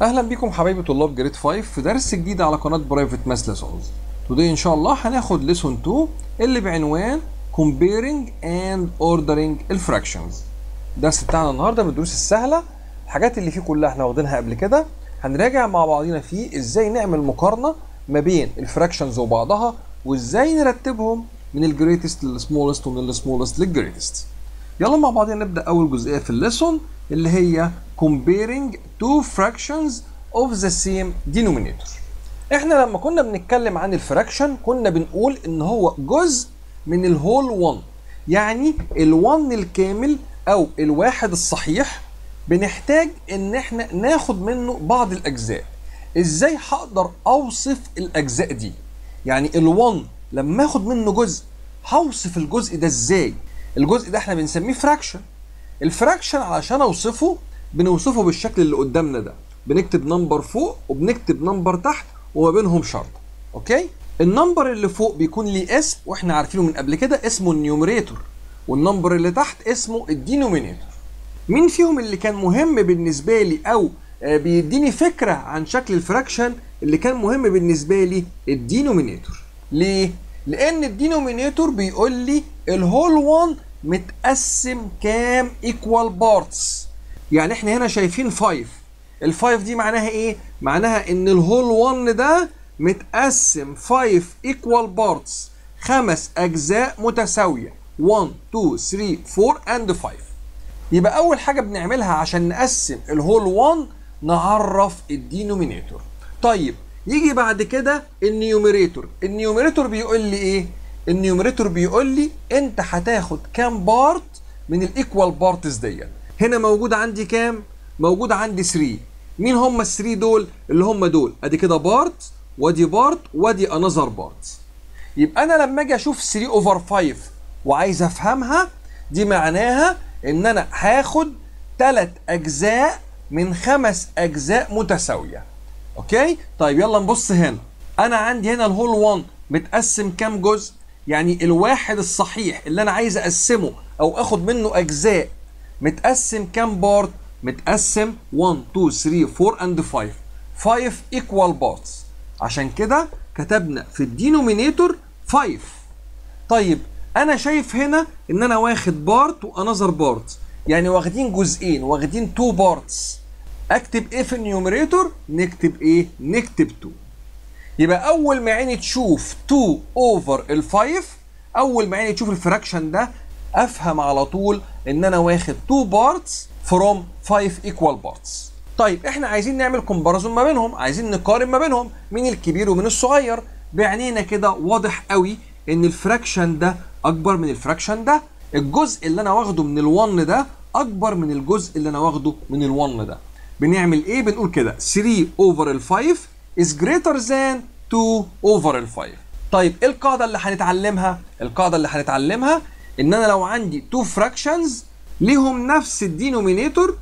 اهلا بيكم حبايبي طلاب جريد 5 في درس جديد على قناه برايفت ماس ليسونز توداي ان شاء الله هناخد ليسون 2 اللي بعنوان comparing and ordering الفراكشنز الدرس بتاعنا النهارده من الدروس السهله الحاجات اللي فيه كلها احنا واخدينها قبل كده هنراجع مع بعضينا فيه ازاي نعمل مقارنه ما بين الفراكشنز وبعضها وازاي نرتبهم من الجريتست للسمولست ومن السمولست للجريتست يلا مع بعضنا نبدا اول جزئيه في الليسون اللي هي comparing two fractions of the same denominator احنا لما كنا بنتكلم عن الفراكشن كنا بنقول ان هو جزء من الهول 1 يعني ال1 الكامل او الواحد الصحيح بنحتاج ان احنا ناخد منه بعض الاجزاء ازاي هقدر اوصف الاجزاء دي يعني ال1 لما اخد منه جزء هوصف الجزء ده ازاي الجزء ده احنا بنسميه فراكشن الفراكشن علشان اوصفه بنوصفه بالشكل اللي قدامنا ده بنكتب نمبر فوق وبنكتب نمبر تحت وما بينهم شرط اوكي النمبر اللي فوق بيكون ليه اسم واحنا عارفينه من قبل كده اسمه النيومريتور والنمبر اللي تحت اسمه الدينومينيتور مين فيهم اللي كان مهم بالنسبه لي او آه، بيديني فكره عن شكل الفراكشن اللي كان مهم بالنسبه لي الدينومينيتور ليه لان الدينومينيتور بيقول لي الهول 1 متقسم كام ايكوال بارتس يعني احنا هنا شايفين 5 الفايف دي معناها ايه معناها ان الهول 1 ده متقسم 5 ايكوال بارتس خمس اجزاء متساويه 1 2 3 4 اند 5 يبقى اول حاجه بنعملها عشان نقسم الهول 1 نعرف الدينومينيتور طيب يجي بعد كده النيوميريتور النيوميريتور بيقول لي ايه النيوميريتور بيقول لي انت هتاخد كام بارت من الايكوال بارتس ديت هنا موجود عندي كام موجود عندي 3 مين هم ال 3 دول اللي هم دول ادي كده بارت وادي بارت وادي انذر بارت يبقى انا لما اجي اشوف 3 اوفر 5 وعايز افهمها دي معناها ان انا هاخد ثلاث اجزاء من خمس اجزاء متساويه اوكي طيب يلا نبص هنا انا عندي هنا الهول 1 متقسم كام جزء يعني الواحد الصحيح اللي انا عايز اقسمه او اخد منه اجزاء متقسم كام بارت متقسم 1 2 3 4 اند 5 5 ايكوال بارتس عشان كده كتبنا في الدينومينيتور 5 طيب انا شايف هنا ان انا واخد بارت وانذر بارت يعني واخدين جزئين واخدين 2 بارتس اكتب ايه في النيوميريتور نكتب ايه نكتب 2 يبقى اول ما عيني تشوف 2 اوفر ال 5 اول ما عيني تشوف الفراكشن ده افهم على طول ان انا واخد 2 بارتس فروم 5 ايكوال بارتس طيب احنا عايزين نعمل كومباريزون ما بينهم عايزين نقارن ما بينهم مين الكبير ومين الصغير بعينينا كده واضح قوي ان الفراكشن ده اكبر من الفراكشن ده الجزء اللي انا واخده من ال1 ده اكبر من الجزء اللي انا واخده من ال1 ده بنعمل ايه بنقول كده 3 اوفر ال 5 is greater than 2 over ال 5 طيب ايه القاعده اللي هنتعلمها القاعده اللي هنتعلمها ان انا لو عندي 2 fractions ليهم نفس الدينومينيتور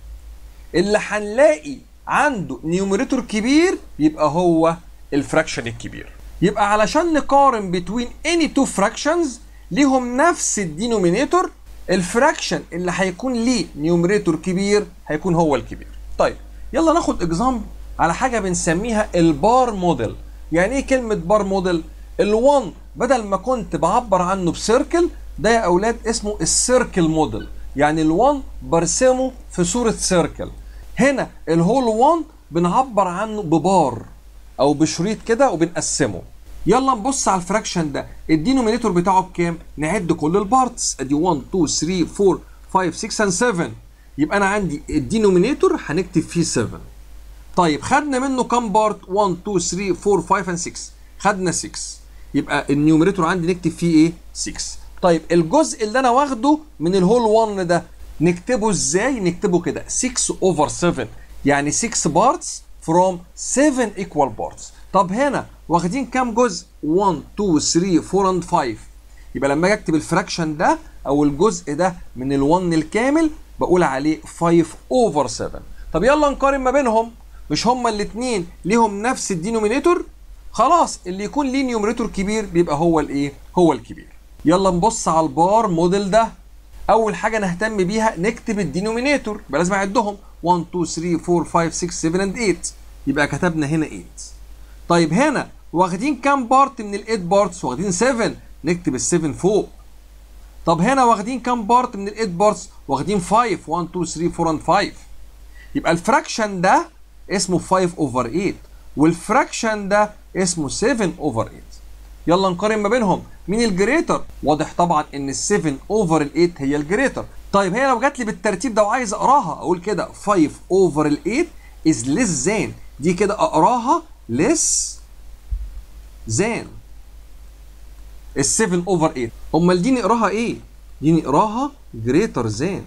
اللي هنلاقي عنده نيوميريتور كبير يبقى هو الفراكشن الكبير يبقى علشان نقارن between any two fractions ليهم نفس الدينومينيتور الفراكشن اللي هيكون ليه نيوميريتور كبير هيكون هو الكبير طيب يلا ناخد اكزامبل على حاجه بنسميها البار موديل يعني ايه كلمه بار موديل ال1 بدل ما كنت بعبر عنه بسيركل ده يا اولاد اسمه السيركل موديل يعني ال1 برسمه في صوره سيركل هنا الهول 1 بنعبر عنه ببار او بشريط كده وبنقسمه يلا نبص على الفراكشن ده الدينومينيتور بتاعه بكام نعد كل البارتس ادي 1 2 3 4 5 6 and 7 يبقى انا عندي الدينومينيتور هنكتب فيه 7 طيب خدنا منه كام بارت 1 2 3 4 5 and 6 خدنا 6 يبقى النيوميريتور عندي نكتب فيه ايه 6 طيب الجزء اللي انا واخده من الهول 1 ده نكتبه ازاي نكتبه كده 6 اوفر 7 يعني 6 بارتس from 7 equal parts طب هنا واخدين كام جزء 1 2 3 4 and 5 يبقى لما اجي اكتب الفراكشن ده او الجزء ده من ال1 الكامل بقول عليه 5 اوفر 7 طب يلا نقارن ما بينهم مش هما الاثنين ليهم نفس الدينومينيتور خلاص اللي يكون ليه نيوميريتور كبير بيبقى هو الايه هو الكبير يلا نبص على البار موديل ده اول حاجه نهتم بيها نكتب الدينومينيتور يبقى لازم اعدهم 1 2 3 4 5 6 7 and 8 يبقى كتبنا هنا 8 طيب هنا واخدين كام بارت من ال 8 بارتس واخدين 7 نكتب ال 7 فوق طب هنا واخدين كام بارت من ال 8 بارتس واخدين 5 1 2 3 4 and 5 يبقى الفراكشن ده اسمه 5 اوفر 8 والفراكشن ده اسمه 7 اوفر 8 يلا نقارن ما بينهم مين الجريتر واضح طبعا ان ال 7 اوفر ال 8 هي الجريتر طيب هي لو جات لي بالترتيب ده وعايز اقراها اقول كده 5 اوفر ال 8 is less than دي كده اقراها less than ال 7 اوفر 8 امال دي نقراها ايه دي نقراها greater than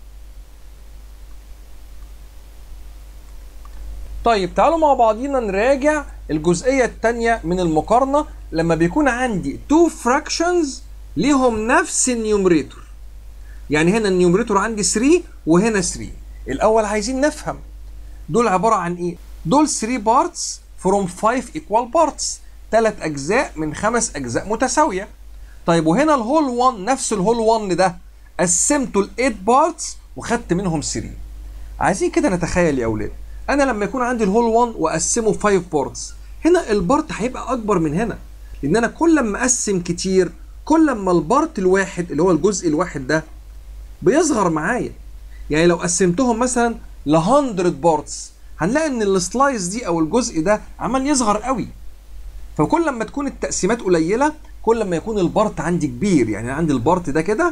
طيب تعالوا مع بعضينا نراجع الجزئية التانية من المقارنة لما بيكون عندي two fractions ليهم نفس النيومريتور يعني هنا النيومريتور عندي 3 وهنا 3 الأول عايزين نفهم دول عبارة عن إيه؟ دول 3 parts from 5 equal parts ثلاث أجزاء من خمس أجزاء متساوية طيب وهنا الهول 1 نفس الهول 1 ده قسمته ل 8 parts وخدت منهم 3 عايزين كده نتخيل يا أولاد انا لما يكون عندي الهول 1 واقسمه 5 بارتس هنا البارت هيبقى اكبر من هنا لان انا كل ما اقسم كتير كل ما البارت الواحد اللي هو الجزء الواحد ده بيصغر معايا يعني لو قسمتهم مثلا ل 100 بارتس هنلاقي ان السلايس دي او الجزء ده عمال يصغر قوي فكل لما تكون التقسيمات قليله كل ما يكون البارت عندي كبير يعني عندي البارت ده كده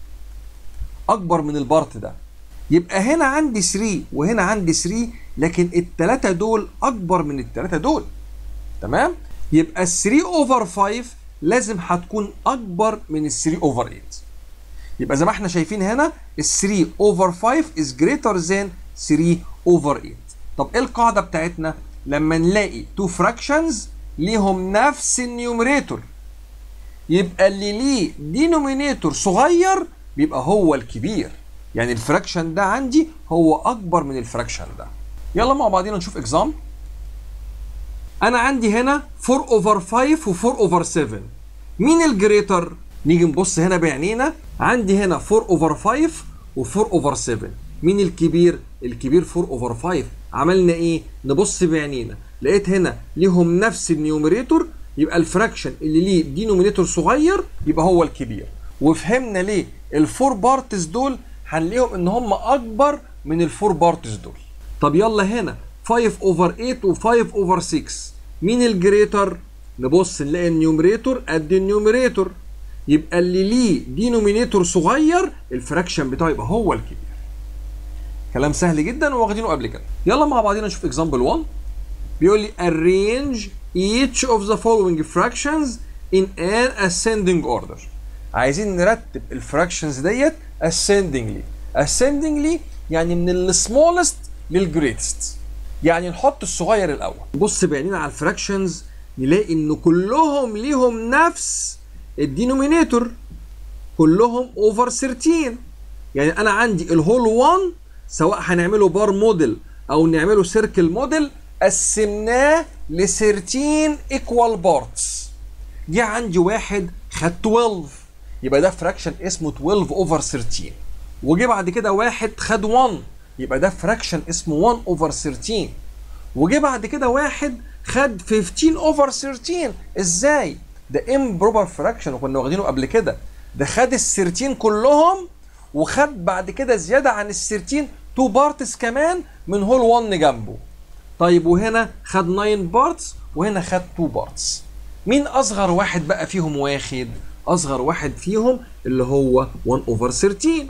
اكبر من البارت ده يبقى هنا عندي 3 وهنا عندي 3 لكن الثلاثه دول اكبر من الثلاثه دول تمام يبقى ال 3 اوفر 5 لازم هتكون اكبر من ال 3 اوفر 8 يبقى زي ما احنا شايفين هنا ال 3 اوفر 5 is greater than 3 اوفر 8 طب ايه القاعده بتاعتنا لما نلاقي تو فراكشنز ليهم نفس النيوميريتور يبقى اللي ليه دينومينيتور صغير بيبقى هو الكبير يعني الفراكشن ده عندي هو اكبر من الفراكشن ده يلا مع بعضينا نشوف اكزام انا عندي هنا 4 اوفر 5 و4 اوفر 7 مين الجريتر نيجي نبص هنا بعينينا عندي هنا 4 اوفر 5 و4 اوفر 7 مين الكبير الكبير 4 اوفر 5 عملنا ايه نبص بعينينا لقيت هنا ليهم نفس النيوميريتور يبقى الفراكشن اللي ليه دينومينيتور صغير يبقى هو الكبير وفهمنا ليه الفور بارتس دول هنلاقيهم ان هم اكبر من الفور بارتس دول طب يلا هنا 5 اوفر 8 و5 اوفر 6 مين الجريتر نبص نلاقي النيوميريتور قد النيوميريتور يبقى اللي ليه دينومينيتور صغير الفراكشن بتاعه يبقى هو الكبير كلام سهل جدا واخدينه قبل كده يلا مع بعضينا نشوف اكزامبل 1 بيقول لي arrange each of the following fractions in an ascending order عايزين نرتب الفراكشنز ديت ascendingly ascendingly يعني من السمولست للجريتست يعني نحط الصغير الاول نبص بعينينا على الفراكشنز نلاقي ان كلهم ليهم نفس الدينومينيتور كلهم اوفر 13 يعني انا عندي الهول 1 سواء هنعمله بار موديل او نعمله سيركل موديل قسمناه ل 13 ايكوال بارتس جه عندي واحد خد 12 يبقى ده فراكشن اسمه 12 اوفر 13 وجه بعد كده واحد خد 1 يبقى ده فراكشن اسمه 1 اوفر 13 وجه بعد كده واحد خد 15 اوفر 13 ازاي ده امبروبر فراكشن وكنا واخدينه قبل كده ده خد ال 13 كلهم وخد بعد كده زياده عن ال 13 2 بارتس كمان من هول 1 جنبه طيب وهنا خد 9 بارتس وهنا خد 2 بارتس مين اصغر واحد بقى فيهم واخد اصغر واحد فيهم اللي هو 1 اوفر 13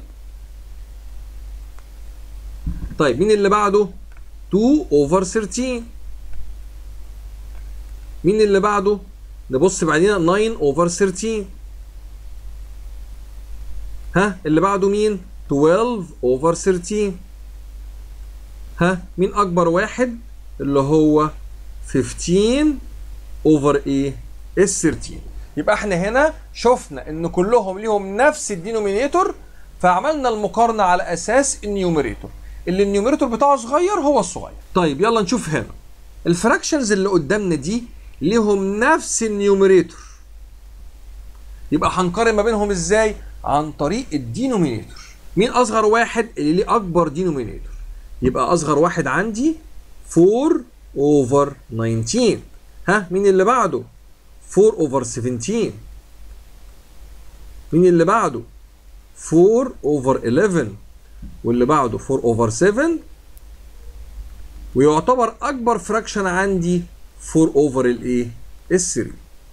طيب مين اللي بعده 2 اوفر 13 مين اللي بعده نبص بعدين 9 اوفر 13 ها اللي بعده مين 12 اوفر 13 ها مين اكبر واحد اللي هو 15 اوفر ايه ال 13 يبقى احنا هنا شفنا ان كلهم ليهم نفس الدينومينيتور فعملنا المقارنه على اساس النيوميريتور اللي النيوميريتور بتاعه صغير هو الصغير طيب يلا نشوف هنا الفراكشنز اللي قدامنا دي ليهم نفس النيوميريتور يبقى هنقارن ما بينهم ازاي عن طريق الدينومينيتور مين اصغر واحد اللي ليه اكبر دينومينيتور يبقى اصغر واحد عندي 4 اوفر 19 ها مين اللي بعده 4 اوفر 17 مين اللي بعده 4 اوفر 11 واللي بعده 4 اوفر 7 ويعتبر اكبر فراكشن عندي 4 اوفر الايه ال 3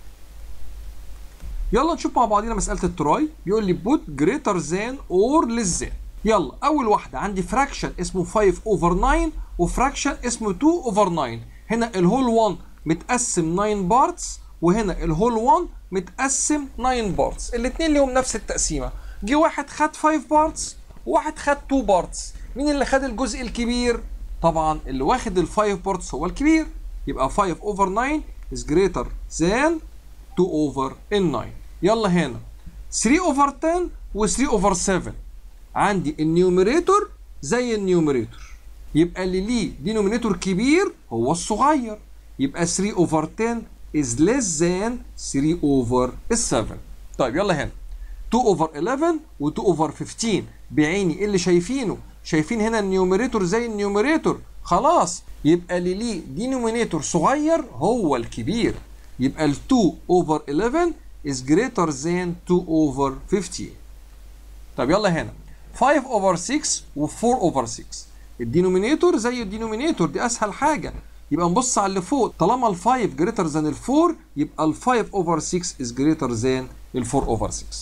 يلا نشوف مع بعضينا مساله التراي بيقول لي بوت جريتر ذان اور ليس ذان يلا اول واحده عندي فراكشن اسمه 5 اوفر 9 وفراكشن اسمه 2 اوفر 9 هنا الهول 1 متقسم 9 بارتس وهنا الهول 1 متقسم 9 بارتس الاثنين ليهم نفس التقسيمه جه واحد خد 5 بارتس وواحد خد 2 بارتس مين اللي خد الجزء الكبير طبعا اللي واخد ال 5 بارتس هو الكبير يبقى 5 اوفر 9 is greater than 2 اوفر ال 9 يلا هنا 3 اوفر 10 و 3 اوفر 7 عندي النيوميريتور زي النيوميريتور يبقى اللي ليه دينومينيتور كبير هو الصغير يبقى 3 اوفر 10 is less than 3 over 7 طيب يلا هنا 2 اوفر 11 و 2 اوفر 15 بعيني ايه اللي شايفينه شايفين هنا النيوميريتور زي النيوميريتور خلاص يبقى اللي ليه دينومينيتور صغير هو الكبير يبقى ال 2 اوفر 11 is greater than 2 over 15 طب يلا هنا 5 over 6 و 4 over 6 الدينومينيتور زي الدينومينيتور دي اسهل حاجه يبقى نبص على اللي فوق طالما ال 5 greater than ال 4 يبقى ال 5 over 6 is greater than ال 4 over 6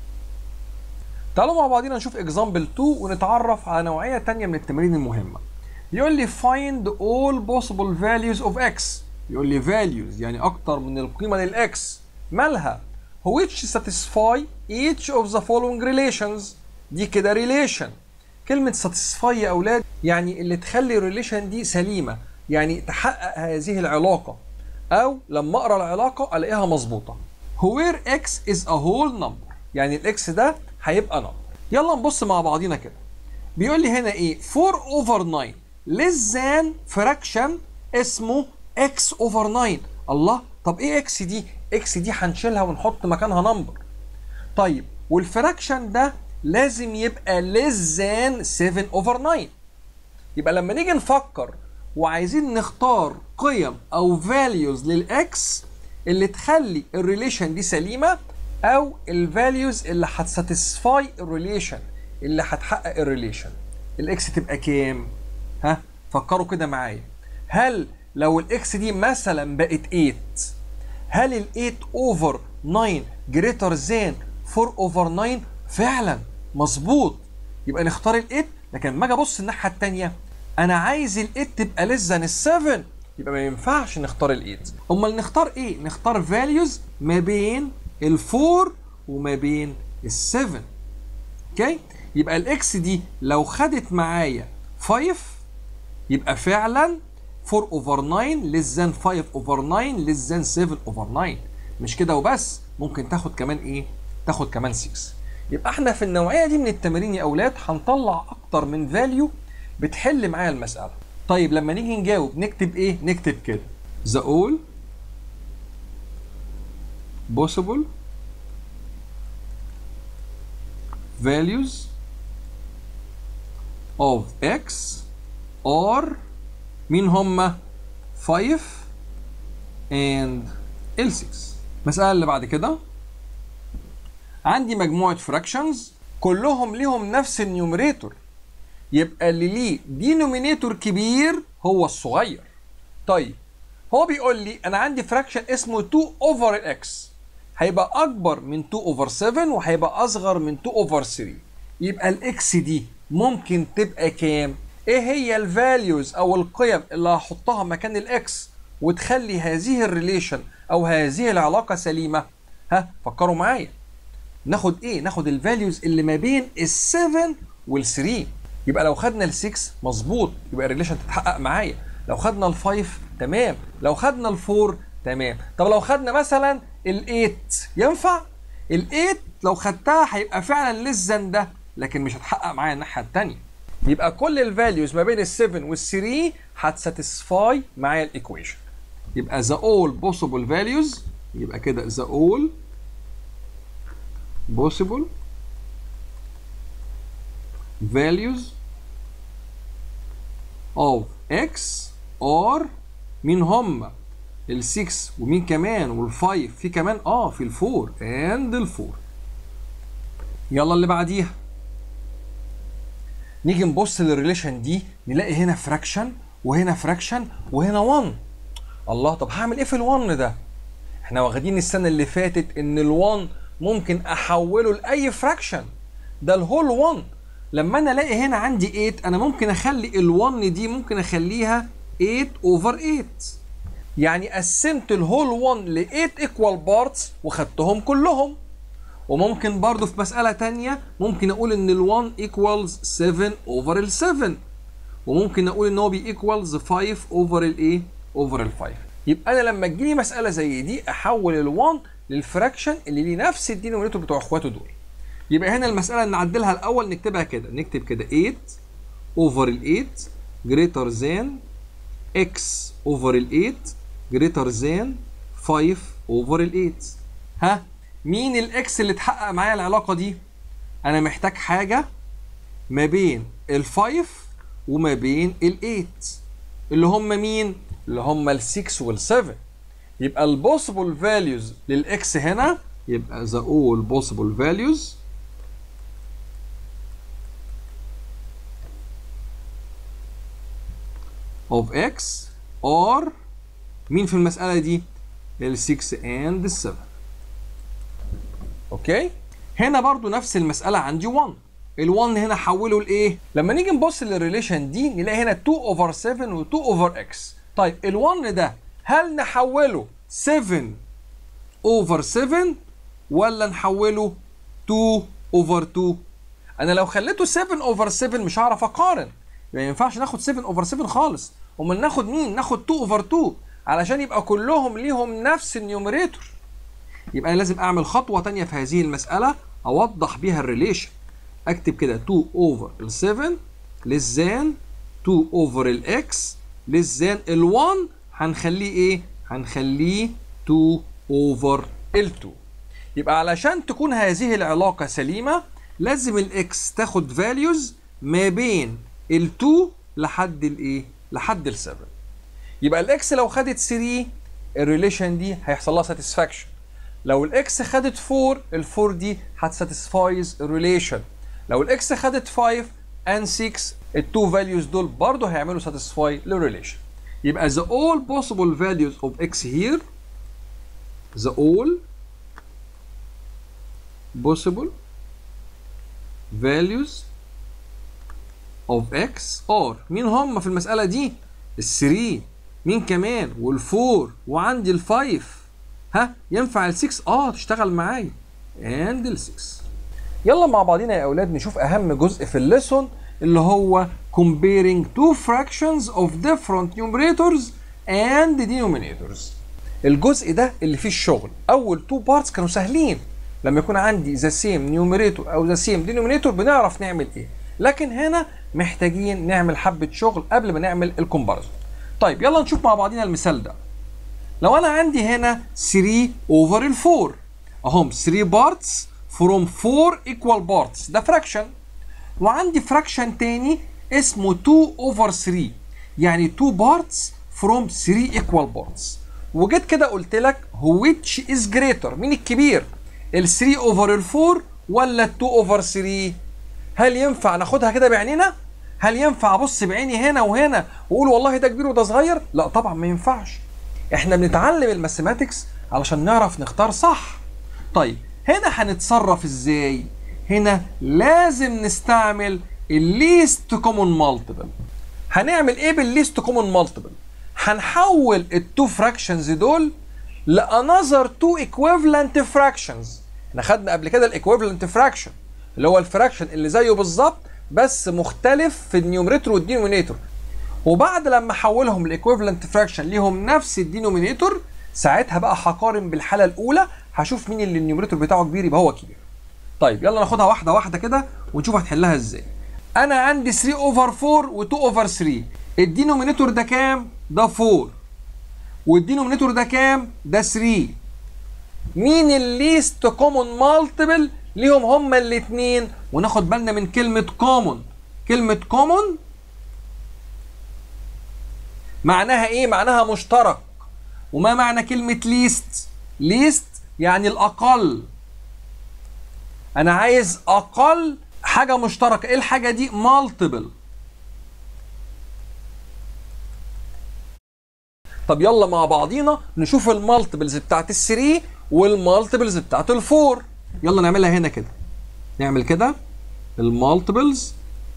تعالوا مع بعضينا نشوف اكزامبل 2 ونتعرف على نوعيه ثانيه من التمارين المهمه بيقول لي find all possible values of x يقول لي values يعني اكتر من القيمه للاكس مالها which satisfy each of the following relations دي كده relation كلمة satisfy يا أولاد يعني اللي تخلي الريليشن دي سليمة يعني تحقق هذه العلاقة أو لما أقرأ العلاقة ألاقيها مظبوطة where x is a whole number يعني الإكس ده هيبقى number يلا نبص مع بعضينا كده بيقول لي هنا إيه 4 over 9 less than fraction اسمه x over 9 الله طب إيه x دي؟ x دي هنشيلها ونحط مكانها نمبر طيب والفراكشن ده لازم يبقى less than 7 over 9 يبقى لما نيجي نفكر وعايزين نختار قيم او values للاكس اللي تخلي الريليشن دي سليمه او الفاليوز اللي هتساتسفاي الريليشن اللي هتحقق الريليشن الاكس تبقى كام ها فكروا كده معايا هل لو الاكس دي مثلا بقت 8 هل ال 8 اوفر 9 جريتر ذان 4 اوفر 9 فعلا مظبوط يبقى نختار ال 8 لكن لما اجي ابص الناحيه الثانيه انا عايز ال 8 تبقى ليس ذان ال 7 يبقى ما ينفعش نختار ال 8 امال نختار ايه نختار فاليوز ما بين ال 4 وما بين ال 7 اوكي يبقى الاكس دي لو خدت معايا 5 يبقى فعلا 4 اوفر 9 less than 5 اوفر 9 less than 7 اوفر 9 مش كده وبس ممكن تاخد كمان ايه تاخد كمان 6 يبقى احنا في النوعيه دي من التمارين يا اولاد هنطلع اكتر من فاليو بتحل معايا المساله طيب لما نيجي نجاوب نكتب ايه نكتب كده the all possible values of x are مين هما 5 and L6 المسألة اللي بعد كده عندي مجموعة فراكشنز كلهم ليهم نفس النيوميريتور يبقى اللي ليه دينومينيتور كبير هو الصغير طيب هو بيقول لي انا عندي فراكشن اسمه 2 اوفر الاكس هيبقى اكبر من 2 اوفر 7 وهيبقى اصغر من 2 اوفر 3 يبقى الاكس دي ممكن تبقى كام ايه هي الفاليوز او القيم اللي هحطها مكان الاكس وتخلي هذه الريليشن او هذه العلاقه سليمه ها فكروا معايا ناخد ايه ناخد الفاليوز اللي ما بين ال7 وال3 يبقى لو خدنا ال6 مظبوط يبقى الريليشن تتحقق معايا لو خدنا ال5 تمام لو خدنا ال4 تمام طب لو خدنا مثلا ال8 ينفع ال8 لو خدتها هيبقى فعلا لسن ده لكن مش هتحقق معايا الناحيه الثانيه يبقى كل الفاليوز ما بين ال7 وال3 هتساتسفاي معايا الايكويشن يبقى the all possible values يبقى كده the all possible values of x or مين هم ال 6 ومين كمان وال 5 في كمان اه في ال 4 and ال 4 يلا اللي بعديها نيجي نبص للريليشن دي نلاقي هنا فراكشن وهنا فراكشن وهنا 1 الله طب هعمل ايه في ال 1 ده احنا واخدين السنه اللي فاتت ان ال 1 ممكن احوله لاي فراكشن ده الهول 1 لما انا الاقي هنا عندي 8 انا ممكن اخلي ال 1 دي ممكن اخليها 8 اوفر 8 يعني قسمت الهول 1 ل 8 ايكوال بارتس وخدتهم كلهم وممكن برضو في مسألة تانية ممكن أقول إن ال 1 equals 7 over ال 7 وممكن أقول إن هو بي equals 5 over الإيه؟ over ال 5 يبقى أنا لما تجيلي مسألة زي دي أحول ال 1 للفراكشن اللي ليه نفس الدينومينيتور بتوع إخواته دول يبقى هنا المسألة نعدلها الأول نكتبها كده نكتب كده 8 over ال 8 greater than x over ال 8 greater than 5 over ال 8 ها مين الاكس اللي اتحقق معايا العلاقه دي انا محتاج حاجه ما بين ال5 وما بين ال8 اللي هم مين اللي هم ال6 وال7 يبقى البوسيبل فاليوز للاكس هنا يبقى ذا اول بوسيبل فاليوز of x or مين في المسألة دي؟ ال 6 and ال 7 اوكي هنا برضو نفس المسألة عندي 1 ال 1 هنا حوله لايه؟ لما نيجي نبص للريليشن دي نلاقي هنا 2 اوفر 7 و 2 اوفر اكس طيب ال 1 ده هل نحوله 7 اوفر 7 ولا نحوله 2 اوفر 2 انا لو خليته 7 اوفر 7 مش هعرف اقارن ما ينفعش ناخد 7 اوفر 7 خالص امال ناخد مين ناخد 2 اوفر 2 علشان يبقى كلهم ليهم نفس النيوميريتور يبقى انا لازم اعمل خطوه تانية في هذه المساله اوضح بيها الريليشن اكتب كده 2 اوفر ال 7 less than 2 اوفر الاكس less than ال 1 هنخليه ايه هنخليه 2 اوفر ال 2 يبقى علشان تكون هذه العلاقه سليمه لازم الاكس تاخد فاليوز ما بين ال 2 لحد الايه لحد ال 7 يبقى الاكس لو خدت 3 الريليشن دي هيحصل لها ساتسفاكشن لو الاكس خدت 4 ال 4 دي هتساتسفايز الريليشن لو الاكس خدت 5 and 6 التو فاليوز دول برضه هيعملوا ساتسفاي للريليشن يبقى the all possible values of x here the all possible values of x are مين هم في المسألة دي؟ ال 3 مين كمان؟ وال 4 وعندي ال 5 ها ينفع ال 6 اه تشتغل معايا and ال 6 يلا مع بعضينا يا اولاد نشوف اهم جزء في الليسون اللي هو comparing two fractions of different numerators and denominators الجزء ده اللي فيه الشغل اول two parts كانوا سهلين لما يكون عندي the same numerator او the same denominator بنعرف نعمل ايه لكن هنا محتاجين نعمل حبة شغل قبل ما نعمل الكومباريزون طيب يلا نشوف مع بعضينا المثال ده لو انا عندي هنا 3 اوفر ال 4 اهم 3 بارتس from 4 equal parts ده fraction وعندي fraction تاني اسمه 2 over 3 يعني 2 parts from 3 equal parts وجيت كده قلت لك which is greater مين الكبير ال 3 over ال 4 ولا ال 2 over 3 هل ينفع ناخدها كده بعينينا هل ينفع ابص بعيني هنا وهنا واقول والله ده كبير وده صغير لا طبعا ما ينفعش احنا بنتعلم الماثيماتكس علشان نعرف نختار صح طيب هنا هنتصرف ازاي هنا لازم نستعمل الليست كومون مالتيبل هنعمل ايه بالليست كومون مالتيبل هنحول التو فراكشنز دول لانذر تو ايكويفالنت فراكشنز احنا خدنا قبل كده الايكويفالنت فراكشن اللي هو الفراكشن اللي زيه بالظبط بس مختلف في النيومريتور والدينومينيتور وبعد لما احولهم لايكويفالنت فراكشن ليهم نفس الدينومينيتور ساعتها بقى هقارن بالحاله الاولى هشوف مين اللي النيومريتور بتاعه كبير يبقى هو كبير طيب يلا ناخدها واحده واحده كده ونشوف هتحلها ازاي انا عندي 3 اوفر 4 و2 اوفر 3 الدينومينيتور ده كام ده 4 والدينومينيتور ده كام ده 3 مين الليست كومون مالتيبل ليهم هما الاثنين وناخد بالنا من كلمه كومون كلمه كومون معناها ايه معناها مشترك وما معنى كلمه ليست ليست يعني الاقل انا عايز اقل حاجه مشتركه ايه الحاجه دي مالتيبل طب يلا مع بعضينا نشوف المالتيبلز بتاعت ال3 والمالتيبلز بتاعت ال4 يلا نعملها هنا كده نعمل كده المالتيبلز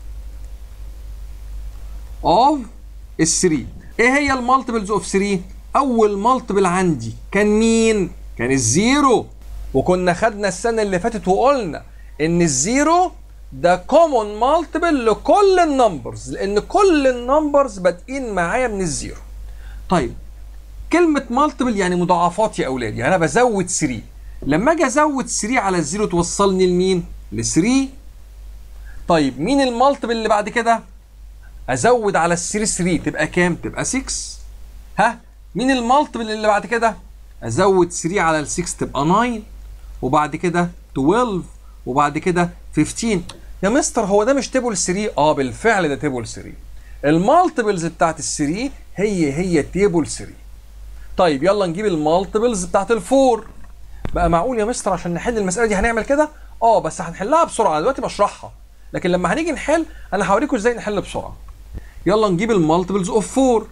اوف ال3 ايه هي المالتيبلز اوف 3 اول مالتيبل عندي كان مين كان الزيرو وكنا خدنا السنه اللي فاتت وقلنا ان الزيرو ده كومون مالتيبل لكل النمبرز لان كل النمبرز بادئين معايا من الزيرو طيب كلمة مالتيبل يعني مضاعفات يا أولاد يعني أنا بزود 3 لما أجي أزود 3 على الزيرو توصلني لمين؟ ل 3 طيب مين المالتيبل اللي بعد كده؟ أزود على ال 3 3 تبقى كام؟ تبقى 6 ها؟ مين المالتيبل اللي بعد كده؟ أزود 3 على ال 6 تبقى 9 وبعد كده 12 وبعد كده 15 يا مستر هو ده مش تيبل 3 اه بالفعل ده تيبل 3 المالتيبلز بتاعت ال 3 هي هي تيبل 3 طيب يلا نجيب المالتيبلز بتاعت الفور بقى معقول يا مستر عشان نحل المساله دي هنعمل كده اه بس هنحلها بسرعه أنا دلوقتي بشرحها لكن لما هنيجي نحل انا هوريكم ازاي نحل بسرعه يلا نجيب المالتيبلز اوف 4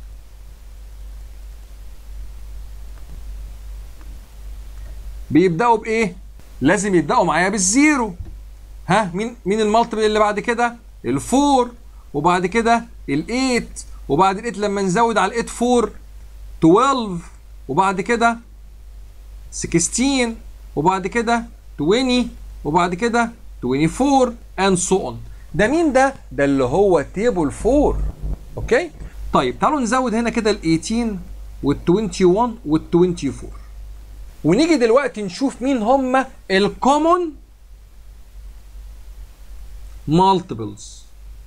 بيبداوا بايه لازم يبداوا معايا بالزيرو ها مين مين المالتيبل اللي بعد كده الفور وبعد كده ال8 وبعد ال8 لما نزود على ال8 4 12 وبعد كده 16 وبعد كده 20 وبعد كده 24 and so on ده مين ده؟ ده اللي هو تيبل 4 اوكي؟ طيب تعالوا نزود هنا كده ال 18 وال 21 وال 24 ونيجي دلوقتي نشوف مين هم الكومون مالتيبلز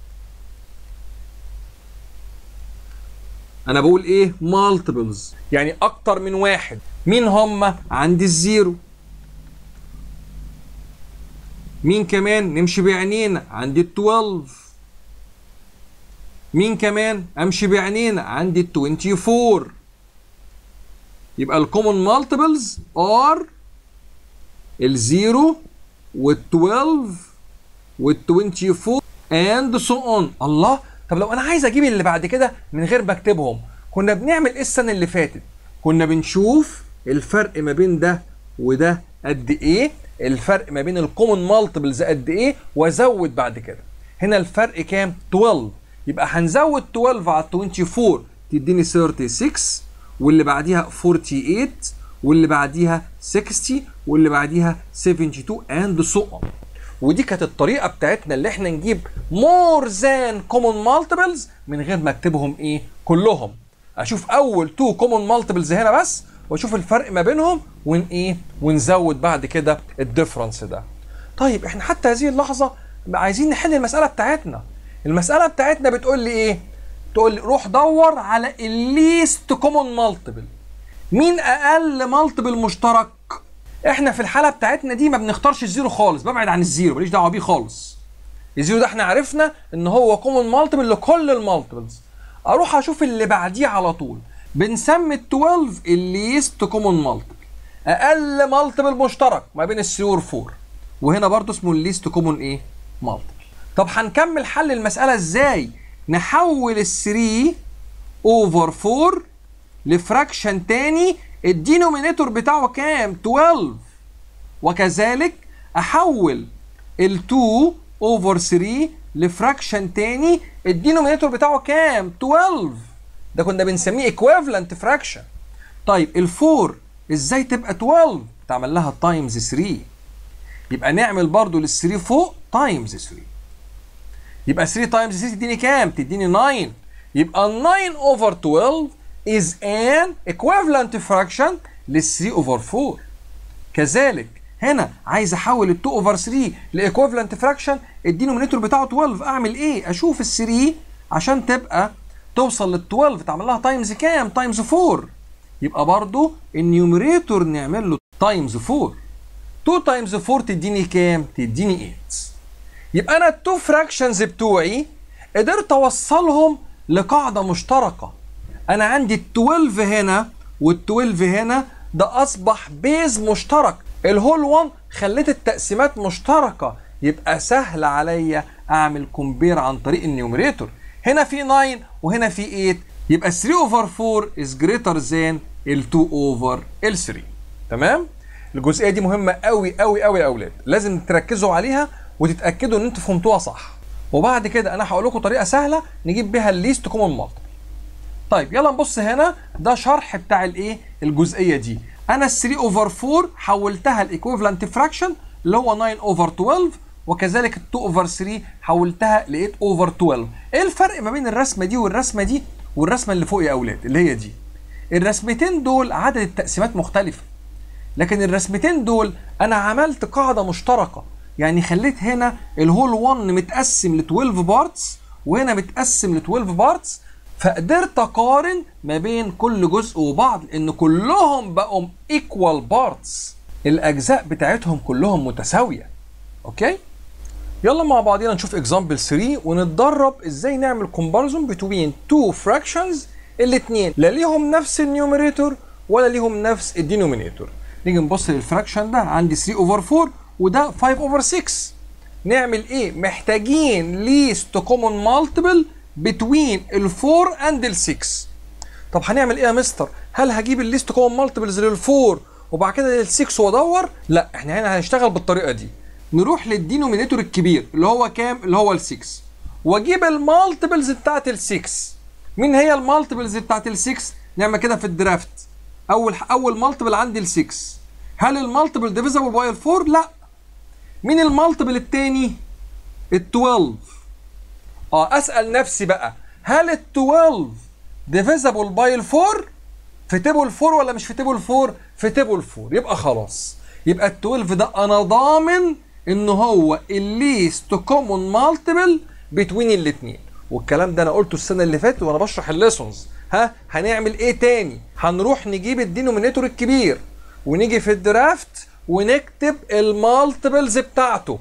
انا بقول ايه مالتيبلز يعني اكتر من واحد مين هم عندي الزيرو مين كمان نمشي بعينينا عندي ال 12 مين كمان امشي بعينينا عندي ال 24 يبقى الكومون مالتيبلز ار الزيرو وال 12 وال 24 اند سو اون الله طب لو انا عايز اجيب اللي بعد كده من غير ما اكتبهم كنا بنعمل ايه السنه اللي فاتت كنا بنشوف الفرق ما بين ده وده قد ايه الفرق ما بين الكومون مالتيبلز قد ايه وازود بعد كده هنا الفرق كام 12 يبقى هنزود 12 على 24 تديني 36 واللي بعديها 48 واللي بعديها 60 واللي بعديها 72 اند سو اون ودي كانت الطريقه بتاعتنا اللي احنا نجيب مور ذان كومون مالتيبلز من غير ما اكتبهم ايه كلهم اشوف اول تو كومون مالتيبلز هنا بس واشوف الفرق ما بينهم ون ايه ونزود بعد كده الديفرنس ده طيب احنا حتى هذه اللحظه عايزين نحل المساله بتاعتنا المساله بتاعتنا بتقول لي ايه تقول لي روح دور على الليست كومون مالتيبل مين اقل مالتيبل مشترك احنا في الحاله بتاعتنا دي ما بنختارش الزيرو خالص ببعد عن الزيرو ماليش دعوه بيه خالص الزيرو ده احنا عرفنا ان هو كومون مالتيبل لكل المالتيبلز اروح اشوف اللي بعديه على طول بنسمي ال 12 الليست كومون مالتيبل اقل مالتيبل مشترك ما بين ال 3 وال 4 وهنا برضه اسمه الليست كومون ايه مالتيبل طب هنكمل حل المساله ازاي نحول ال 3 اوفر 4 لفراكشن تاني الدينومينيتور بتاعه كام 12 وكذلك احول ال 2 اوفر 3 لفراكشن تاني الدينومينيتور بتاعه كام 12 ده كنا بنسميه ايكويفالنت فراكشن طيب ال 4 ازاي تبقى 12 تعمل لها تايمز 3 يبقى نعمل برضو لل 3 فوق تايمز 3 يبقى 3 تايمز 3 تديني كام تديني 9 يبقى 9 اوفر 12 is an equivalent fraction لل 3 over 4 كذلك هنا عايز احول ال 2 over 3 لايكويفالنت فراكشن الدينومينيتور بتاعه 12 اعمل ايه اشوف ال 3 عشان تبقى توصل لل 12 تعمل لها تايمز كام تايمز 4 يبقى برضو النيوميريتور نعمل له تايمز 4 2 تايمز 4 تديني كام تديني 8 يبقى انا التو فراكشنز بتوعي قدرت اوصلهم لقاعده مشتركه انا عندي ال 12 هنا وال 12 هنا ده اصبح بيز مشترك الهول 1 خليت التقسيمات مشتركه يبقى سهل عليا اعمل كومبير عن طريق النيوميريتور هنا في 9 وهنا في 8 يبقى 3 اوفر 4 is greater than ال 2 اوفر ال 3 تمام الجزئيه دي مهمه قوي قوي قوي يا اولاد لازم تركزوا عليها وتتاكدوا ان انتوا فهمتوها صح وبعد كده انا هقول لكم طريقه سهله نجيب بيها الليست كومن مالتيبل طيب يلا نبص هنا ده شرح بتاع الايه الجزئيه دي انا ال 3 اوفر 4 حولتها الايكويفالنت فراكشن اللي هو 9 اوفر 12 وكذلك ال 2 اوفر 3 حولتها ل 8 اوفر 12 ايه الفرق ما بين الرسمه دي والرسمه دي والرسمه اللي فوق يا اولاد اللي هي دي الرسمتين دول عدد التقسيمات مختلفه لكن الرسمتين دول انا عملت قاعده مشتركه يعني خليت هنا الهول 1 متقسم ل 12 بارتس وهنا متقسم ل 12 بارتس فقدرت اقارن ما بين كل جزء وبعض لان كلهم بقوا ايكوال بارتس الاجزاء بتاعتهم كلهم متساويه اوكي يلا مع بعضينا نشوف اكزامبل 3 ونتدرب ازاي نعمل كومباريزون بين تو فراكشنز الاثنين لا ليهم نفس النيوميريتور ولا ليهم نفس الدينومينيتور نيجي نبص للفراكشن ده عندي 3 اوفر 4 وده 5 اوفر 6 نعمل ايه محتاجين ليست كومن مالتيبل بتوين ال4 اند ال6 طب هنعمل ايه يا مستر هل هجيب الليست كومن مالتيبلز لل4 وبعد كده لل6 وادور لا احنا هنا هنشتغل بالطريقه دي نروح للدينومينيتور الكبير اللي هو كام اللي هو ال6 واجيب المالتيبلز بتاعت ال6 مين هي المالتيبلز بتاعت ال6 نعمل كده في الدرافت اول اول مالتيبل عندي ال6 هل المالتيبل ديفيزبل باي ال4 لا مين المالتيبل التاني ال12 اه اسال نفسي بقى هل ال12 ديفيزبل باي ال4 في تيبل 4 ولا مش في تيبل 4 في تيبل 4 يبقى خلاص يبقى ال12 ده انا ضامن ان هو الليست كومون مالتيبل بتوين الاثنين والكلام ده انا قلته السنه اللي فاتت وانا بشرح الليسونز ها هنعمل ايه تاني هنروح نجيب الدينومينيتور الكبير ونيجي في الدرافت ونكتب المالتيبلز بتاعته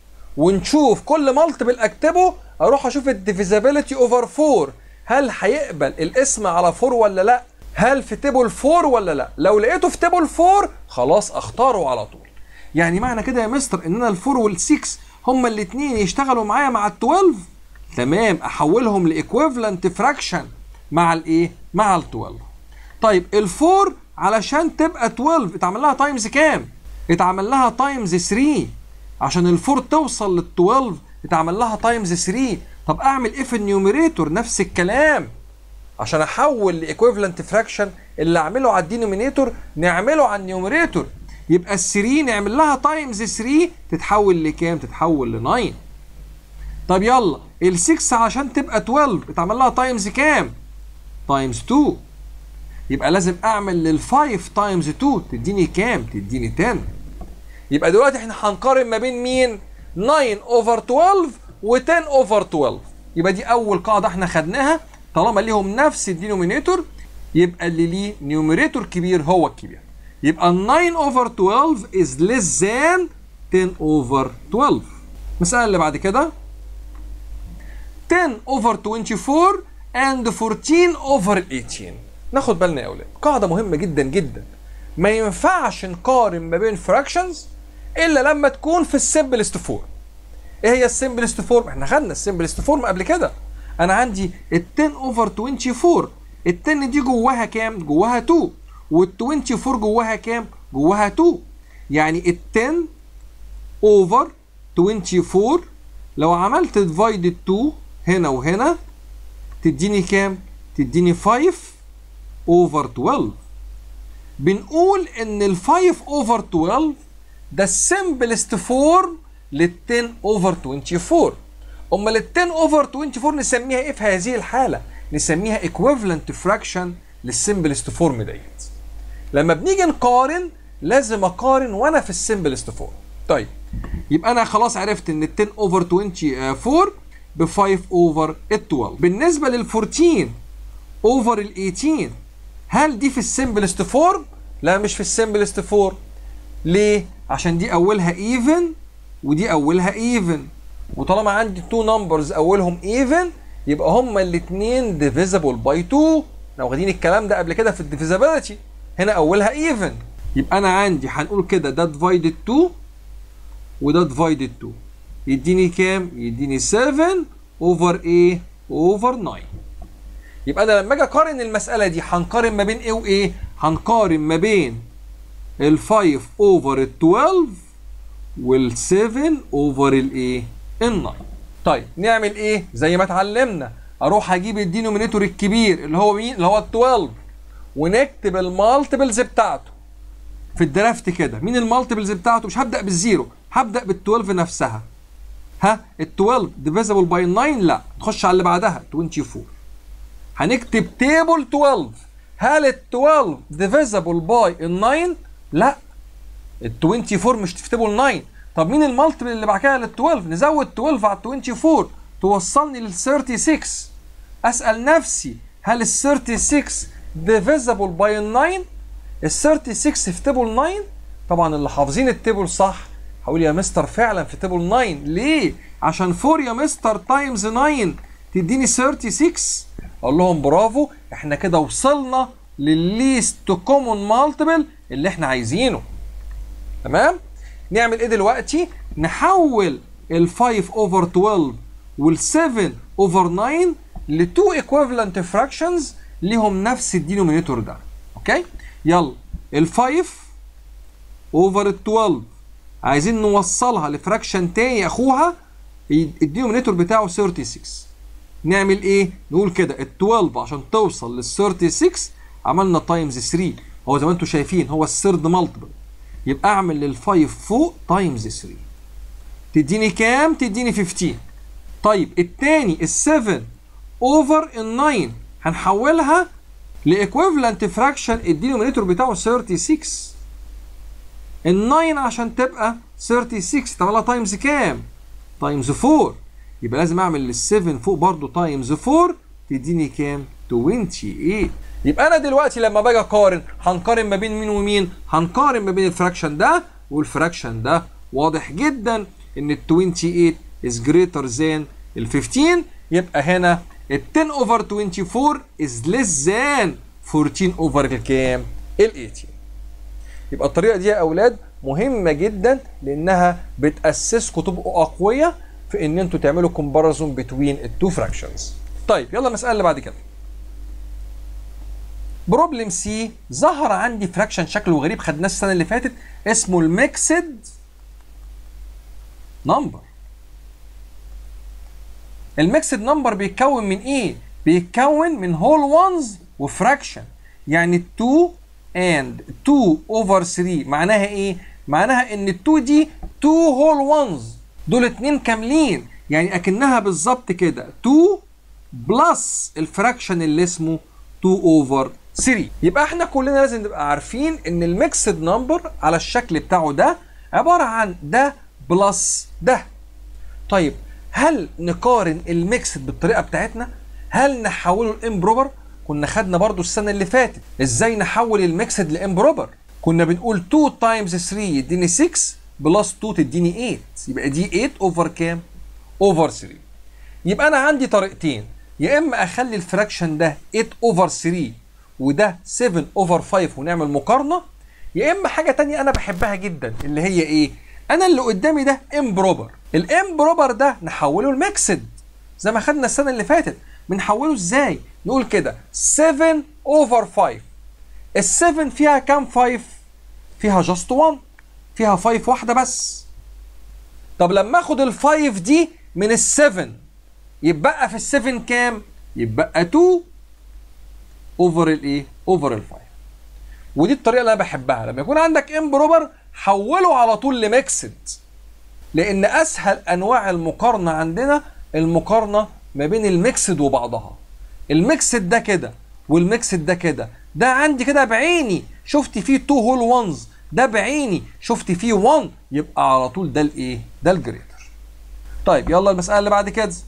ونشوف كل مالتيبل اكتبه اروح اشوف الديفيزابيلتي اوفر 4 هل هيقبل الاسم على 4 ولا لا هل في تيبل 4 ولا لا لو لقيته في تيبل 4 خلاص اختاره على طول يعني معنى كده يا مستر ان انا ال4 وال6 هما الاثنين يشتغلوا معايا مع ال12 تمام احولهم لايكويفالنت فراكشن مع الايه مع ال12 طيب ال4 علشان تبقى 12 اتعمل لها تايمز كام اتعمل لها تايمز 3 عشان ال4 توصل لل12 اتعمل لها تايمز 3 طب اعمل ايه في النيوميريتور نفس الكلام عشان احول لايكويفالنت فراكشن اللي اعمله على الدينومينيتور نعمله على النيوميريتور يبقى ال 3 نعمل لها تايمز 3 تتحول لكام تتحول ل 9 طب يلا ال 6 عشان تبقى 12 اتعمل لها تايمز كام تايمز 2 يبقى لازم اعمل لل 5 تايمز 2 تديني كام تديني 10 يبقى دلوقتي احنا هنقارن ما بين مين 9 اوفر 12 و10 اوفر 12 يبقى دي اول قاعده احنا خدناها طالما ليهم نفس الدينومينيتور يبقى اللي ليه نيوميريتور كبير هو الكبير يبقى 9 اوفر 12 is less than 10 اوفر 12 المسألة اللي بعد كده 10 اوفر 24 and 14 اوفر 18 ناخد بالنا يا اولاد قاعدة مهمة جدا جدا ما ينفعش نقارن ما بين fractions الا لما تكون في السمبلست فورم ايه هي السمبلست فورم احنا خدنا السمبلست فورم قبل كده انا عندي ال 10 اوفر 24 ال 10 دي جواها كام جواها 2 وال 24 جواها كام جواها 2 يعني ال 10 اوفر 24 لو عملت ديفايد 2 هنا وهنا تديني كام تديني 5 اوفر 12 بنقول ان ال 5 اوفر 12 ده السمبلست فورم لل 10 اوفر 24 امال ال 10 اوفر 24 نسميها ايه في هذه الحاله نسميها equivalent fraction للسمبلست فورم ديت لما بنيجي نقارن لازم اقارن وانا في السمبلست فورم طيب يبقى انا خلاص عرفت ان ال 10 اوفر 24 ب 5 اوفر ال 12 بالنسبه لل 14 اوفر ال 18 هل دي في السمبلست فورم لا مش في السمبلست فورم ليه عشان دي اولها ايفن ودي اولها ايفن وطالما عندي تو نمبرز اولهم ايفن يبقى هما الاثنين ديفيزبل باي 2 احنا واخدين الكلام ده قبل كده في الديفيزابيلتي هنا اولها ايفن يبقى انا عندي هنقول كده ده ديفايدد 2 وده ديفايدد 2 يديني كام يديني 7 اوفر ايه اوفر 9 يبقى انا لما اجي اقارن المساله دي هنقارن ما بين ايه وايه هنقارن ما بين ال 5 اوفر ال 12 وال 7 اوفر الايه ال 9 طيب نعمل ايه زي ما اتعلمنا اروح اجيب الدينومينيتور الكبير اللي هو مين اللي هو ال 12 ونكتب المالتيبلز بتاعته في الدرافت كده مين المالتيبلز بتاعته مش هبدا بالزيرو هبدا بال 12 نفسها ها ال 12 ديفيزبل باي 9 لا تخش على اللي بعدها 24 هنكتب تيبل 12 هل ال 12 ديفيزبل باي ال 9 لا ال 24 مش في تيبل 9 طب مين المالتيبل اللي بعد كده لل 12 نزود 12 على ال 24 توصلني لل 36 اسال نفسي هل ال 36 ديفيزبل باي ال 9 ال 36 في تيبل 9 طبعا اللي حافظين التيبل صح هقول يا مستر فعلا في تيبل 9 ليه عشان 4 يا مستر تايمز 9 تديني 36 اقول لهم برافو احنا كده وصلنا للليست كومون مالتيبل اللي احنا عايزينه تمام نعمل ايه دلوقتي نحول ال 5 اوفر 12 وال 7 اوفر 9 ل 2 equivalent fractions ليهم نفس الدينومينيتور ده اوكي يلا ال 5 اوفر ال 12 عايزين نوصلها لفراكشن تاني اخوها الدينومينيتور بتاعه 36 نعمل ايه نقول كده ال 12 عشان توصل لل 36 عملنا تايمز 3 هو زي ما انتم شايفين هو الثيرد مالتيبل يبقى اعمل لل 5 فوق تايمز 3 تديني كام تديني 15 طيب التاني ال 7 اوفر ال 9 هنحولها لايكويفالنت فراكشن الدينومينيتور بتاعه 36 ال 9 عشان تبقى 36 تعملها تايمز كام؟ تايمز 4 يبقى لازم اعمل لل 7 فوق برضه تايمز 4 تديني كام؟ 28 يبقى انا دلوقتي لما باجي اقارن هنقارن ما بين مين ومين؟ هنقارن ما بين الفراكشن ده والفراكشن ده واضح جدا ان ال 28 is greater than ال 15 يبقى هنا ال 10 over 24 is less than 14 over الكام؟ ال 18 يبقى الطريقه دي يا اولاد مهمه جدا لانها بتاسسكم تبقوا اقوياء في ان انتوا تعملوا كومباريزون بتوين التو فراكشنز طيب يلا المساله اللي بعد كده بروبلم سي ظهر عندي فراكشن شكله غريب خدناه السنه اللي فاتت اسمه الميكسد نمبر الميكسد نمبر بيتكون من ايه بيتكون من هول وانز وفراكشن يعني 2 and 2 over 3 معناها ايه؟ معناها ان ال 2 دي 2 whole ones دول اتنين كاملين يعني اكنها بالظبط كده 2 بلس الفراكشن اللي اسمه 2 over 3 يبقى احنا كلنا لازم نبقى عارفين ان الميكسد نمبر على الشكل بتاعه ده عباره عن ده بلس ده طيب هل نقارن الميكسد بالطريقه بتاعتنا؟ هل نحوله لامبروبر؟ كنا خدنا برضو السنه اللي فاتت ازاي نحول الميكسد لامبروبر كنا بنقول 2 تايمز 3 يديني 6 بلس 2 تديني 8 يبقى دي 8 اوفر كام اوفر 3 يبقى انا عندي طريقتين يا اما اخلي الفراكشن ده 8 اوفر 3 وده 7 اوفر 5 ونعمل مقارنه يا اما حاجه تانية انا بحبها جدا اللي هي ايه انا اللي قدامي ده امبروبر الامبروبر ده نحوله لميكسد زي ما خدنا السنه اللي فاتت بنحوله ازاي نقول كده 7 اوفر 5 ال 7 فيها كام 5 فيها جاست 1 فيها 5 واحده بس طب لما اخد ال 5 دي من ال 7 يبقى في ال 7 كام يبقى 2 اوفر الايه اوفر ال 5 ودي الطريقه اللي انا بحبها لما يكون عندك امبروبر حوله على طول لميكسد لان اسهل انواع المقارنه عندنا المقارنه ما بين الميكسد وبعضها الميكسد ده كده والميكسد ده كده ده عندي كده بعيني شفت فيه تو هول وانز ده بعيني شفت فيه 1 يبقى على طول ده الايه ده الجريتر طيب يلا المساله اللي بعد كده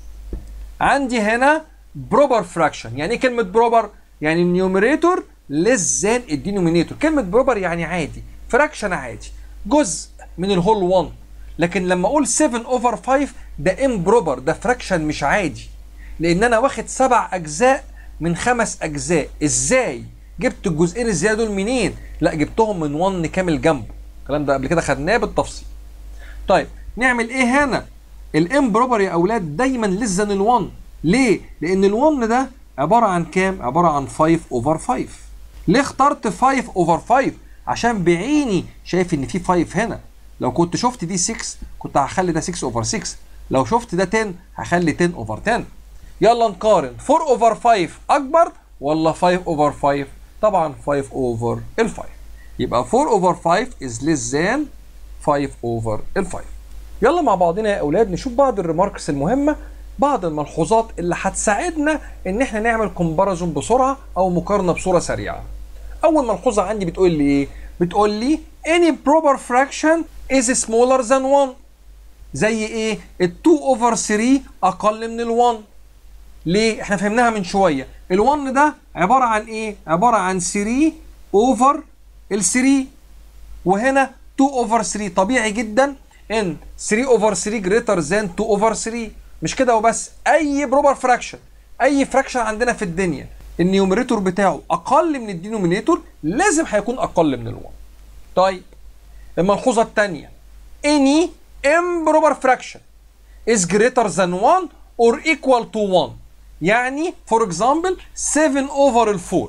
عندي هنا بروبر فراكشن يعني ايه كلمه بروبر يعني النيوميريتور ليس ذان الدينومينيتور كلمه بروبر يعني عادي فراكشن عادي جزء من الهول 1 لكن لما اقول 7 اوفر 5 ده امبروبر ده فراكشن مش عادي لان انا واخد سبع اجزاء من خمس اجزاء ازاي جبت الجزئين الزياده دول منين لا جبتهم من 1 كامل جنبه الكلام ده قبل كده خدناه بالتفصيل طيب نعمل ايه هنا الامبروبر يا اولاد دايما لسه ال1 ليه لان ال1 ده عباره عن كام عباره عن 5 اوفر 5 ليه اخترت 5 اوفر 5 عشان بعيني شايف ان في 5 هنا لو كنت شفت دي 6 كنت هخلي ده 6 اوفر 6 لو شفت ده 10 هخلي 10 اوفر 10 يلا نقارن 4 اوفر 5 اكبر ولا 5 اوفر 5 طبعا 5 اوفر ال 5 يبقى 4 اوفر 5 is less than 5 اوفر ال 5 يلا مع بعضنا يا اولاد نشوف بعض الريماركس المهمه بعض الملحوظات اللي هتساعدنا ان احنا نعمل كومباريزون بسرعه او مقارنه بصوره سريعه اول ملحوظه عندي بتقول لي ايه بتقول لي any proper fraction is smaller than 1 زي ايه ال 2 over 3 اقل من ال 1 ليه احنا فهمناها من شويه ال 1 ده عباره عن ايه عباره عن 3 over ال 3 وهنا 2 over 3 طبيعي جدا ان 3 over 3 greater than 2 over 3 مش كده وبس اي بروبر فراكشن اي فراكشن عندنا في الدنيا النيوميريتور بتاعه اقل من الدينومينيتور لازم هيكون اقل من ال1 طيب الملحوظه الثانيه any improper fraction is greater than 1 or equal to 1 يعني for example 7 over ال 4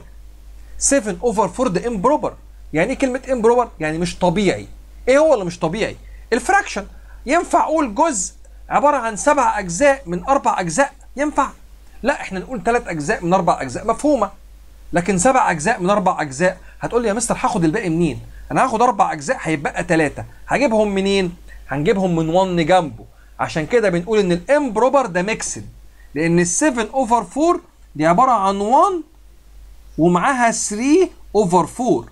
7 over 4 ده improper يعني ايه كلمه improper يعني مش طبيعي ايه هو اللي مش طبيعي الفراكشن ينفع اقول جزء عباره عن سبع اجزاء من اربع اجزاء ينفع لا احنا نقول ثلاث اجزاء من اربع اجزاء مفهومه لكن سبع اجزاء من اربع اجزاء هتقول لي يا مستر هاخد الباقي منين انا هاخد اربع اجزاء هيبقى ثلاثه هجيبهم منين هنجيبهم من 1 جنبه عشان كده بنقول ان الامبروبر ده ميكسد لان ال 7 اوفر 4 دي عباره عن 1 ومعاها 3 اوفر 4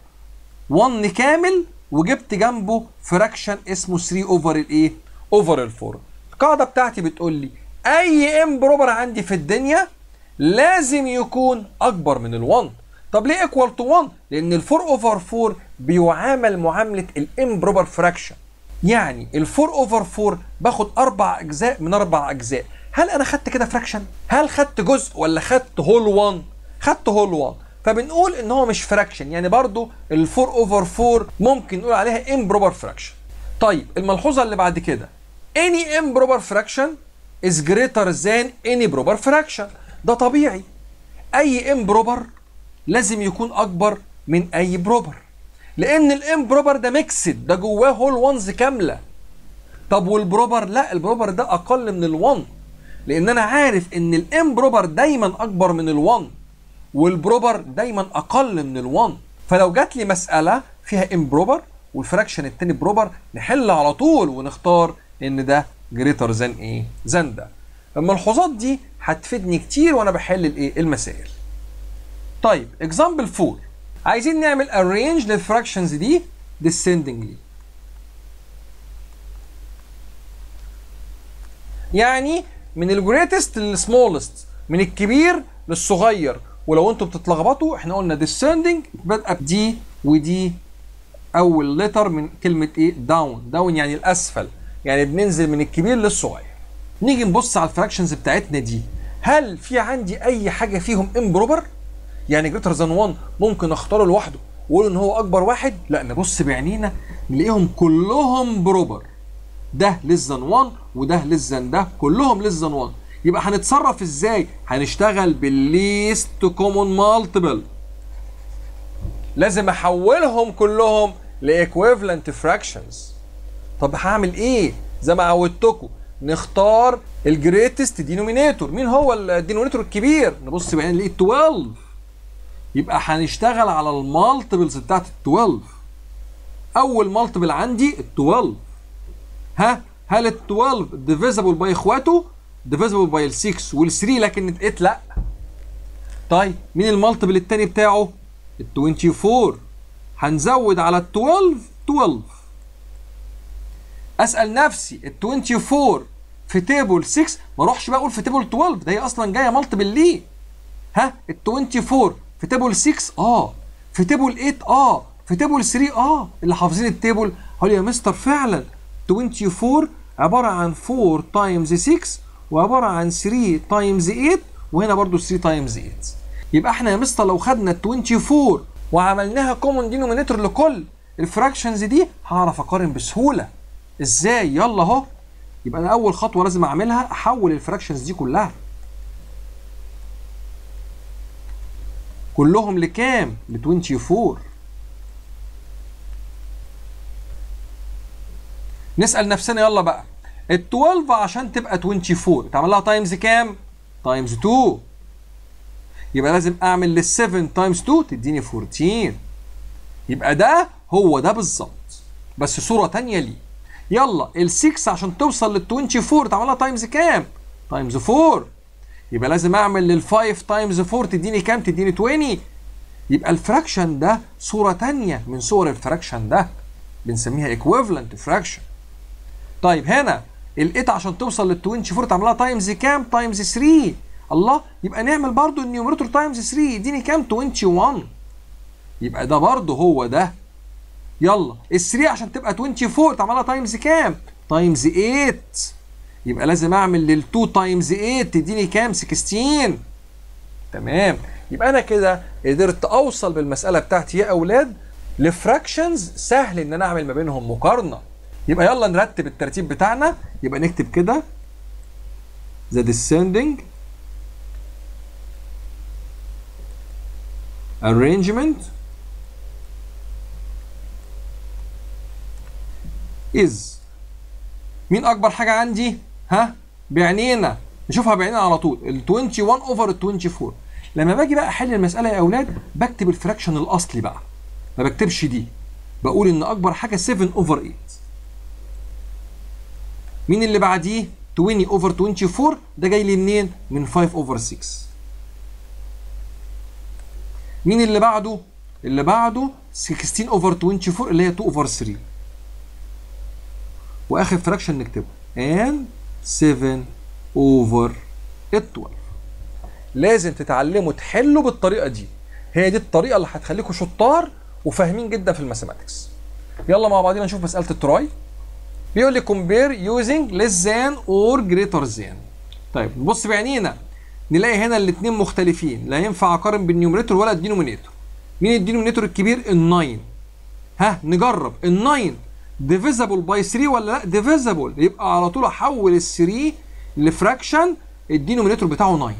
1 كامل وجبت جنبه فراكشن اسمه 3 اوفر الايه اوفر ال 4 القاعده بتاعتي بتقول لي اي امبروبر عندي في الدنيا لازم يكون اكبر من ال1 طب ليه ايكوال تو 1 لان ال 4 اوفر 4 بيعامل معامله الامبروبر فراكشن يعني ال 4 اوفر 4 باخد اربع اجزاء من اربع اجزاء هل انا خدت كده فراكشن هل خدت جزء ولا خدت هول 1 خدت هول 1 فبنقول ان هو مش فراكشن يعني برضو ال 4 اوفر 4 ممكن نقول عليها امبروبر فراكشن طيب الملحوظه اللي بعد كده any improper fraction is greater than any proper fraction ده طبيعي اي improper لازم يكون اكبر من اي بروبر لان الامبروبر ده ميكسد ده جواه هول وانز كامله طب والبروبر لا البروبر ده اقل من الوان لان انا عارف ان الامبروبر دايما اكبر من الوان والبروبر دايما اقل من الوان فلو جات لي مساله فيها امبروبر والفراكشن التاني بروبر نحل على طول ونختار ان ده جريتر ذان ايه ذان ده الملحوظات دي هتفيدني كتير وانا بحل الايه المسائل طيب اكزامبل 4 عايزين نعمل arrange للفراكشنز دي descendingly يعني من الجريتست للسمولست من الكبير للصغير ولو انتوا بتتلخبطوا احنا قلنا descending بادئه بدي ودي اول لتر من كلمه ايه داون داون يعني الاسفل يعني بننزل من الكبير للصغير نيجي نبص على الفراكشنز بتاعتنا دي هل في عندي اي حاجه فيهم امبروبر يعني جريتر ذان 1 ممكن اختاره لوحده واقول ان هو اكبر واحد لا نبص بعينينا نلاقيهم كلهم بروبر ده ليس ذان 1 وده ليس ذان ده كلهم ليس ذان 1 يبقى هنتصرف ازاي هنشتغل بالليست كومون مالتيبل لازم احولهم كلهم لايكويفالنت فراكشنز طب هعمل ايه زي ما عودتكم نختار الجريتست دينومينيتور مين هو الدينومينيتور الكبير نبص بعدين نلاقي 12 يبقى هنشتغل على المالتيبلز بتاعت ال 12 اول مالتيبل عندي ال 12 ها هل ال 12 ديفيزبل باي اخواته ديفيزبل باي ال 6 وال 3 لكن اتقيت لا طيب مين المالتيبل التاني بتاعه ال 24 هنزود على ال 12 12 اسال نفسي ال 24 في تيبل 6 ما اروحش بقى اقول في تيبل 12 ده هي اصلا جايه مالتيبل ليه ها ال 24 في تيبل 6 اه في تيبل 8 اه في تيبل 3 اه اللي حافظين التيبل هقول يا مستر فعلا 24 عباره عن 4 تايمز 6 وعباره عن 3 تايمز 8 وهنا برضو 3 تايمز 8 يبقى احنا يا مستر لو خدنا ال 24 وعملناها كومون دينومينيتور لكل الفراكشنز دي هعرف اقارن بسهوله ازاي يلا اهو يبقى انا اول خطوه لازم اعملها احول الفراكشنز دي كلها كلهم لكام ل 24 نسال نفسنا يلا بقى ال 12 عشان تبقى 24 تعمل لها تايمز كام تايمز 2 يبقى لازم اعمل لل 7 تايمز 2 تديني 14 يبقى ده هو ده بالظبط بس صوره ثانيه ليه يلا ال 6 عشان توصل لل 24 تعملها تايمز كام تايمز 4 يبقى لازم اعمل لل 5 تايمز 4 تديني كام تديني 20 يبقى الفراكشن ده صوره ثانيه من صور الفراكشن ده بنسميها ايكويفالنت فراكشن طيب هنا ال 8 عشان توصل لل 24 تعملها تايمز كام تايمز 3 الله يبقى نعمل برضو النيوميريتور تايمز 3 يديني كام 21 يبقى ده برضو هو ده يلا ال 3 عشان تبقى 24 تعملها تايمز كام تايمز 8 يبقى لازم اعمل لل 2 تايمز 8 تديني كام 16 تمام يبقى انا كده قدرت اوصل بالمساله بتاعتي يا اولاد لفراكشنز سهل ان انا اعمل ما بينهم مقارنه يبقى يلا نرتب الترتيب بتاعنا يبقى نكتب كده the descending arrangement is مين اكبر حاجه عندي ها بعينينا نشوفها بعينينا على طول ال 21 اوفر ال 24 لما باجي بقى احل المساله يا اولاد بكتب الفراكشن الاصلي بقى ما بكتبش دي بقول ان اكبر حاجه 7 اوفر 8 مين اللي بعديه 20 اوفر 24 ده جاي لي منين من 5 اوفر 6 مين اللي بعده اللي بعده 16 اوفر 24 اللي هي 2 اوفر 3 واخر فراكشن نكتبه and 7 اوفر 12 لازم تتعلموا تحلوا بالطريقه دي هي دي الطريقه اللي هتخليكم شطار وفاهمين جدا في الماثيماتكس يلا مع بعضينا نشوف مساله التراي بيقول لي compare using less than or greater than طيب نبص بعينينا نلاقي هنا الاثنين مختلفين لا ينفع اقارن بالنيوميريتور ولا الدينومينيتور مين الدينومينيتور الكبير ال9 ها نجرب ال9 ديفيزبل باي 3 ولا لا ديفيزبل يبقى على طول احول ال 3 لفراكشن الدينومينيتور بتاعه 9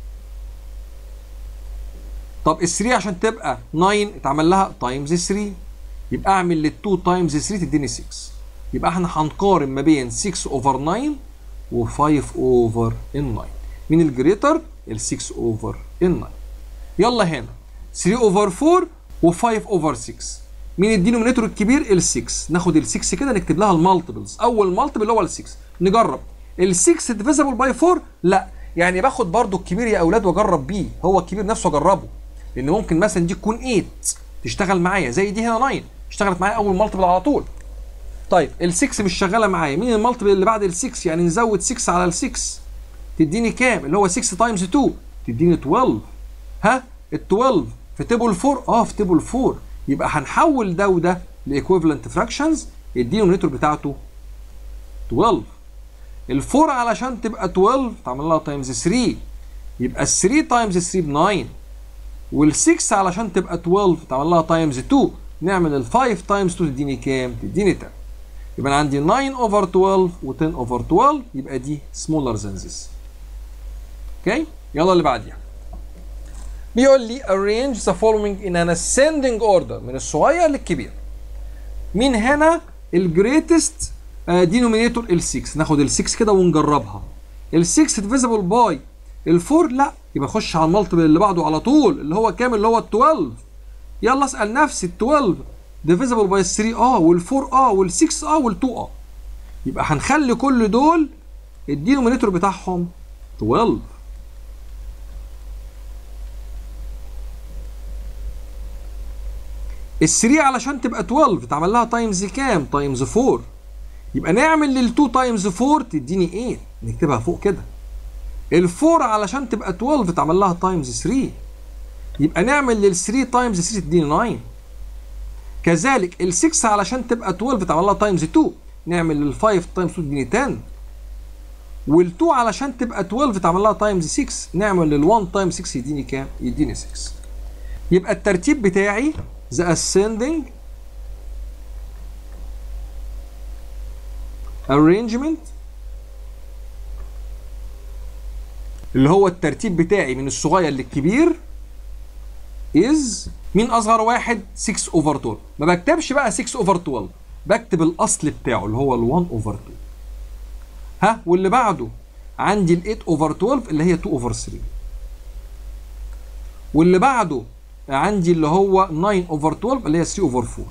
طب ال 3 عشان تبقى 9 اتعمل لها تايمز 3 يبقى اعمل لل 2 تايمز 3 تديني 6 يبقى احنا هنقارن ما بين 6 اوفر 9 و5 اوفر ال 9 مين الجريتر ال 6 اوفر ال 9 يلا هنا 3 اوفر 4 و5 اوفر 6 مين الدينومينيتور الكبير ال 6 ناخد ال 6 كده نكتب لها المالتيبلز اول مالتيبل اللي هو ال 6 نجرب ال 6 ديفيزبل باي 4 لا يعني باخد برضو الكبير يا اولاد واجرب بيه هو الكبير نفسه اجربه لان ممكن مثلا دي تكون 8 تشتغل معايا زي دي هنا 9 اشتغلت معايا اول مالتيبل على طول طيب ال 6 مش شغاله معايا مين المالتيبل اللي بعد ال 6 يعني نزود 6 على ال 6 تديني كام اللي هو 6 تايمز 2 تديني 12 ها ال 12 في تيبل 4 اه في تيبل 4 يبقى هنحول ده وده لايكويفالنت فراكشنز الدينومينيتور بتاعته 12 ال 4 علشان تبقى 12 تعمل لها تايمز 3 يبقى ال 3 تايمز 3 ب 9 وال 6 علشان تبقى 12 تعمل لها تايمز 2 نعمل ال 5 تايمز 2 تديني كام؟ تديني 10 يبقى انا عندي 9 اوفر 12 و10 اوفر 12 يبقى دي smaller than this اوكي يلا اللي بعديها بيقول لي arrange the following in an ascending order من الصغير للكبير مين هنا الجريتست دينومينيتور ال 6 ناخد ال 6 كده ونجربها ال 6 ديفيزبل باي ال 4 لا يبقى خش على المالتيبل اللي بعده على طول اللي هو كام اللي هو ال 12 يلا اسال نفسي ال 12 ديفيزبل باي 3 اه وال 4 اه وال 6 اه وال 2 اه يبقى هنخلي كل دول الدينومينيتور بتاعهم 12 ال 3 علشان تبقى 12 اتعمل لها تايمز كام؟ تايمز 4 يبقى نعمل لل 2 تايمز 4 تديني 8 نكتبها فوق كده ال 4 علشان تبقى 12 اتعمل لها تايمز 3 يبقى نعمل لل 3 تايمز 3 تديني 9 كذلك ال 6 علشان تبقى 12 اتعمل لها تايمز 2 نعمل لل 5 تايمز 2 تديني 10 وال2 علشان تبقى 12 تعمل لها تايمز 6 نعمل ال1 تايمز 6 يديني كام؟ يديني 6 يبقى الترتيب بتاعي the ascending arrangement اللي هو الترتيب بتاعي من الصغير للكبير is مين اصغر واحد 6 اوفر 12 ما بكتبش بقى 6 اوفر 12 بكتب الاصل بتاعه اللي هو ال1 اوفر 2 ها واللي بعده عندي ال 8 اوفر 12 اللي هي 2 اوفر 3 واللي بعده عندي اللي هو 9 اوفر 12 اللي هي 3 اوفر 4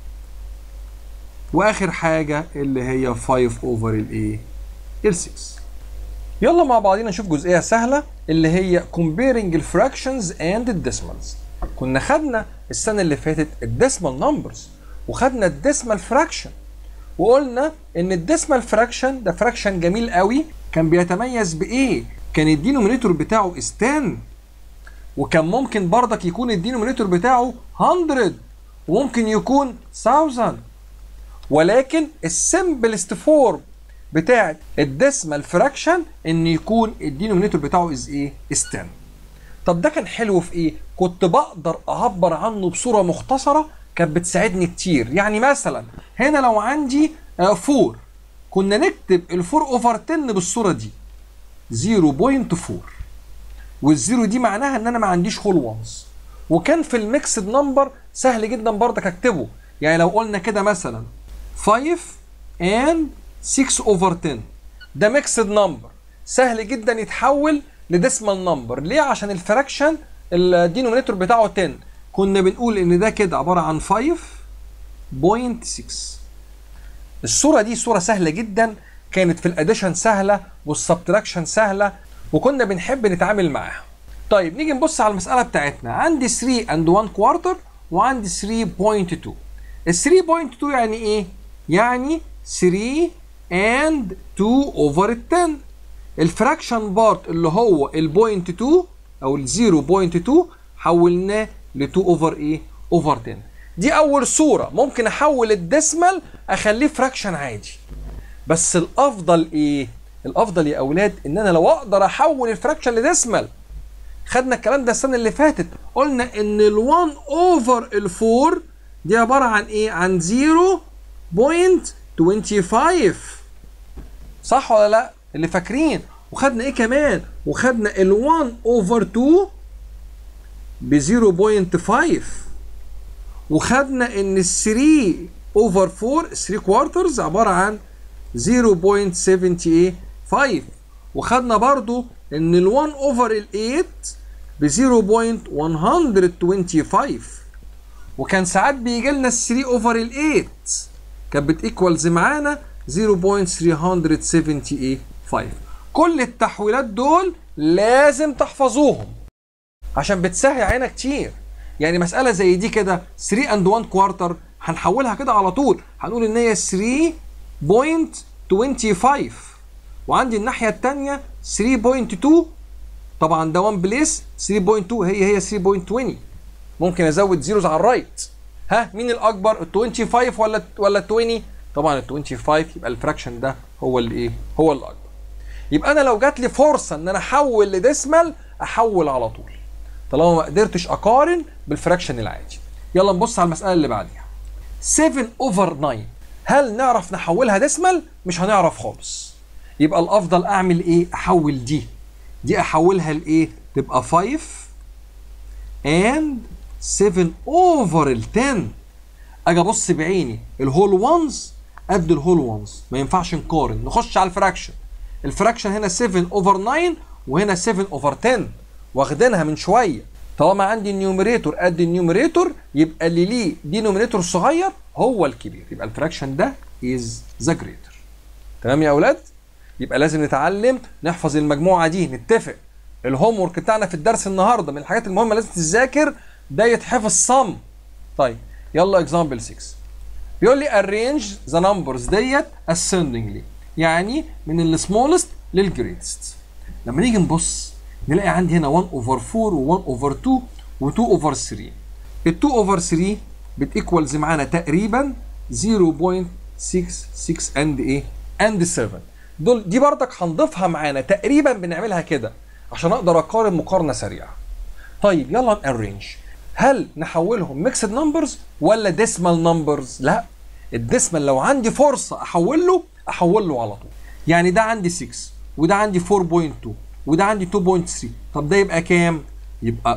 واخر حاجه اللي هي 5 اوفر الايه ال 6 يلا مع بعضينا نشوف جزئيه سهله اللي هي comparing الفراكشنز اند الديسمالز كنا خدنا السنه اللي فاتت الديسمال نمبرز وخدنا الديسمال فراكشن وقلنا ان الديسمال فراكشن ده فراكشن جميل قوي كان بيتميز بايه كان الدينومينيتور بتاعه is 10 وكان ممكن برضك يكون الدينومينيتور بتاعه 100 وممكن يكون 1000 ولكن السمبلست فورم بتاعت الديسمال فراكشن ان يكون الدينومينيتور بتاعه از ايه؟ از 10 طب ده كان حلو في ايه؟ كنت بقدر اعبر عنه بصوره مختصره كانت بتساعدني كتير يعني مثلا هنا لو عندي 4 كنا نكتب ال 4 اوفر 10 بالصوره دي 0.4 والزيرو دي معناها ان انا ما عنديش هول وانز وكان في الميكسد نمبر سهل جدا برضك اكتبه يعني لو قلنا كده مثلا 5 and 6 over 10 ده ميكسد نمبر سهل جدا يتحول لديسمال نمبر ليه عشان الفراكشن الدينومينيتور بتاعه 10 كنا بنقول ان ده كده عباره عن 5.6 الصوره دي صوره سهله جدا كانت في الاديشن سهله والسبتراكشن سهله وكنا بنحب نتعامل معاها طيب نيجي نبص على المساله بتاعتنا عندي 3 and 1 كوارتر وعندي 3.2 ال 3.2 يعني ايه يعني 3 and 2 over 10 الفراكشن بارت اللي هو البوينت 2 او ال 0.2 حولناه ل 2 اوفر ايه اوفر 10 دي اول صوره ممكن احول الديسمال اخليه فراكشن عادي بس الافضل ايه الافضل يا اولاد ان انا لو اقدر احول الفراكشن لديسمال خدنا الكلام ده السنه اللي فاتت قلنا ان ال1 اوفر ال4 دي عباره عن ايه عن 0.25 صح ولا لا اللي فاكرين وخدنا ايه كمان وخدنا ال1 اوفر 2 ب 0.5 وخدنا ان ال 3 اوفر 4 3 كوارترز عباره عن 0.75 وخدنا برضو ان ال 1 اوفر ال 8 ب 0.125 وكان ساعات بيجي لنا ال 3 اوفر ال 8 كانت بتيكوالز معانا 0.375 كل التحويلات دول لازم تحفظوهم عشان بتسهل علينا كتير يعني مسألة زي دي كده 3 اند 1 كوارتر هنحولها كده على طول هنقول ان هي 3.25 وعندي الناحية التانية 3.2 طبعا ده 1 بليس 3.2 هي هي 3.20 ممكن ازود زيروز على الرايت ها مين الاكبر ال 25 ولا ولا ال 20 طبعا ال 25 يبقى الفراكشن ده هو اللي ايه هو الاكبر يبقى انا لو جات لي فرصه ان انا احول لديسمال احول على طول طالما ما قدرتش اقارن بالفراكشن العادي يلا نبص على المساله اللي بعديها 7 اوفر 9 هل نعرف نحولها ديسمال مش هنعرف خالص يبقى الافضل اعمل ايه احول دي دي احولها لايه تبقى 5 and 7 اوفر ال 10 اجي ابص بعيني الهول وانز قد الهول وانز ما ينفعش نقارن نخش على الفراكشن الفراكشن هنا 7 اوفر 9 وهنا 7 اوفر 10 واخدينها من شويه طالما عندي النيوميريتور قد النيوميريتور يبقى اللي ليه دينومينيتور صغير هو الكبير يبقى الفراكشن ده از ذا جريتر تمام يا اولاد يبقى لازم نتعلم نحفظ المجموعه دي نتفق الهوم ورك بتاعنا في الدرس النهارده من الحاجات المهمه لازم تذاكر ده يتحفظ صم طيب يلا اكزامبل 6 بيقول لي arrange the numbers ديت ascendingly يعني من السمولست للجريتست لما نيجي نبص نلاقي عندي هنا 1 اوفر 4 و1 اوفر 2 و2 اوفر 3 ال 2 اوفر 3 بتيكوالز معانا تقريبا 0.66 اند ايه اند 7 دول دي بردك هنضيفها معانا تقريبا بنعملها كده عشان اقدر اقارن مقارنه سريعه طيب يلا نارينج هل نحولهم ميكسد نمبرز ولا ديسمال نمبرز لا الديسمال لو عندي فرصه احول له احول له على طول يعني ده عندي 6 وده عندي 4.2 وده عندي 2.3 طب ده يبقى كام يبقى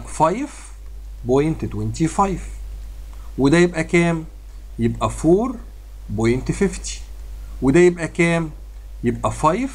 5.25 وده يبقى كام يبقى 4.50 وده يبقى كام يبقى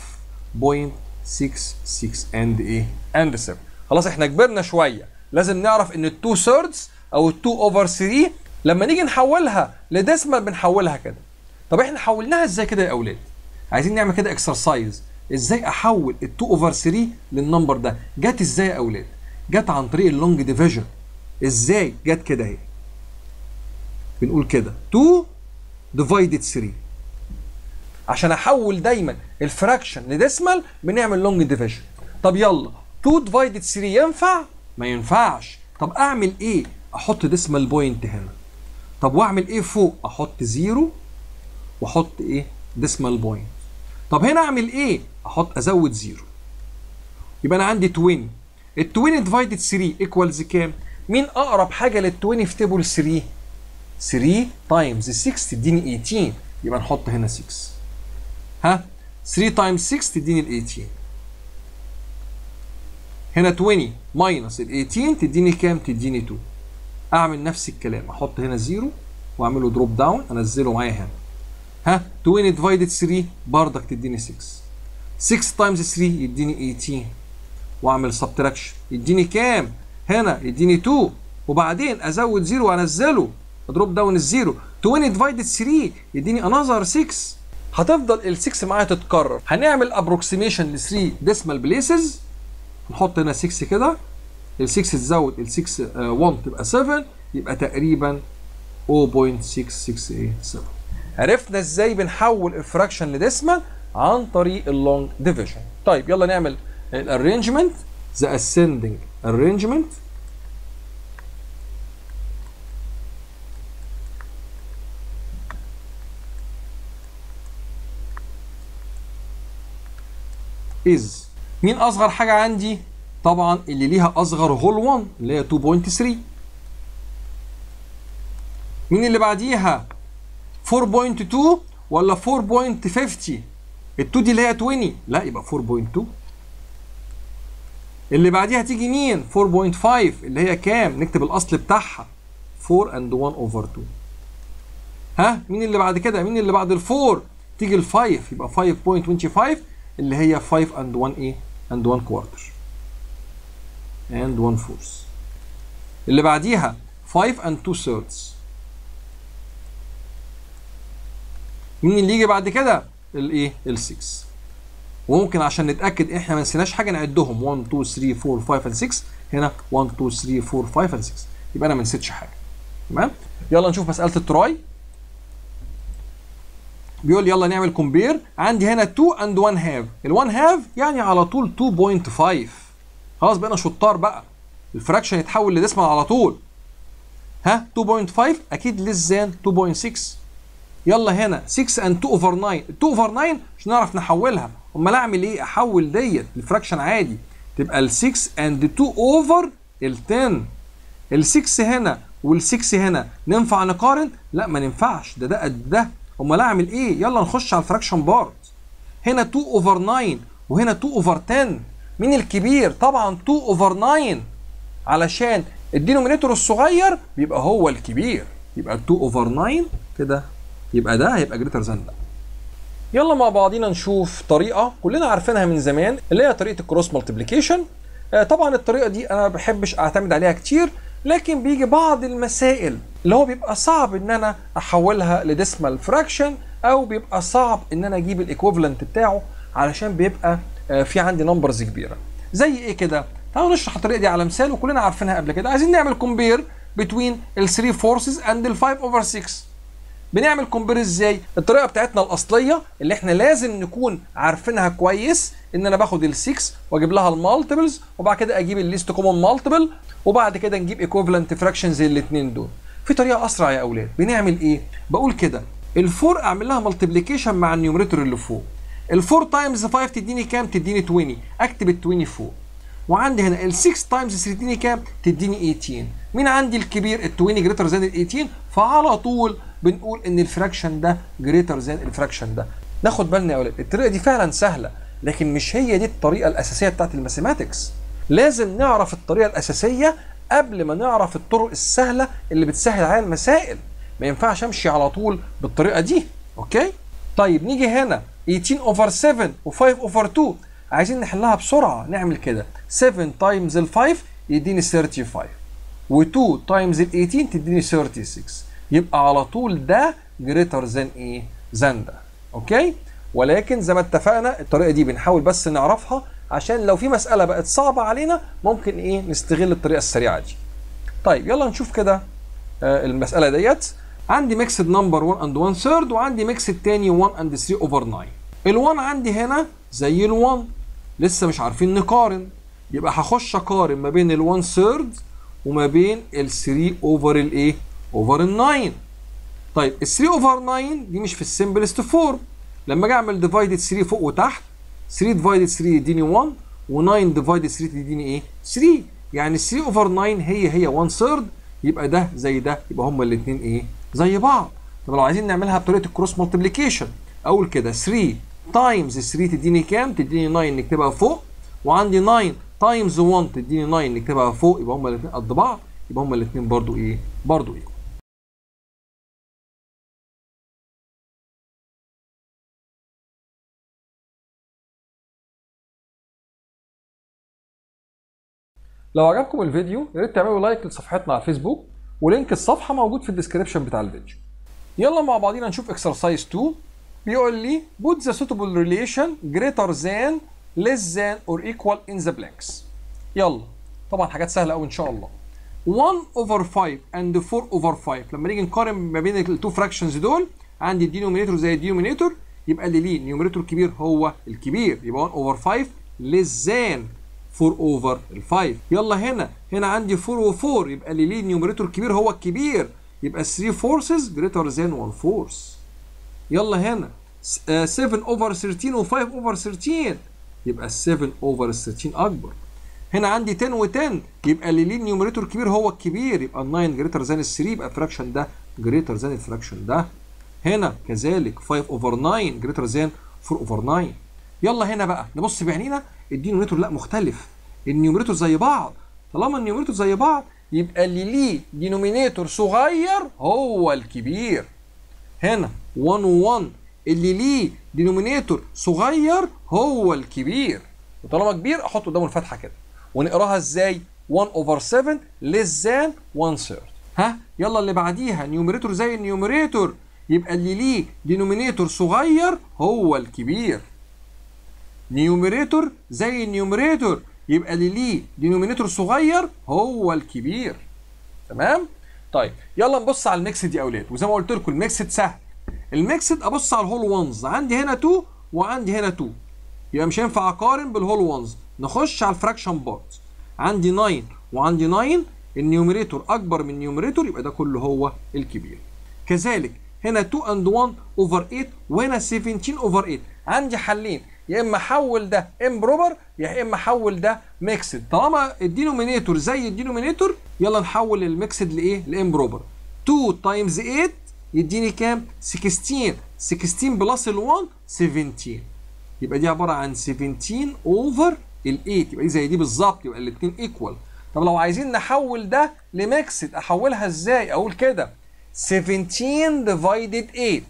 5.66 اند ايه اند 7 خلاص احنا كبرنا شويه لازم نعرف ان ال2 ثيردز او ال2 اوفر 3 لما نيجي نحولها لديسمال بنحولها كده طب احنا حولناها ازاي كده يا اولاد عايزين نعمل كده اكسرسايز ازاي احول ال2 اوفر 3 للنمبر ده جت ازاي يا اولاد جت عن طريق اللونج ديفيجن ازاي جت كده اهي بنقول كده 2 ديفايدد 3 عشان احول دايما الفراكشن لديسمال بنعمل لونج ديفيجن طب يلا 2 ديفايدد 3 ينفع ما ينفعش طب اعمل ايه احط ديسمال بوينت هنا طب واعمل ايه فوق احط زيرو واحط ايه ديسمال بوينت طب هنا اعمل ايه احط ازود زيرو يبقى انا عندي 20 ال 20 ديفايدد 3 ايكوالز كام مين اقرب حاجه لل 20 في تيبل 3 3 تايمز 6 تديني 18 يبقى نحط هنا 6 ها 3 تايمز 6 تديني ال 18 هنا 20 ماينس ال 18 تديني كام تديني 2 اعمل نفس الكلام احط هنا 0 واعمله دروب داون انزله معايا هنا ها 20 ديفايدد 3 بردك تديني 6 6 تايمز 3 يديني 18 واعمل سبتراكشن يديني كام هنا يديني 2 وبعدين ازود 0 وانزله دروب داون الزيرو 20 ديفايدد 3 يديني انذر 6 هتفضل ال 6 معايا تتكرر هنعمل ابروكسيميشن ل 3 ديسمال بليسز نحط هنا 6 كده ال 6 تزود ال 6 1 تبقى 7 يبقى تقريبا 0.667 عرفنا ازاي بنحول الفراكشن لديسمال عن طريق اللونج ديفيجن طيب يلا نعمل الارينجمنت ذا ascending arrangement is مين اصغر حاجه عندي طبعا اللي ليها اصغر هول 1 اللي هي 2.3 مين اللي بعديها 4.2 ولا 4.50 ال 2 دي اللي هي 20 لا يبقى 4.2 اللي بعديها تيجي مين 4.5 اللي هي كام نكتب الاصل بتاعها 4 and 1 over 2 ها مين اللي بعد كده مين اللي بعد ال 4 تيجي ال 5 يبقى 5.25 اللي هي 5 and 1 ايه and 1 quarter and 1 fourth اللي بعديها 5 and 2 thirds مين اللي يجي بعد كده الايه ال 6 وممكن عشان نتاكد احنا ما نسيناش حاجه نعدهم 1 2 3 4 5 and 6 هنا 1 2 3 4 5 and 6 يبقى انا ما نسيتش حاجه تمام يلا نشوف مساله التراي بيقول يلا نعمل كومبير عندي هنا 2 اند 1 هاف ال1 هاف يعني على طول 2.5 خلاص بقينا شطار بقى الفراكشن يتحول لديسمال على طول ها 2.5 اكيد ليس ذان 2.6 يلا هنا 6 اند 2 اوفر 9 2 اوفر 9 مش نعرف نحولها امال اعمل ايه احول ديت الفراكشن عادي تبقى ال 6 اند 2 اوفر ال 10 ال 6 هنا وال 6 هنا ننفع نقارن لا ما ننفعش ده ده قد ده امال اعمل ايه يلا نخش على الفراكشن بارت هنا 2 اوفر 9 وهنا 2 اوفر 10 مين الكبير طبعا 2 اوفر 9 علشان الدينومينيتور الصغير بيبقى هو الكبير يبقى 2 اوفر 9 كده يبقى ده هيبقى جريتر ذان ده يلا مع بعضينا نشوف طريقه كلنا عارفينها من زمان اللي هي طريقه الكروس مالتيبليكيشن طبعا الطريقه دي انا ما بحبش اعتمد عليها كتير لكن بيجي بعض المسائل اللي هو بيبقى صعب ان انا احولها لديسمال فراكشن او بيبقى صعب ان انا اجيب الايكوفالنت بتاعه علشان بيبقى في عندي نمبرز كبيره زي ايه كده تعالوا نشرح الطريقه دي على مثال وكلنا عارفينها قبل كده عايزين نعمل كومبير بين ال 3 فورسز اند ال 5 اوفر 6 بنعمل كومبير ازاي الطريقه بتاعتنا الاصليه اللي احنا لازم نكون عارفينها كويس ان انا باخد ال 6 واجيب لها المالتيبلز وبعد كده اجيب الليست كومن مالتيبل وبعد كده نجيب ايكوفالنت فراكشن زي الاثنين دول في طريقه اسرع يا اولاد بنعمل ايه بقول كده الفور اعمل لها مالتيبليكيشن مع النيومريتور اللي فوق ال 4 تايمز 5 تديني كام تديني 20 اكتب ال 20 فوق وعندي هنا ال 6 تايمز 3 تديني كام تديني 18 مين عندي الكبير ال 20 جريتر ذان ال 18 فعلى طول بنقول ان الفراكشن ده جريتر ذان الفراكشن ده ناخد بالنا يا اولاد الطريقه دي فعلا سهله لكن مش هي دي الطريقه الاساسيه بتاعت الماثيماتكس لازم نعرف الطريقه الاساسيه قبل ما نعرف الطرق السهله اللي بتسهل عليا المسائل ما ينفعش امشي على طول بالطريقه دي اوكي طيب نيجي هنا 18 اوفر 7 و5 اوفر 2 عايزين نحلها بسرعه نعمل كده 7 تايمز ال 5 يديني 35 و2 تايمز ال 18 تديني 36 يبقى على طول ده جريتر ذان ايه ذان ده اوكي ولكن زي ما اتفقنا الطريقه دي بنحاول بس نعرفها عشان لو في مساله بقت صعبه علينا ممكن ايه نستغل الطريقه السريعه دي طيب يلا نشوف كده آه المساله ديت عندي ميكسد نمبر 1 اند 1 ثيرد وعندي ميكسد تاني 1 اند 3 اوفر 9 ال1 عندي هنا زي ال1 لسه مش عارفين نقارن يبقى هخش اقارن ما بين ال1 ثيرد وما بين ال3 اوفر الايه اوفر ال9 طيب ال3 اوفر 9 دي مش في السمبلست فورم لما اجي اعمل ديفايدد 3 فوق وتحت 3 ديفايدد 3 يديني 1 و9 ديفايدد 3 تديني ايه 3 يعني 3 اوفر 9 هي هي 1 ثيرد يبقى ده زي ده يبقى هما الاثنين ايه زي بعض طب لو عايزين نعملها بطريقه الكروس مالتيبليكيشن اقول كده 3 تايمز 3 تديني كام تديني 9 نكتبها فوق وعندي 9 تايمز 1 تديني 9 نكتبها فوق يبقى هما الاثنين قد بعض يبقى هما الاثنين برضو ايه برضو ايه لو عجبكم الفيديو يا ريت تعملوا لايك لصفحتنا على الفيسبوك ولينك الصفحه موجود في الديسكربشن بتاع الفيديو يلا مع بعضينا نشوف اكسرسايز 2 بيقول لي put the suitable relation greater than less than or equal in the blanks يلا طبعا حاجات سهله قوي ان شاء الله 1 over 5 and 4 over 5 لما نيجي نقارن ما بين التو فراكشنز دول عندي الدينومينيتور زي الدينومينيتور يبقى اللي ليه نيوميريتور كبير هو الكبير يبقى 1 over 5 less than 4 اوفر ال 5 يلا هنا هنا عندي 4 و4 يبقى اللي ليه نيوميريتور كبير هو الكبير يبقى 3 فورسز جريتر ذان 1 فورس يلا هنا 7 اوفر 13 و5 اوفر 13 يبقى 7 اوفر 13 اكبر هنا عندي 10 و10 يبقى اللي ليه نيوميريتور كبير هو الكبير يبقى 9 جريتر ذان 3 يبقى الفراكشن ده جريتر ذان الفراكشن ده هنا كذلك 5 اوفر 9 جريتر ذان 4 اوفر 9 يلا هنا بقى نبص بعينينا الدينومينيتور لا مختلف النيوميريتور زي بعض طالما النيوميريتور زي بعض يبقى اللي ليه دينومينيتور صغير هو الكبير هنا 1 و1 اللي ليه دينومينيتور صغير هو الكبير وطالما كبير احط قدامه الفتحه كده ونقراها ازاي 1 اوفر 7 less than 1 third ها يلا اللي بعديها نيوميريتور زي النيوميريتور يبقى اللي ليه دينومينيتور صغير هو الكبير نيوميريتور زي النيوميريتور يبقى اللي ليه دينومينيتور صغير هو الكبير تمام طيب يلا نبص على الميكسد يا اولاد وزي ما قلت لكم الميكسد سهل الميكسد ابص على الهول وانز عندي هنا 2 وعندي هنا 2 يبقى مش هينفع اقارن بالهول وانز نخش على الفراكشن بارت عندي 9 وعندي 9 النيوميريتور اكبر من النيوميريتور يبقى ده كله هو الكبير كذلك هنا 2 اند 1 اوفر 8 وهنا 17 اوفر 8 عندي حلين يا اما احول ده امبروبر يا اما احول ده ميكسد طالما الدينومينيتور زي الدينومينيتور يلا نحول الميكسد لايه لامبروبر 2 تايمز 8 يديني كام 16 16 بلس ال1 17 يبقى دي عباره عن 17 اوفر ال8 يبقى دي زي دي بالظبط يبقى الاثنين ايكوال طب لو عايزين نحول ده لميكسد احولها ازاي اقول كده 17 ديفايدد 8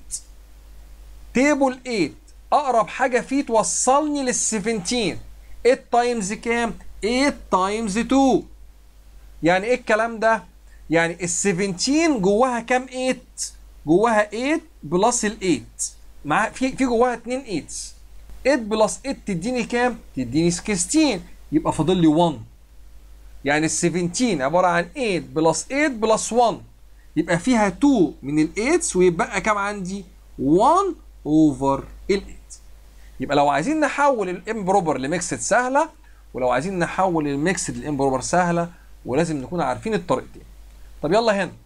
تيبل 8 اقرب حاجه فيه توصلني لل 17 8 تايمز كام 8 تايمز 2 يعني ايه الكلام ده يعني ال 17 جواها كام 8 جواها 8 بلس ال 8 مع في في جواها 2 8 8 بلس 8 تديني كام تديني 16 يبقى فاضل لي 1 يعني ال 17 عباره عن 8 بلس 8 بلس 1 يبقى فيها 2 من ال 8 ويبقى كام عندي 1 اوفر ال 8 يبقى لو عايزين نحول الامبروبر لميكسد سهله ولو عايزين نحول الميكسد لامبروبر سهله ولازم نكون عارفين الطريقتين طب يلا هنا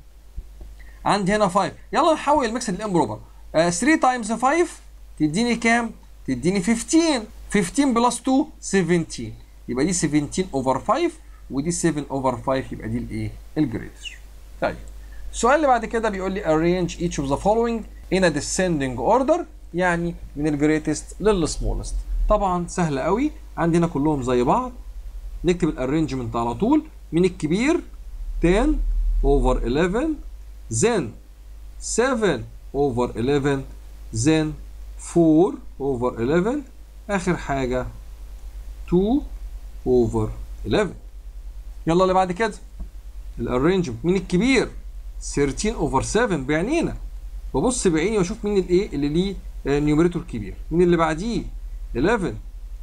عندي هنا 5 يلا نحول الميكسد لامبروبر 3 تايمز 5 تديني كام تديني 15 15 بلس 2 17 يبقى دي 17 اوفر 5 ودي 7 اوفر 5 يبقى دي الايه الجريتر طيب السؤال اللي بعد كده بيقول لي arrange each of the following in a descending order يعني من الجريتست للسمولست طبعا سهل قوي عندنا كلهم زي بعض نكتب الارينجمنت على طول من الكبير 10 over 11 then 7 over 11 then 4 over 11 اخر حاجه 2 over 11 يلا اللي بعد كده الارينجمنت من الكبير 13 over 7 بعينينا ببص بعيني واشوف مين الايه اللي ليه نيوميريتور كبير مين اللي بعديه 11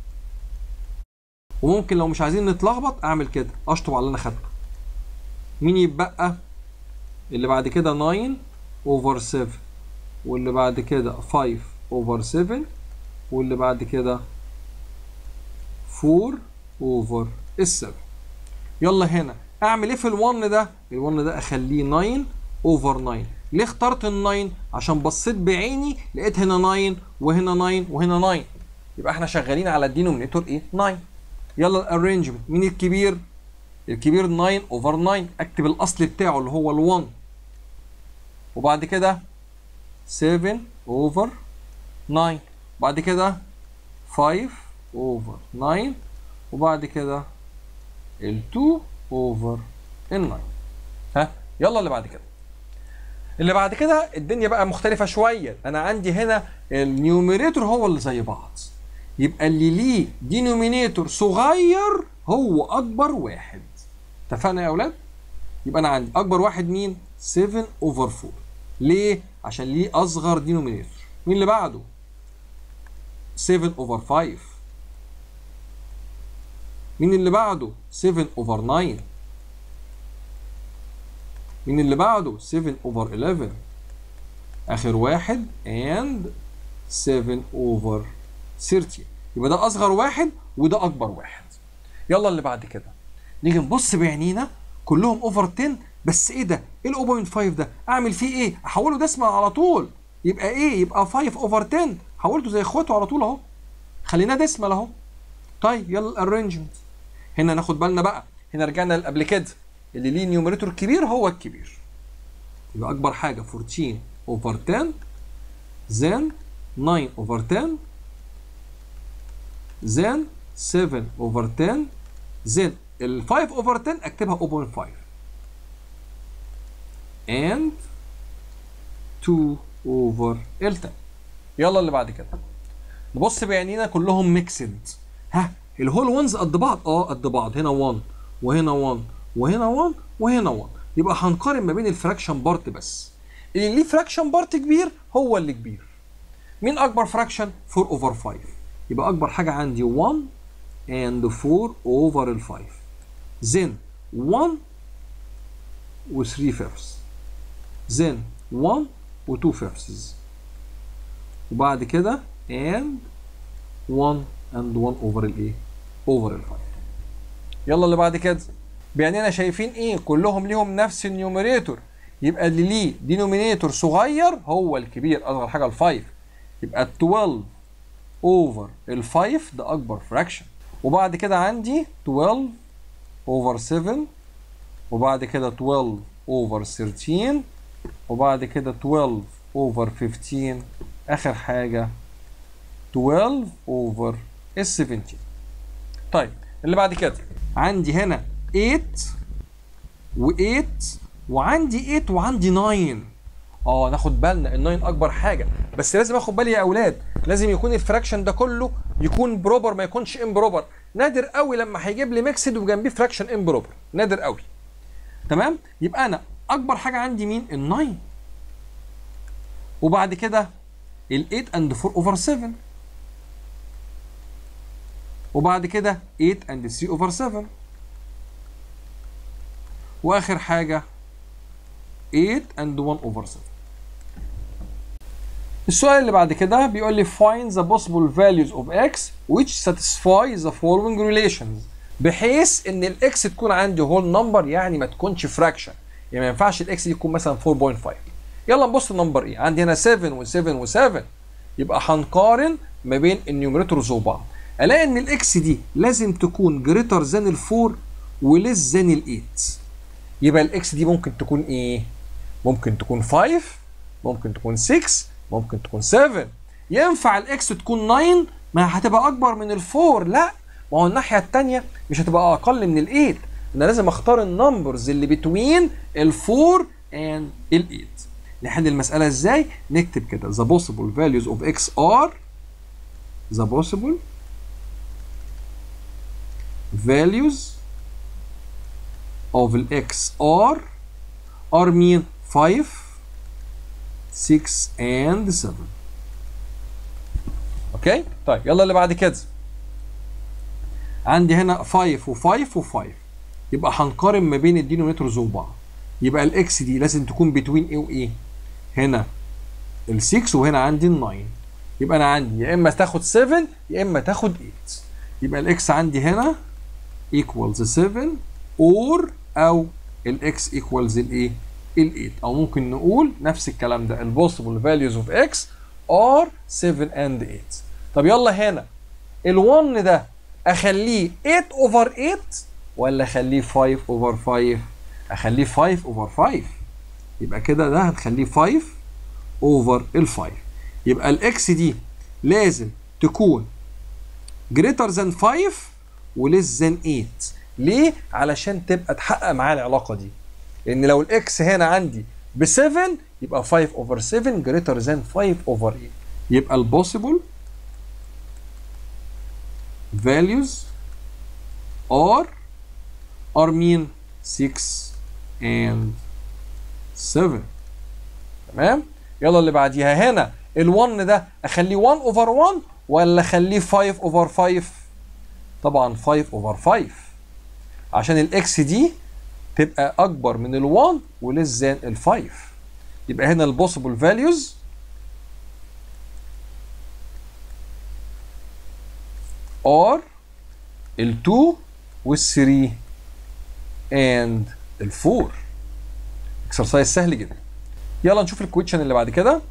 وممكن لو مش عايزين نتلخبط اعمل كده اشطب على اللي انا خدته مين يتبقى اللي بعد كده 9 over 7 واللي بعد كده 5 over 7 واللي بعد كده 4 over ال 7 يلا هنا اعمل ايه في ال1 ده ال1 ده اخليه 9 over 9 ليه اخترت ال 9 عشان بصيت بعيني لقيت هنا 9 وهنا 9 وهنا 9 يبقى احنا شغالين على الدينومينيتور ايه 9 يلا الارينجمنت مين الكبير الكبير 9 اوفر 9 اكتب الاصل بتاعه اللي هو ال1 وبعد كده 7 اوفر 9 بعد كده 5 اوفر 9 وبعد كده ال2 اوفر ال9 ها يلا اللي بعد كده اللي بعد كده الدنيا بقى مختلفة شوية أنا عندي هنا النيوميريتور هو اللي زي بعض يبقى اللي ليه دينومينيتور صغير هو أكبر واحد اتفقنا يا أولاد؟ يبقى أنا عندي أكبر واحد مين؟ 7 أوفر 4 ليه؟ عشان ليه أصغر دينومينيتور مين اللي بعده؟ 7 أوفر 5 مين اللي بعده؟ 7 أوفر 9 مين اللي بعده 7 over 11 اخر واحد and 7 over 30 يبقى ده اصغر واحد وده اكبر واحد يلا اللي بعد كده نيجي نبص بعينينا كلهم اوفر 10 بس ايه ده ايه ال 0.5 ده اعمل فيه ايه احوله ديسمال على طول يبقى ايه يبقى 5 اوفر 10 حولته زي اخواته على طول اهو خليناه ديسمال اهو طيب يلا الارينجمنت هنا ناخد بالنا بقى هنا رجعنا قبل كده اللي ليه نيوميريتور كبير هو الكبير يبقى اكبر حاجه 14 اوفر 10 then 9 اوفر 10 then 7 اوفر 10 then ال 5 اوفر 10 اكتبها 0.5 and 2 اوفر ال 10 يلا اللي بعد كده نبص بعينينا كلهم ميكسد ها الهول وانز قد بعض اه قد بعض هنا 1 وهنا 1 وهنا 1 وهنا 1 يبقى هنقارن ما بين الفراكشن بارت بس اللي ليه فراكشن بارت كبير هو اللي كبير مين اكبر فراكشن 4 اوفر 5 يبقى اكبر حاجه عندي 1 and 4 اوفر ال 5 then 1 و 3 fifths then 1 و 2 fifths وبعد كده and 1 and 1 اوفر الايه اوفر ال 5 يلا اللي بعد كده بعينينا شايفين ايه كلهم ليهم نفس النيوميريتور يبقى اللي ليه دينومينيتور صغير هو الكبير اصغر حاجه ال 5 يبقى 12 اوفر ال 5 ده اكبر فراكشن وبعد كده عندي 12 اوفر 7 وبعد كده 12 اوفر 13 وبعد كده 12 اوفر 15 اخر حاجه 12 اوفر ال 17 طيب اللي بعد كده عندي هنا 8 و8 وعندي 8 وعندي 9 اه ناخد بالنا ال 9 اكبر حاجه بس لازم اخد بالي يا اولاد لازم يكون الفراكشن ده كله يكون بروبر ما يكونش امبروبر نادر قوي لما هيجيب لي ميكسد وجنبيه فراكشن امبروبر نادر قوي تمام يبقى انا اكبر حاجه عندي مين ال 9 وبعد كده ال 8 اند 4 اوفر 7 وبعد كده 8 اند 3 اوفر 7 واخر حاجه 8 and 1 over 7 السؤال اللي بعد كده بيقول لي find the possible values of x which satisfy the following relations بحيث ان الاكس تكون عندي هول نمبر يعني ما تكونش فراكشن يعني ما ينفعش الاكس دي تكون مثلا 4.5 يلا نبص النمبر ايه عندي هنا 7 و7 و7 يبقى هنقارن ما بين النيوميريتورز وبعض الاقي ان الاكس دي لازم تكون جريتر ذان الفور وليس ذان الايت يبقى الاكس دي ممكن تكون ايه ممكن تكون 5 ممكن تكون 6 ممكن تكون 7 ينفع الاكس تكون 9 ما هتبقى اكبر من الفور لا ما هو الناحيه الثانيه مش هتبقى اقل من الايت انا لازم اختار النمبرز اللي بتوين الفور اند الايت نحل المساله ازاي نكتب كده the possible values of x are the possible values of x are are mean 5 6 and 7 اوكي طيب يلا اللي بعد كده عندي هنا 5 و5 و5 يبقى هنقارن ما بين الدينومينيتورز وبعض يبقى الاكس دي لازم تكون بتوين ايه وايه هنا ال6 وهنا عندي ال9 يبقى انا عندي يا اما تاخد 7 يا اما تاخد 8 يبقى الاكس عندي هنا equals 7 اور او الاكس equals الايه ال 8 او ممكن نقول نفس الكلام ده البوسيبل values of x are 7 and 8 طب يلا هنا ال1 ده اخليه 8 over 8 ولا اخليه 5 over 5 اخليه 5 over 5 يبقى كده ده هنخليه 5 over ال 5 يبقى الاكس دي لازم تكون greater than 5 وليس than 8 ليه؟ علشان تبقى تحقق معايا العلاقه دي لان لو الاكس هنا عندي ب 7 يبقى 5 over 7 greater than 5 over 8 يبقى البوسيبل values are are mean 6 and 7 تمام يلا اللي بعديها هنا ال1 ده اخليه 1 over 1 ولا اخليه 5 over 5 طبعا 5 over 5 عشان الاكس دي تبقى اكبر من ال1 وليس ذان ال5 يبقى هنا البوسيبل فاليوز are ال2 وال3 and ال4 اكسرسايز سهل جدا يلا نشوف الكويشن اللي بعد كده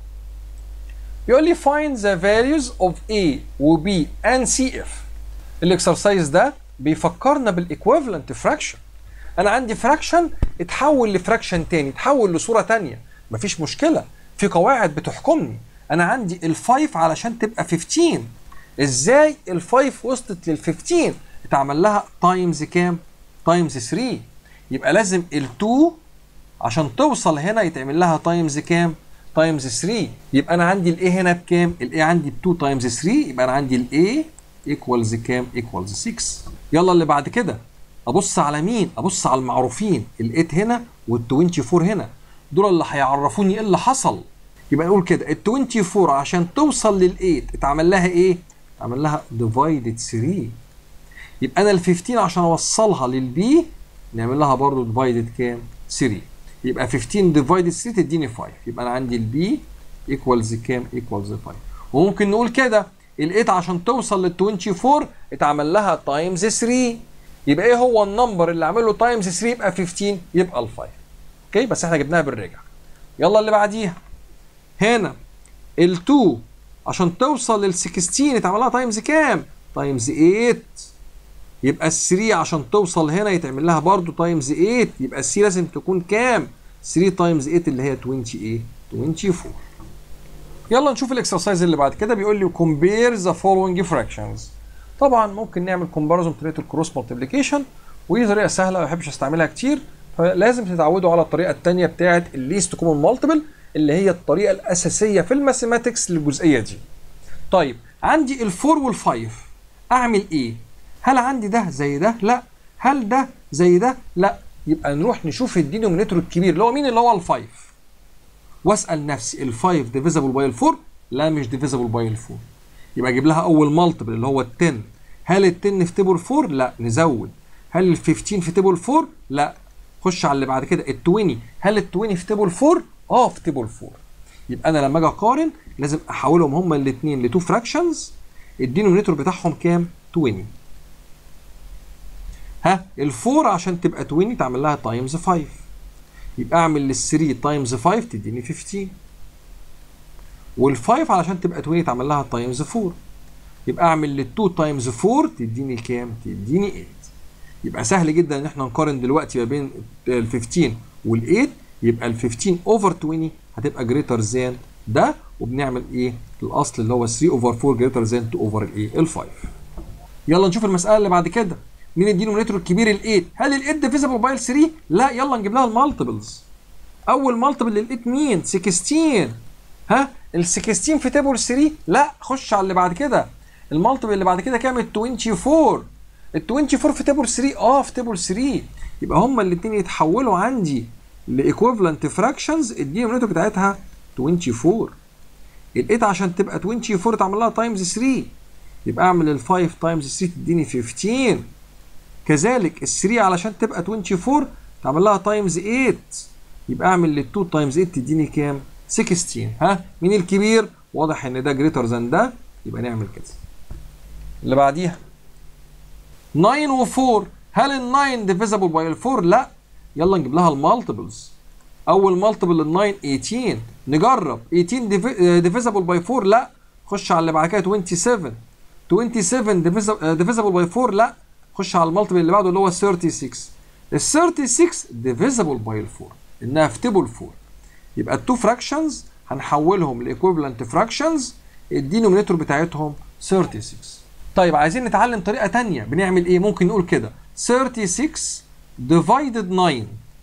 يقول لي find the values of A و B and CF الاكسرسايز ده بيفكرنا بالايكويفالنت فراكشن انا عندي فراكشن اتحول لفراكشن تاني اتحول لصوره تانية مفيش مشكله في قواعد بتحكمني انا عندي ال5 علشان تبقى 15 ازاي ال5 وصلت لل15 اتعمل لها تايمز كام تايمز 3 يبقى لازم ال2 عشان توصل هنا يتعمل لها تايمز كام تايمز 3 يبقى انا عندي الاي هنا بكام الاي عندي ب 2 تايمز 3 يبقى انا عندي الاي ايكوالز كام ايكوالز 6 يلا اللي بعد كده ابص على مين ابص على المعروفين ال8 هنا وال24 هنا دول اللي هيعرفوني ايه اللي حصل يبقى نقول كده ال24 عشان توصل لل8 اتعمل لها ايه اتعمل لها ديفايدد 3 يبقى انا ال15 عشان اوصلها للبي نعمل لها برضو ديفايدد كام 3 يبقى 15 ديفايدد 3 تديني 5 يبقى انا عندي البي ايكوالز كام ايكوالز 5 وممكن نقول كده ال8 عشان توصل لل 24 اتعمل لها تايمز 3 يبقى ايه هو النمبر اللي عامل له تايمز 3 يبقى 15 يبقى ال 5 اوكي بس احنا جبناها بالرجع يلا اللي بعديها هنا ال2 عشان توصل لل 16 اتعمل لها تايمز كام؟ تايمز 8 يبقى ال 3 عشان توصل هنا يتعمل لها برضه تايمز 8 يبقى السي لازم تكون كام؟ 3 تايمز 8 اللي هي 20 ايه؟ 24 يلا نشوف الاكسرسايز اللي بعد كده بيقول لي كومبير ذا فولوينج فراكشنز طبعا ممكن نعمل كومباريزون بطريقه الكروس مالتيبليكيشن ودي طريقه سهله ما بحبش استعملها كتير فلازم تتعودوا على الطريقه الثانيه بتاعه الليست كومن مالتيبل اللي هي الطريقه الاساسيه في الماثيماتكس للجزئيه دي طيب عندي الفور والفايف اعمل ايه هل عندي ده زي ده لا هل ده زي ده لا يبقى نروح نشوف الدينومينيتور الكبير اللي هو مين اللي هو الفايف واسال نفسي الفايف ديفيزبل باي الفور لا مش ديفيزبل باي الفور يبقى اجيب لها اول مالتيبل اللي هو ال 10 هل ال 10 في تيبل 4 لا نزود هل ال 15 في تيبل 4 لا خش على اللي بعد كده ال 20 هل ال 20 في تيبل 4 اه في تيبل 4 يبقى انا لما اجي اقارن لازم احولهم هما الاثنين لتو فراكشنز الدينومينيتور بتاعهم كام 20 ها ال4 عشان تبقى 20 تعمل لها تايمز 5 يبقى اعمل لل3 تايمز 5 تديني 15 وال5 علشان تبقى 20 تعمل لها تايمز 4 يبقى اعمل لل 2 تايمز 4 تديني كام؟ تديني 8 يبقى سهل جدا ان احنا نقارن دلوقتي ما بين ال 15 وال 8 يبقى ال 15 اوفر 20 هتبقى جريتر ذان ده وبنعمل ايه؟ الاصل اللي هو 3 اوفر 4 جريتر ذان 2 اوفر الايه؟ ال 5 يلا نشوف المساله اللي بعد كده مين الدينومينيتور الكبير ال 8 هل ال 8 ديفيزبل باي 3 لا يلا نجيب لها المالتيبلز اول مالتيبل لل 8 مين 16 ها ال 16 في تيبل 3 لا خش على اللي بعد كده المالتيبل اللي بعد كده كام ال 24 ال 24 في تيبل 3 اه في تيبل 3 يبقى هما الاثنين يتحولوا عندي لايكويفالنت فراكشنز الدينومينيتور بتاعتها 24 ال 8 عشان تبقى 24 تعمل لها تايمز 3 يبقى اعمل ال 5 تايمز 3 تديني 15 كذلك ال 3 علشان تبقى 24 تعمل لها تايمز 8 يبقى اعمل لل 2 تايمز 8 تديني كام 16 ها مين الكبير واضح ان ده جريتر ذان ده يبقى نعمل كده اللي بعديها 9 و4 هل ال 9 ديفيزبل باي ال 4 لا يلا نجيب لها المالتيبلز اول مالتيبل لل 9 18 نجرب 18 ديفيزبل باي 4 لا خش على اللي بعد كده 27 27 ديفيزبل باي 4 لا خش على المالتيبل اللي بعده اللي هو 36 ال 36 ديفيزبل باي ال 4 انها في تيبل 4 يبقى التو فراكشنز هنحولهم لايكويفالنت فراكشنز الدينومينيتور بتاعتهم 36 طيب عايزين نتعلم طريقه ثانيه بنعمل ايه ممكن نقول كده 36 ديفايدد 9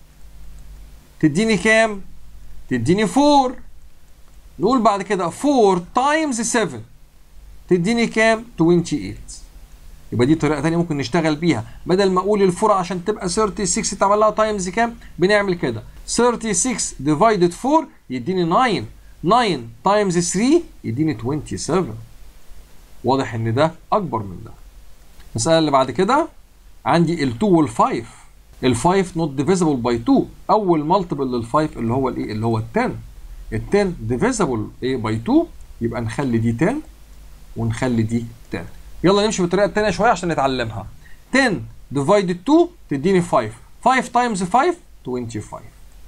تديني كام تديني 4 نقول بعد كده 4 تايمز 7 تديني كام 28 يبقى دي طريقه ثانيه ممكن نشتغل بيها بدل ما اقول الفور عشان تبقى 36 تعمل لها تايمز كام بنعمل كده 36 ديفايدد 4 يديني 9 9 تايمز 3 يديني 27 واضح ان ده اكبر من ده المساله اللي بعد كده عندي ال 2 وال 5 ال 5 نوت ديفيزبل باي 2 اول مالتيبل لل 5 اللي هو الايه اللي هو ال 10 ال 10 ديفيزبل ايه باي 2 يبقى نخلي دي 10 ونخلي دي 10 يلا نمشي بالطريقه الثانيه شويه عشان نتعلمها 10 ديفايدد 2 تديني 5 5 تايمز 5 25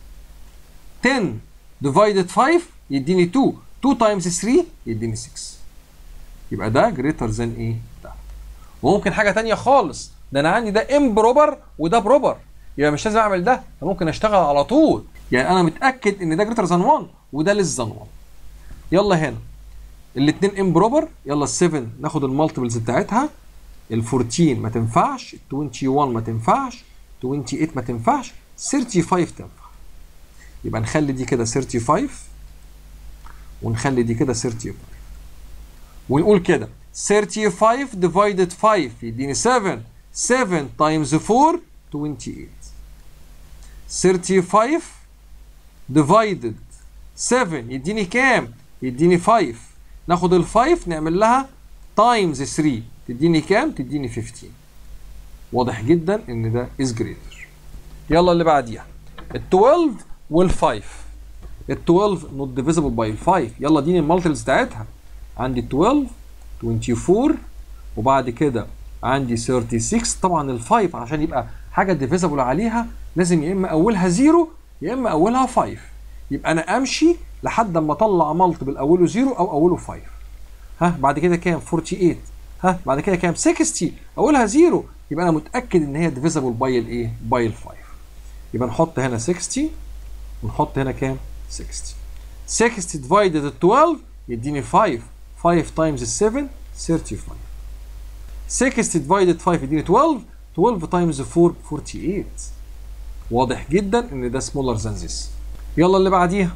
10 ديفايدد 5 يديني 2 2 تايمز 3 يديني 6 يبقى ده جريتر ذان ايه ده وممكن حاجه ثانيه خالص ده انا عندي ده امبروبر وده بروبر يبقى مش لازم اعمل ده انا ممكن اشتغل على طول يعني انا متاكد ان ده جريتر ذان 1 وده ليس ذان 1 يلا هنا الاثنين امبروبر يلا ال 7 ناخد المالتيبلز بتاعتها ال 14 ما تنفعش ال 21 ما تنفعش 28 ما تنفعش 35 تنفع يبقى نخلي دي كده 35 ونخلي دي كده 35 ونقول كده 35 divided 5 يديني 7 7 times 4 28 35 divided 7 يديني كام؟ يديني 5 ناخد ال 5 نعمل لها تايمز 3 تديني كام؟ تديني 15 واضح جدا ان ده is greater يلا اللي بعديها ال 12 وال 5 ال 12 not divisible by ال 5 يلا اديني المالتيبلز بتاعتها عندي 12 24 وبعد كده عندي 36 طبعا ال 5 عشان يبقى حاجه ديفيزبل عليها لازم يا اما اولها 0 يا اما اولها 5 يبقى انا امشي لحد اما اطلع مالتيبل اوله 0 او اوله 5 ها بعد كده كام 48 ها بعد كده كام 60 اولها 0 يبقى انا متاكد ان هي ديفيزبل باي الايه باي ال 5 يبقى نحط هنا 60 ونحط هنا كام 60 60 ديفايدد 12 يديني 5 5 تايمز 7 35 60 ديفايدد 5 يديني 12 12 تايمز 4 48 واضح جدا ان ده سمولر ذان ذس يلا اللي بعديها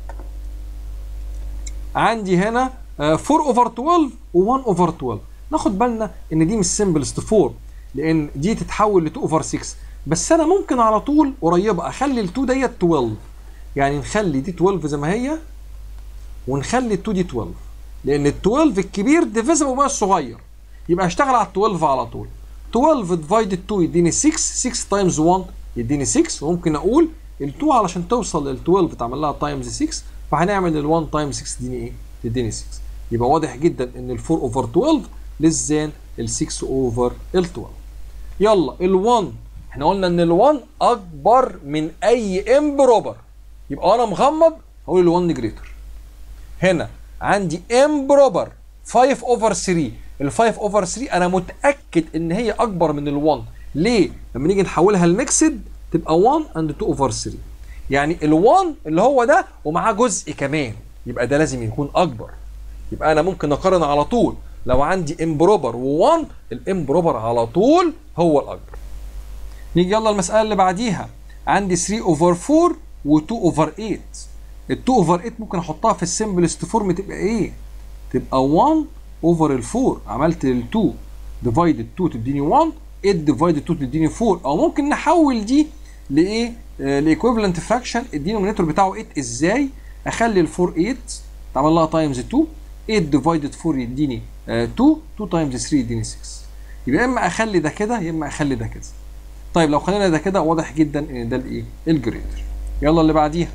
عندي هنا 4 اوفر 12 و1 اوفر 12 ناخد بالنا ان دي مش سمبلست 4 لان دي تتحول ل 2 اوفر 6 بس انا ممكن على طول قريبه اخلي ال 2 ديت 12 يعني نخلي دي 12 زي ما هي ونخلي ال 2 دي 12 لان ال 12 الكبير ديفيزبل بقى الصغير يبقى هشتغل على ال 12 على طول 12 ديفايدد 2 يديني 6 6 تايمز 1 يديني 6 وممكن اقول ال 2 علشان توصل لل 12 تعمل لها تايمز 6 فهنعمل ال 1 تايمز 6 تديني ايه؟ تديني 6 يبقى واضح جدا ان ال 4 اوفر 12 ليس ذان ال 6 اوفر ال 12 يلا ال 1 احنا قلنا ان ال 1 اكبر من اي امبروبر يبقى انا مغمض هقول ال 1 جريتر هنا عندي امبروبر 5 اوفر 3 ال 5 اوفر 3 انا متاكد ان هي اكبر من ال 1 ليه لما نيجي نحولها لميكسد تبقى 1 اند 2 اوفر 3 يعني ال 1 اللي هو ده ومعاه جزء كمان يبقى ده لازم يكون اكبر يبقى انا ممكن اقارن على طول لو عندي امبروبر و1 الامبروبر على طول هو الاكبر نيجي يلا المساله اللي بعديها عندي 3 اوفر 4 و2 اوفر 8 ال 2 اوفر 8 ممكن احطها في السمبلست فورم تبقى ايه تبقى 1 اوفر ال 4 عملت ال 2 ديفايدد 2 تديني 1 8 ديفايدد 2 تديني 4 او ممكن نحول دي لايه لايكويفالنت فراكشن الدينومينيتور بتاعه 8 ازاي اخلي ال 4 8 تعمل لها تايمز 2 8 ديفايدد 4 يديني 2 2 تايمز 3 يديني 6 يبقى اما اخلي ده كده يا اما اخلي ده كده طيب لو خلينا ده كده واضح جدا ان ده الايه الجريتر يلا اللي بعديها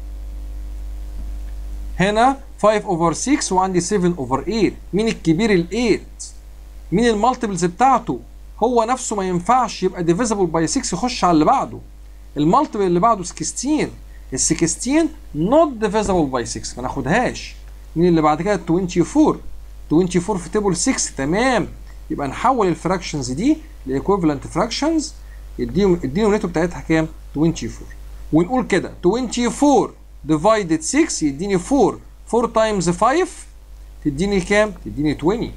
هنا 5 اوفر 6 وعندي 7 اوفر 8 مين الكبير ال 8 مين المالتيبلز بتاعته هو نفسه ما ينفعش يبقى ديفيزبل باي 6 يخش على اللي بعده المالتيبل اللي بعده 16 ال 16 نوت ديفيزبل باي 6 ما ناخدهاش مين اللي بعد كده 24 24 في تيبل 6 تمام يبقى نحول الفراكشنز دي لايكويفالنت فراكشنز الدينومينيتور بتاعتها كام 24 ونقول كده 24 ديفايدد 6 يديني 4 4 تايمز 5 تديني كام تديني 20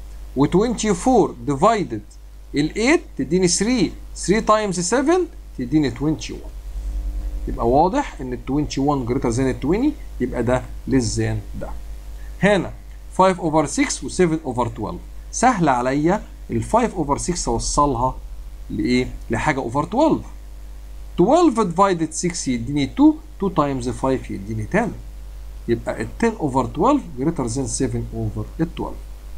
و24 ديفايدد ال 8 تديني 3 3 تايمز 7 تديني 21 يبقى واضح ان ال 21 جريتر ذان ال 20 يبقى ده ليس ذان ده هنا 5 اوفر 6 و7 اوفر 12 سهل عليا ال 5 اوفر 6 اوصلها لايه؟ لحاجه اوفر 12 12 ديفايدد 6 يديني 2 2 تايمز 5 يديني 10 يبقى ال 10 اوفر 12 جريتر ذان 7 اوفر ال 12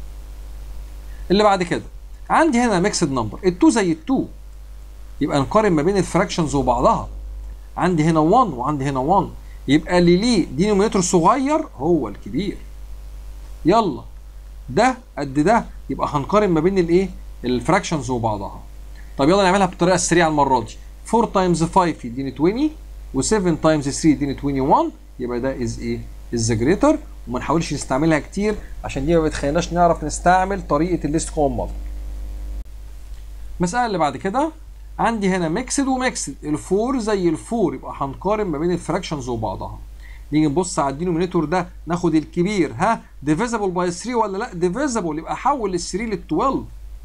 اللي بعد كده عندي هنا ميكسد نمبر ال 2 زي ال 2 يبقى نقارن ما بين الفراكشنز وبعضها عندي هنا 1 وعندي هنا 1 يبقى اللي ليه دينومينيتور صغير هو الكبير يلا ده قد ده يبقى هنقارن ما بين الايه الفراكشنز وبعضها طب يلا نعملها بالطريقه السريعه المره دي 4 تايمز 5 يديني 20 و7 تايمز 3 يديني 21 يبقى ده از ايه از جريتر وما نحاولش نستعملها كتير عشان دي ما بتخليناش نعرف نستعمل طريقه الليست كومن موديل المساله اللي بعد كده عندي هنا ميكسد وميكسد الفور زي الفور يبقى هنقارن ما بين الفراكشنز وبعضها نيجي نبص على الدينومينيتور ده ناخد الكبير ها ديفيزبل باي 3 ولا لا ديفيزبل يبقى احول ال 3 لل 12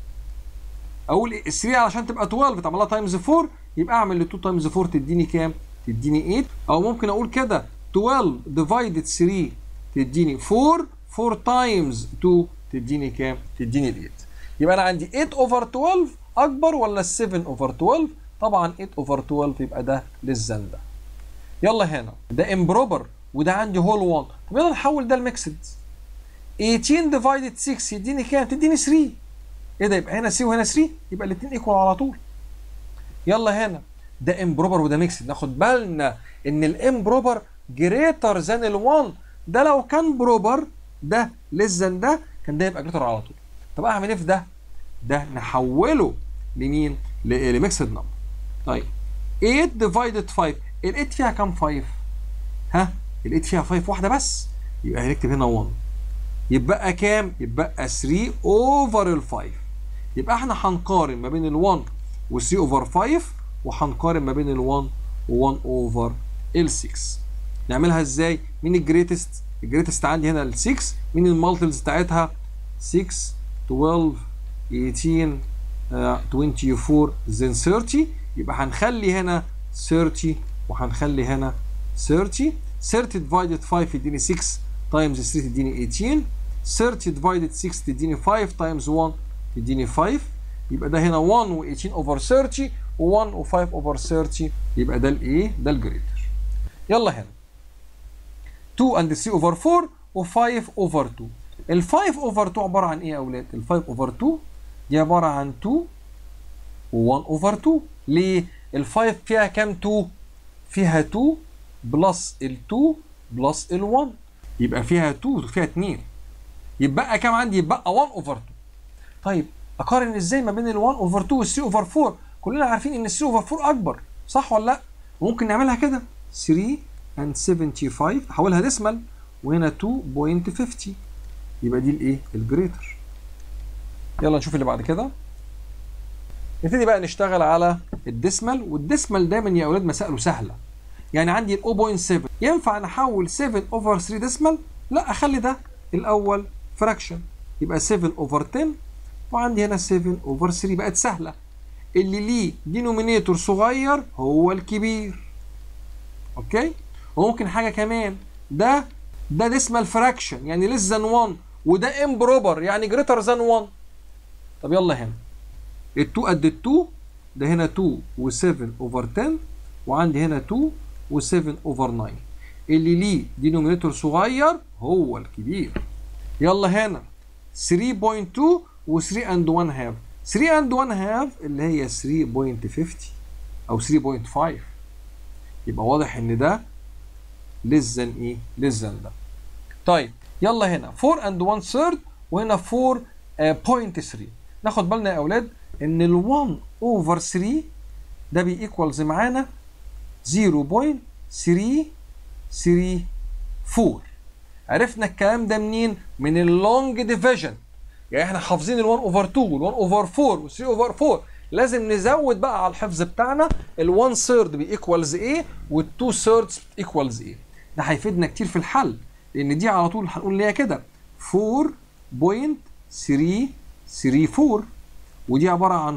اقول ال 3 علشان تبقى 12 تعملها تايمز 4 يبقى اعمل ال 2 تايمز 4 تديني كام؟ تديني 8 او ممكن اقول كده 12 ديفايدد 3 تديني 4 4 تايمز 2 تديني كام؟ تديني ال 8 يبقى انا عندي 8 اوفر 12 اكبر ولا 7 اوفر 12 طبعا 8 اوفر 12 يبقى ده للزن ده يلا هنا ده امبروبر وده عندي هول 1 طب يلا نحول ده لميكسد 18 ديفايدد 6 يديني كام تديني 3 ايه ده يبقى هنا 3 وهنا 3 يبقى الاثنين ايكوال على طول يلا هنا ده امبروبر وده ميكسد ناخد بالنا ان الامبروبر جريتر ذان ال1 ده لو كان بروبر ده ليس ذان ده كان ده يبقى جريتر على طول طب اعمل ايه في ده ده نحوله لمين لميكسد نمبر طيب 8 ديفايدد 5 ال 8 فيها كام 5 ها ال 8 فيها 5 واحده بس يبقى هنكتب هنا 1 يبقى كام يبقى 3 اوفر ال 5 يبقى احنا هنقارن ما بين ال 1 و 3 اوفر 5 وهنقارن ما بين ال 1 و 1 اوفر ال 6 نعملها ازاي مين الجريتست الجريتست عندي هنا ال 6 مين المالتيبلز بتاعتها 6 12 18 uh, 24 then 30 يبقى هنخلي هنا 30 وهنخلي هنا 30 30 divided 5 يديني 6 times 3 تديني 18 30 divided 6 تديني 5 times 1 تديني 5 يبقى ده هنا 1 و 18 over 30 و1 و 5 over 30 يبقى ده الايه؟ ده الجريتر. يلا هنا 2 and 3 over 4 و 5 over 2 ال 5 over 2 عباره عن ايه يا اولاد؟ ال 5 over 2 دي عباره عن 2 و 1 over 2 ليه؟ ال 5 فيها كام 2؟ فيها 2 بلس ال 2 بلس ال 1 يبقى فيها 2 فيها 2 يبقى كام عندي؟ يبقى 1 over 2 طيب اقارن ازاي ما بين ال 1 over 2 وال 3 over 4 كلنا عارفين ان ال 3 over 4 اكبر صح ولا لا؟ ممكن نعملها كده 3 and 75 احولها ديسمال وهنا 2.50 يبقى دي الايه؟ الجريتر يلا نشوف اللي بعد كده نبتدي بقى نشتغل على الديسمال والديسمال دايما يا اولاد مسائله سهله يعني عندي ال 0.7 ينفع نحول 7 اوفر 3 ديسمال لا اخلي ده الاول فراكشن يبقى 7 اوفر 10 وعندي هنا 7 اوفر 3 بقت سهله اللي ليه دينومينيتور صغير هو الكبير اوكي وممكن حاجه كمان ده ده ديسمال فراكشن يعني ليس ذان 1 وده امبروبر يعني جريتر ذان 1 طب يلا هنا ال 2 قد ال 2 ده هنا 2 و7 اوفر 10 وعندي هنا 2 و7 اوفر 9 اللي ليه دينومينيتور صغير هو الكبير يلا هنا 3.2 و3 اند 1 هاف 3 اند 1 هاف اللي هي 3.50 او 3.5 يبقى واضح ان ده less than ايه less than ده طيب يلا هنا 4 and 1 third وهنا 4.3 ناخد بالنا يا اولاد ان ال 1 over 3 ده بيكوالز معانا 0.334 عرفنا الكلام ده منين؟ من اللونج ديفيجن يعني احنا حافظين ال 1 اوفر 2 وال 1 اوفر 4 وال 3 اوفر 4 لازم نزود بقى على الحفظ بتاعنا ال 1 ثيرد بيكوالز ايه وال 2 ثيردز ايكوالز ايه ده هيفيدنا كتير في الحل لان دي على طول هنقول ليها كده 4.334 ودي عباره عن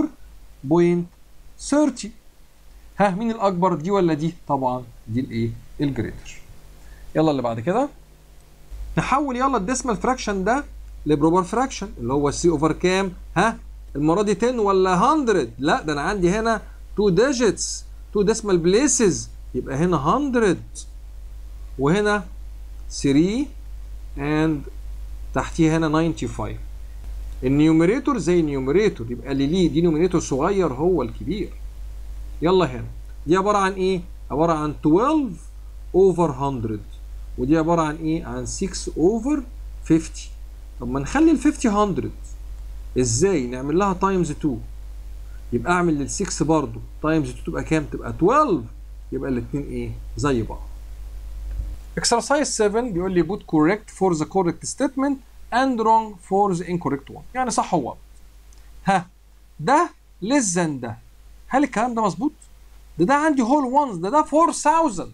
4.30 ها مين الاكبر دي ولا دي طبعا دي الايه الجريتر يلا اللي بعد كده نحول يلا الديسمال فراكشن ده لبروبر فراكشن اللي هو سي اوفر كام ها المره دي 10 ولا 100 لا ده انا عندي هنا 2 ديجيتس 2 ديسمال بليسز يبقى هنا 100 وهنا 3 اند تحتيه هنا 95 النيوميريتور زي النيوميريتور يبقى اللي ليه دينومينيتور صغير هو الكبير يلا هنا دي عباره عن ايه عباره عن 12 اوفر 100 ودي عباره عن ايه عن 6 اوفر 50 طب ما نخلي ال 50 100 ازاي نعمل لها تايمز 2 يبقى اعمل لل 6 برضه تايمز 2 تبقى كام تبقى 12 يبقى الاثنين ايه زي بعض exercise 7 بيقول لي put correct for the correct statement and wrong for the incorrect one يعني صح هو ها ده less than ده هل الكلام ده مظبوط ده ده عندي هول ones ده ده 4000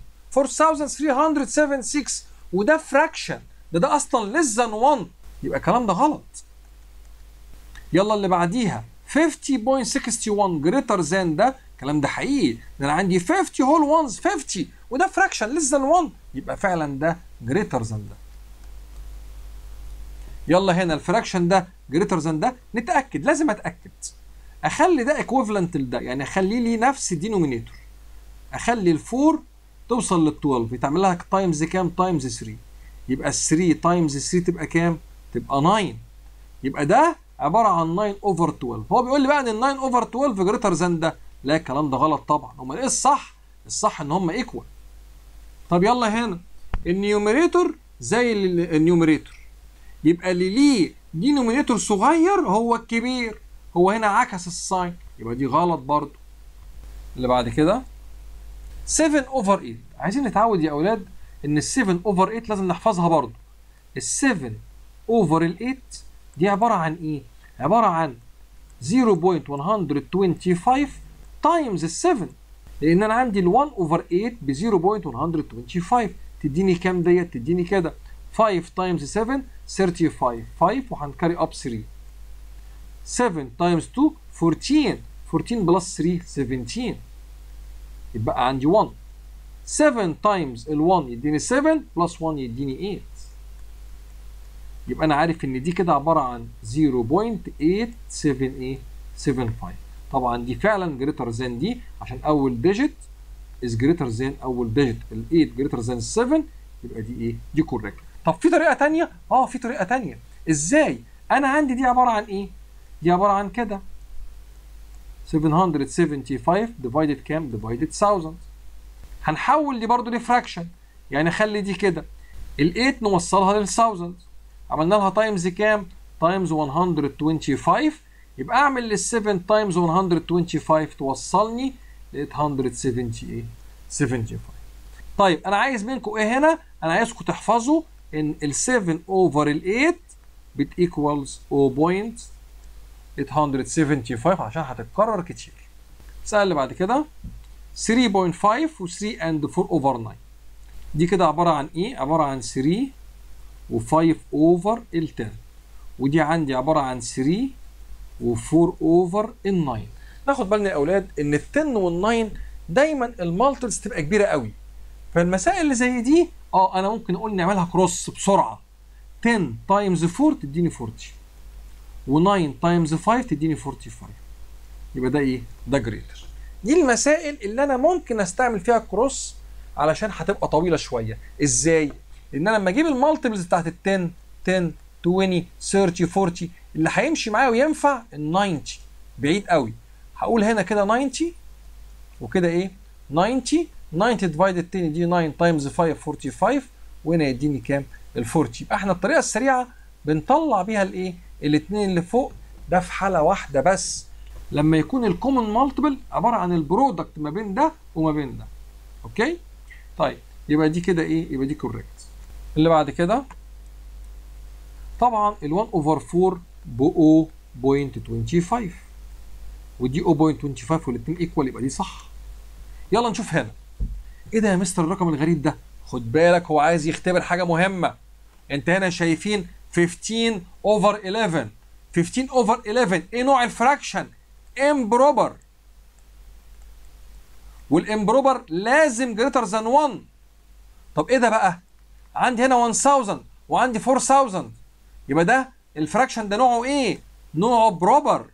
4376 وده fraction ده ده اصلا less than 1 يبقى الكلام ده غلط يلا اللي بعديها 50.61 greater than ده الكلام ده حقيقي ده انا عندي 50 هول ones 50 وده fraction less than 1 يبقى فعلا ده greater than ده يلا هنا الفراكشن ده greater than ده نتاكد لازم اتاكد اخلي ده equivalent لده يعني اخلي لي نفس الدينومينيتور اخلي ال4 توصل لل 12 يتعمل لها تايمز كام تايمز 3 يبقى ال 3 تايمز 3 تبقى كام تبقى 9 يبقى ده عباره عن 9 اوفر 12 هو بيقول لي بقى ان ال 9 اوفر 12 جريتر ذان ده لا الكلام ده غلط طبعا امال ايه الصح الصح ان هم ايكوال طب يلا هنا النيوميريتور زي النيوميريتور يبقى اللي ليه دينومينيتور صغير هو الكبير هو هنا عكس الساين يبقى دي غلط برضو اللي بعد كده 7 اوفر 8 عايزين نتعود يا اولاد ان ال 7 اوفر 8 لازم نحفظها برضو ال 7 اوفر ال 8 دي عباره عن ايه عباره عن 0.125 تايمز ال 7 لان انا عندي ال 1 اوفر 8 ب 0.125 تديني كام ديت تديني كده 5 تايمز 7 35 5 وهنكاري اب 3 7 تايمز 2 14 14 بلس 3 17 يبقى عندي 1 7 تايمز ال 1 يديني 7 بلس 1 يديني 8 يبقى انا عارف ان دي كده عباره عن 0.878 طبعا دي فعلا جريتر ذان دي عشان اول ديجيت از جريتر ذان اول ديجيت ال 8 جريتر ذان 7 يبقى دي ايه؟ دي كوريكت طب في طريقه ثانيه؟ اه في طريقه ثانيه ازاي؟ انا عندي دي عباره عن ايه؟ دي عباره عن كده 775 ديفايدد كام؟ ديفايدد 1000 هنحول دي برضو لفراكشن يعني خلي دي كده ال 8 نوصلها لل 1000 عملنا لها تايمز كام؟ تايمز 125 يبقى اعمل لل 7 تايمز 125 توصلني ل 870 ايه؟ 75 طيب انا عايز منكم ايه هنا؟ انا عايزكم تحفظوا ان ال 7 اوفر ال 8 بتيكوالز 875 عشان هتتكرر كتير السؤال اللي بعد كده 3.5 و 3 and 4 over 9 دي كده عبارة عن ايه؟ عبارة عن 3 و 5 over ال 10 ودي عندي عبارة عن 3 و 4 over ال 9 ناخد بالنا يا اولاد ان ال 10 وال 9 دايما المالتيبلز تبقى كبيرة قوي فالمسائل اللي زي دي اه انا ممكن اقول نعملها كروس بسرعة 10 تايمز 4 تديني 40 و9 تايمز 5 تديني 45 يبقى ده ايه؟ ده جريتر دي المسائل اللي انا ممكن استعمل فيها كروس علشان هتبقى طويله شويه ازاي ان انا لما اجيب المالتيبلز بتاعت ال 10 10 20 30 40 اللي هيمشي معايا وينفع ال 90 بعيد قوي هقول هنا كده 90 وكده ايه 90 90 ديفايدد 10 يديني 9 تايمز 5 45 وهنا يديني كام ال 40 يبقى احنا الطريقه السريعه بنطلع بيها الايه الاثنين اللي فوق ده في حاله واحده بس لما يكون الكومن مالتيبل عباره عن البرودكت ما بين ده وما بين ده اوكي طيب يبقى دي كده ايه يبقى دي كوريكت اللي بعد كده طبعا ال 1 اوفر 4 ب 0.25 ودي 0.25 والاثنين ايكوال يبقى دي صح يلا نشوف هنا ايه ده يا مستر الرقم الغريب ده خد بالك هو عايز يختبر حاجه مهمه انت هنا شايفين 15 اوفر 11 15 اوفر 11 ايه نوع الفراكشن امبروبر والامبروبر لازم جريتر ذان 1 طب ايه ده بقى عندي هنا 1000 وعندي 4000 يبقى ده الفراكشن ده نوعه ايه نوعه بروبر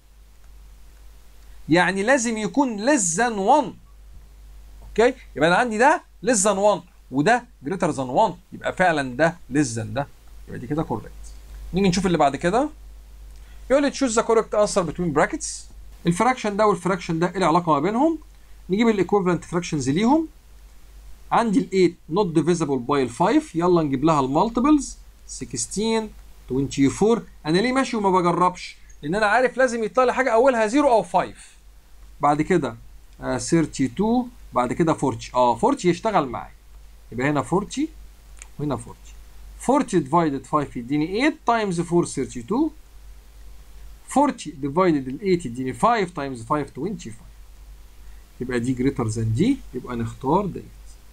يعني لازم يكون less than 1 اوكي يبقى انا عندي ده less than 1 وده greater than 1 يبقى فعلا ده less than ده يبقى دي كده كوريكت نيجي نشوف اللي بعد كده يقول لي تشوز ذا كوريكت انسر بتوين براكتس الفراكشن ده والفراكشن ده ايه العلاقه ما بينهم نجيب الايكويفالنت فراكشنز ليهم عندي ال 8 نوت ديفيزبل باي ال 5 يلا نجيب لها المالتيبلز 16 24 انا ليه ماشي وما بجربش لان انا عارف لازم يطلع لي حاجه اولها 0 او 5 بعد كده آه 32 بعد كده 40 اه 40 يشتغل معايا يبقى هنا 40 وهنا 40 40 divided 5 يديني 8 times 4 32 40 divided ال 8 يديني 5 times 5 25 يبقى دي greater than دي يبقى نختار ديت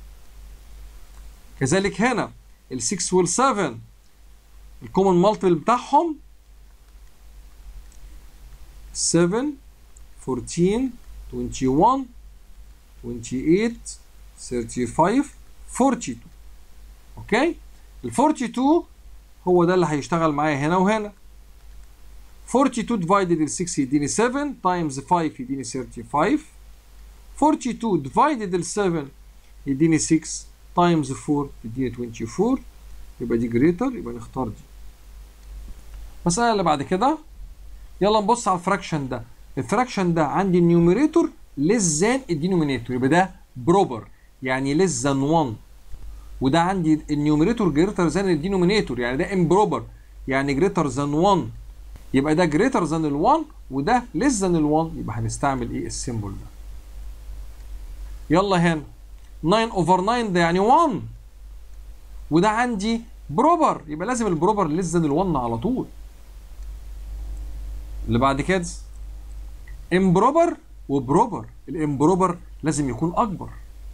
كذلك هنا ال 6 وال 7 الكومن مالتيبل بتاعهم 7 14 21 28 35 42 اوكي ال 42 هو ده اللي هيشتغل معايا هنا وهنا 42 divided ال 6 يديني 7 times 5 يديني 35 42 divided ال 7 يديني 6 times 4 يديني 24 يبقى دي greater يبقى نختار دي المسألة اللي بعد كده يلا نبص على الفراكشن ده الفراكشن ده عندي النيوميريتور less than الدينومينيتور يبقى ده بروبر يعني less than 1 وده عندي النيوميريتور جريتر ذان الدينومينيتور يعني ده امبروبر يعني جريتر ذان 1 يبقى ده جريتر ذان ال 1 وده ليس ذان ال 1 يبقى هنستعمل ايه السيمبل ده يلا هنا 9 اوفر 9 ده يعني 1 وده عندي بروبر يبقى لازم البروبر ليس ذان ال 1 على طول اللي بعد كده امبروبر وبروبر الامبروبر لازم يكون اكبر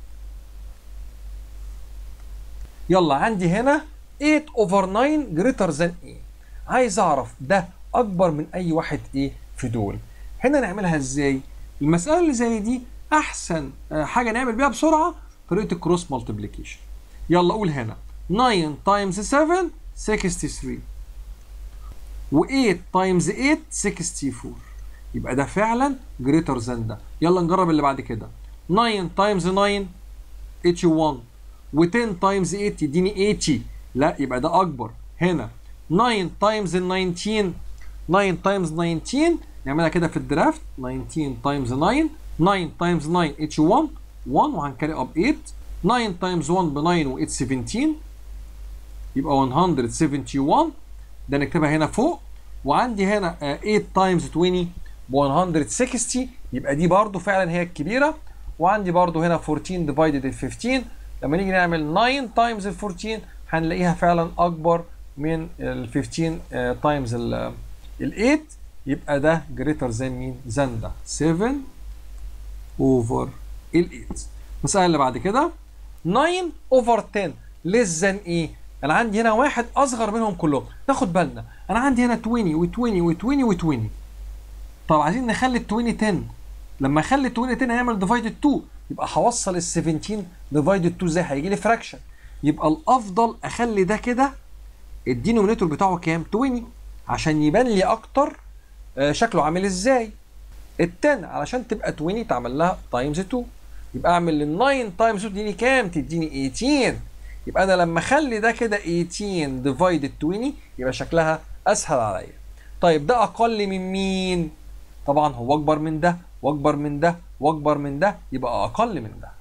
يلا عندي هنا 8 اوفر 9 جريتر ذان ايه عايز اعرف ده اكبر من اي واحد ايه في دول هنا نعملها ازاي المساله اللي زي دي احسن حاجه نعمل بيها بسرعه طريقه الكروس مالتيبليكيشن يلا قول هنا 9 تايمز 7 63 و8 تايمز 8 64 يبقى ده فعلا جريتر ذان ده يلا نجرب اللي بعد كده 9 تايمز 9 81 و10 تايمز 8 يديني 80 لا يبقى ده اكبر هنا 9 تايمز 19 9 تايمز 19 نعملها كده في الدرافت 19 تايمز 9 9 تايمز 9 81 1 وهنكاري اب 8 9 تايمز 1 ب 9 و 8 17 يبقى 171 ده نكتبها هنا فوق وعندي هنا 8 تايمز 20 ب 160 يبقى دي برضو فعلا هي الكبيره وعندي برضو هنا 14 ديفايدد ال 15 لما نيجي نعمل 9 تايمز ال 14 هنلاقيها فعلا اكبر من ال 15 تايمز ال 8 يبقى ده جريتر ذان مين ذان ده 7 اوفر ال 8 المساله اللي بعد كده 9 اوفر 10 ليس ذان ايه انا عندي هنا واحد اصغر منهم كلهم ناخد بالنا انا عندي هنا 20 و20 و20 و20 طب عايزين نخلي ال 20 10 لما اخلي ال 20 10 هيعمل ديفايدد 2 يبقى هوصل ال 17 ديفايدد 2 ازاي هيجي لي فراكشن يبقى الافضل اخلي ده كده الدينومينيتور بتاعه كام 20 عشان يبان لي اكتر آه شكله عامل ازاي ال 10 علشان تبقى 20 تعمل لها تايمز 2 يبقى اعمل ال 9 تايمز 2 تديني كام تديني 18 يبقى انا لما اخلي ده كده 18 ديفايدد 20 يبقى شكلها اسهل عليا طيب ده اقل من مين طبعا هو اكبر من ده واكبر من ده واكبر من ده يبقى اقل من ده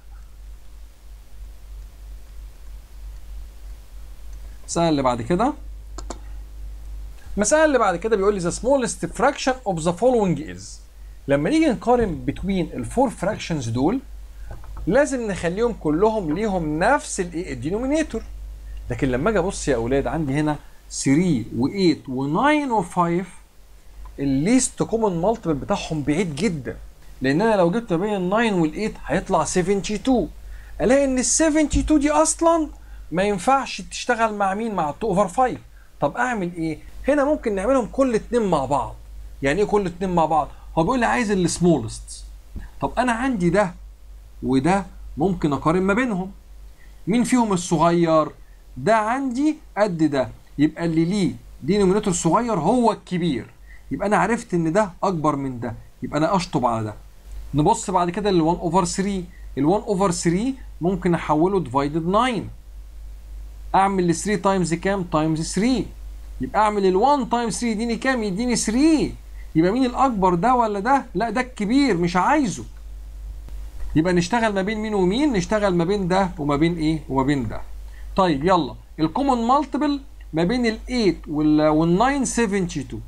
المسألة اللي بعد كده المسألة اللي بعد كده بيقول لي the smallest fraction of the following is لما نيجي نقارن between الفور fractions دول لازم نخليهم كلهم ليهم نفس الايه الدينومينيتور لكن لما اجي ابص يا اولاد عندي هنا 3 و8 و9 و5 الليست كومن مالتيبل بتاعهم بعيد جدا لان انا لو جبت بين ال 9 وال 8 هيطلع 72 الاقي ان ال 72 دي اصلا ما ينفعش تشتغل مع مين مع 2 اوفر 5 طب اعمل ايه هنا ممكن نعملهم كل اتنين مع بعض يعني ايه كل اتنين مع بعض هو بيقول لي عايز السمولست طب انا عندي ده وده ممكن اقارن ما بينهم مين فيهم الصغير ده عندي قد ده يبقى اللي ليه دينومينيتور صغير هو الكبير يبقى انا عرفت ان ده اكبر من ده يبقى انا اشطب على ده نبص بعد كده لل 1 اوفر 3 ال 1 اوفر 3 ممكن احوله ديفايدد 9 اعمل ال 3 تايمز كام تايمز 3 يبقى اعمل ال 1 تايمز 3 يديني كام يديني 3 يبقى مين الاكبر ده ولا ده لا ده الكبير مش عايزه يبقى نشتغل ما بين مين ومين نشتغل ما بين ده وما بين ايه وما بين ده طيب يلا الكومن مالتيبل ما بين ال 8 وال 9 72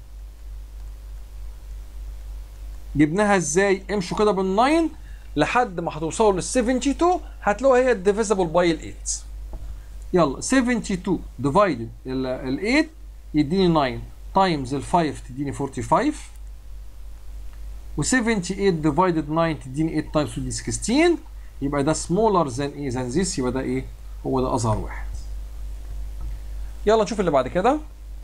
جبناها ازاي امشوا كده بال 9 لحد ما هتوصلوا لل 72 هتلاقوها هي الديفيزبل باي ال 8 يلا 72 ديفايدد ال 8 يديني 9 تايمز ال 5 تديني 45 و 78 ديفايدد 9 تديني 8 تايمز تديني 16 يبقى ده سمولر ذان ايه ذان ذيس يبقى ده ايه هو ده اصغر واحد يلا نشوف اللي بعد كده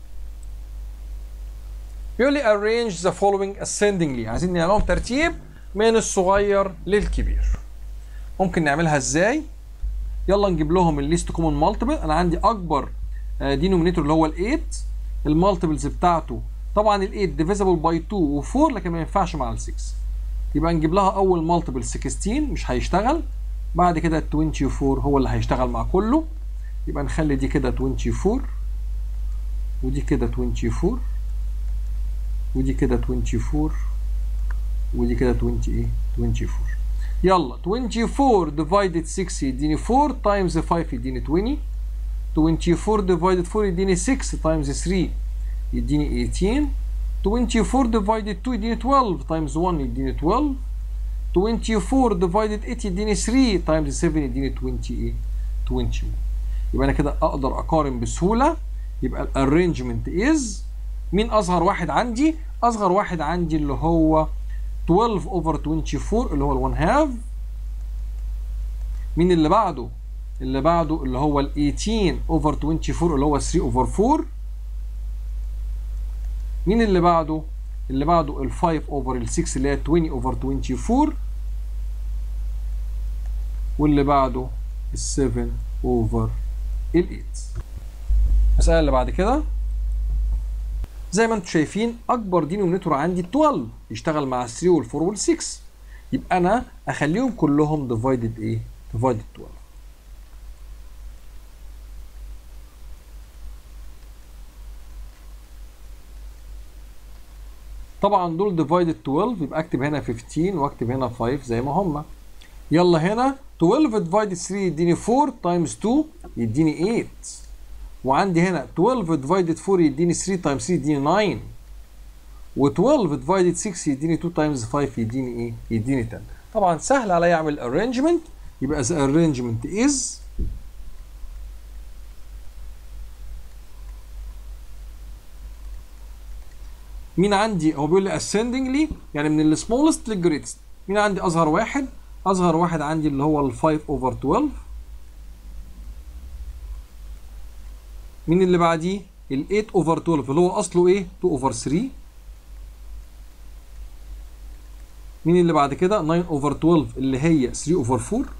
بيقول لي arrange the following ascendingly عايزين نعملهم ترتيب من الصغير للكبير ممكن نعملها ازاي يلا نجيب لهم الليست كومن مالتيبل انا عندي اكبر دينومينيتور اللي هو ال 8 المالتيبلز بتاعته طبعا ال 8 ديفيزبل باي 2 و4 لكن ما ينفعش مع ال 6 يبقى نجيب لها اول مالتيبل 16 مش هيشتغل بعد كده ال 24 هو اللي هيشتغل مع كله يبقى نخلي دي كده 24 ودي كده 24 ودي كده 24 ودي كده 20 ايه 24 يلا 24 divided 6 يديني 4 times 5 يديني 20 24 divided 4 يديني 6 times 3 يديني 18 24 divided 2 يديني 12 times 1 يديني 12 24 divided 8 يديني 3 times 7 يديني 20 ايه 21 يبقى انا كده اقدر اقارن بسهوله يبقى الارينجمنت از مين اصغر واحد عندي اصغر واحد عندي اللي هو 12 over 24 اللي هو ال 1 half مين اللي بعده اللي بعده اللي هو ال 18 over 24 اللي هو 3 over 4 مين اللي بعده اللي بعده ال 5 over ال 6 اللي هي 20 over 24 واللي بعده ال 7 over ال 8 المسألة اللي بعد كده زي ما انتم شايفين اكبر دينومينيتور عندي 12 يشتغل مع ال 3 وال 4 وال 6 يبقى انا اخليهم كلهم ديفايدد ايه؟ ديفايدد 12 طبعا دول ديفايدد 12 يبقى اكتب هنا 15 واكتب هنا 5 زي ما هم يلا هنا 12 ديفايدد 3 يديني 4 تايمز 2 يديني 8 وعندي هنا 12 ديفايدد 4 يديني 3 تايمز 3 يديني 9 و12 ديفايدد 6 يديني 2 تايمز 5 يديني ايه؟ يديني 10 طبعا سهل عليا اعمل arrangement يبقى the arrangement is مين عندي هو بيقول لي ascendingly يعني من السمولست للجريتست مين عندي اصغر واحد اصغر واحد عندي اللي هو ال 5 اوفر 12 مين اللي بعديه ال 8 اوفر 12 اللي هو اصله ايه 2 اوفر 3 مين اللي بعد كده 9 اوفر 12 اللي هي 3 اوفر 4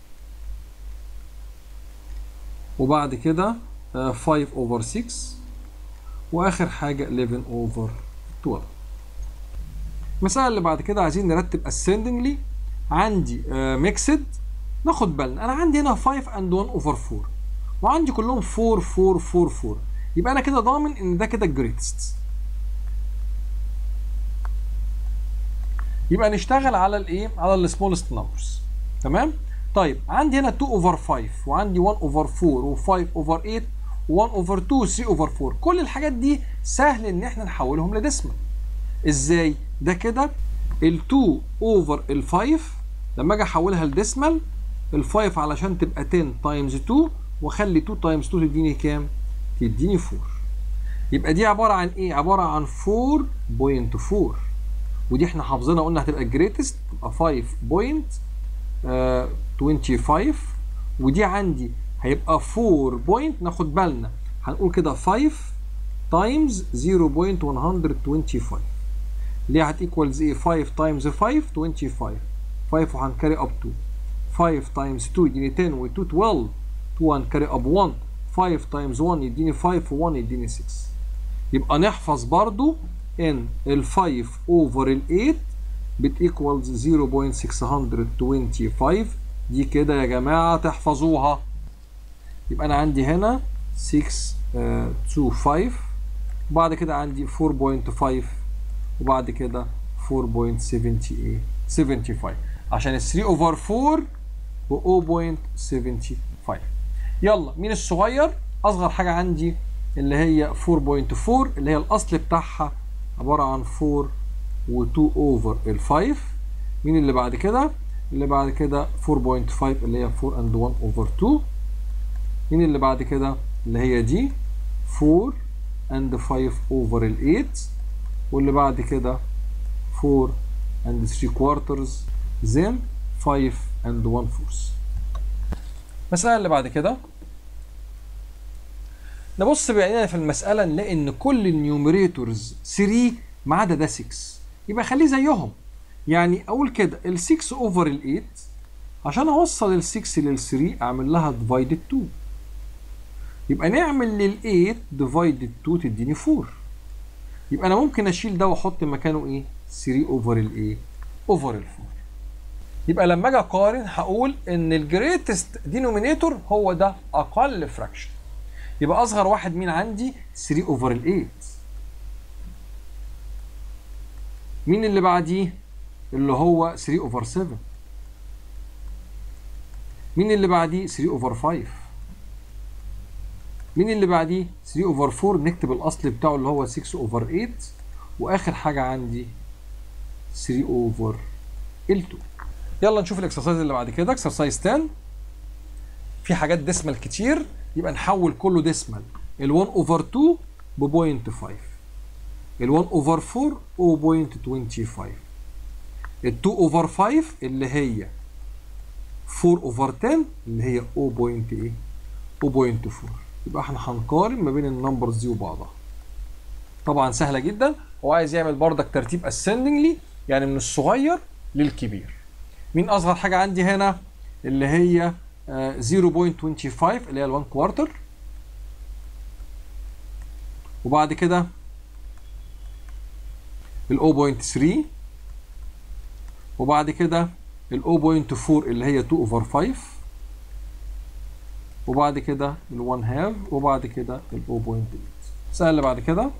وبعد كده 5 اوفر 6 واخر حاجه 11 اوفر 12 المسألة اللي بعد كده عايزين نرتب ascendingly عندي ميكسد ناخد بالنا انا عندي هنا 5 and 1 اوفر 4 وعندي كلهم 4 4 4 4 يبقى انا كده ضامن ان ده كده الجريتست يبقى نشتغل على الايه على السمولست نمبرز تمام طيب عندي هنا 2 اوفر 5 وعندي 1 اوفر 4 و5 اوفر 8 و1 اوفر 2 3 اوفر 4 كل الحاجات دي سهل ان احنا نحولهم لديسمال ازاي ده كده ال2 اوفر ال5 لما اجي احولها لديسمال ال5 علشان تبقى 10 تايمز 2 واخلي 2 تايمز 2 تديني كام تديني 4 يبقى دي عباره عن ايه عباره عن 4.4 ودي احنا حافظينها قلنا هتبقى الجريتست تبقى 5.25 ودي عندي هيبقى 4 بوينت ناخد بالنا هنقول كده 5 تايمز 0.125 اللي هتيكوالز ايه 5 تايمز 5 25 5 وهنكاري اب 2 5 تايمز 2 يديني 10 و 2 12 2 هنكاري اب 1 5 تايمز 1 يديني 5 و1 يديني 6 يبقى نحفظ برضو ان ال 5 اوفر ال 8 بتيكوالز 0.625 دي كده يا جماعه تحفظوها يبقى انا عندي هنا 625 وبعد كده عندي 4.5 وبعد كده 4.75 عشان ال 3 اوفر 4 و 0.75 يلا مين الصغير اصغر حاجه عندي اللي هي 4.4 اللي هي الاصل بتاعها عباره عن 4 و2 اوفر ال 5 مين اللي بعد كده اللي بعد كده 4.5 اللي هي 4 and 1 اوفر 2 مين اللي بعد كده اللي هي دي 4 and 5 اوفر ال 8 واللي بعد كده 4 and 3 quarters then 5 and 1 fourth المسألة اللي بعد كده نبص بعيننا في المسألة نلاقي إن كل النيوميريتورز 3 ما عدا ده 6 يبقى خليه زيهم يعني أقول كده ال 6 أوفر ال 8 عشان أوصل ال 6 لل 3 أعمل لها ديفايدد 2 يبقى نعمل لل 8 ديفايدد 2 تديني 4 يبقى أنا ممكن أشيل ده وأحط مكانه إيه 3 أوفر ال 8 أوفر ال 4 يبقى لما أجي أقارن هقول إن الجريتست دينومينيتور هو ده أقل فراكشن يبقى اصغر واحد مين عندي 3 اوفر ال 8 مين اللي بعديه اللي هو 3 اوفر 7 مين اللي بعديه 3 اوفر 5 مين اللي بعديه 3 اوفر 4 نكتب الاصل بتاعه اللي هو 6 اوفر 8 واخر حاجه عندي 3 اوفر ال 2 يلا نشوف الاكسرسايز اللي بعد كده اكسرسايز 10 في حاجات ديسمال كتير يبقى نحول كله ديسمال ال 1 اوفر 2 ب 0.5 ال 1 اوفر 4 0.25 ال 2 اوفر 5 اللي هي 4 اوفر 10 اللي هي 0.8 0.4 يبقى احنا هنقارن ما بين النمبرز دي وبعضها طبعا سهله جدا هو عايز يعمل بردك ترتيب ascendingly يعني من الصغير للكبير مين اصغر حاجه عندي هنا اللي هي 0.25 اللي هي ال 1 كوارتر وبعد كده ال 0.3 وبعد كده ال 0.4 اللي هي 2 اوفر 5 وبعد كده ال 1 هاف وبعد كده ال 0.8 السؤال اللي بعد كده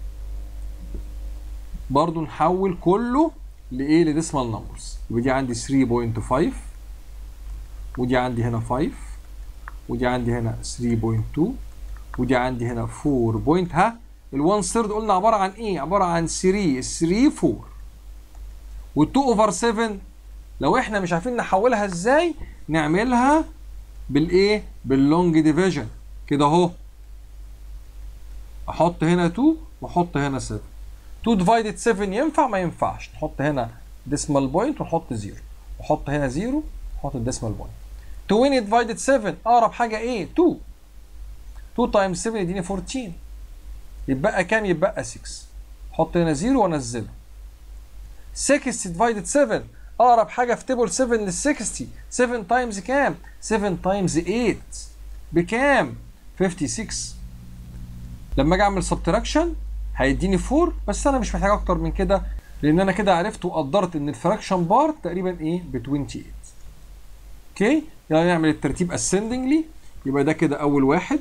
برضو نحول كله لايه لديسمال نمبرز يبقى دي عندي 3.5 ودي عندي هنا 5 ودي عندي هنا 3.2 ودي عندي هنا 4 بوينت ها ال1 ثيرد قلنا عباره عن ايه؟ عباره عن 3 3 4 وال2 اوفر 7 لو احنا مش عارفين نحولها ازاي نعملها بالايه؟ باللونج ديفيجن كده اهو احط هنا 2 واحط هنا 7 2 divided 7 ينفع ما ينفعش نحط هنا decimal point ونحط 0 وحط هنا 0 وحط الديسمال بوينت 20 divided 7 اقرب حاجه ايه 2 2 times 7 يديني 14 يتبقى كام يتبقى 6 حط هنا 0 وانزله 60 divided 7 اقرب حاجه في تيبل 7 لل 60 7 تايمز كام 7 تايمز 8 بكام 56 لما اجي اعمل سبتراكشن هيديني 4 بس انا مش محتاج اكتر من كده لان انا كده عرفت وقدرت ان الفراكشن بارت تقريبا ايه ب 28 اوكي يلا نعمل الترتيب اسندنجلي يبقى ده كده اول واحد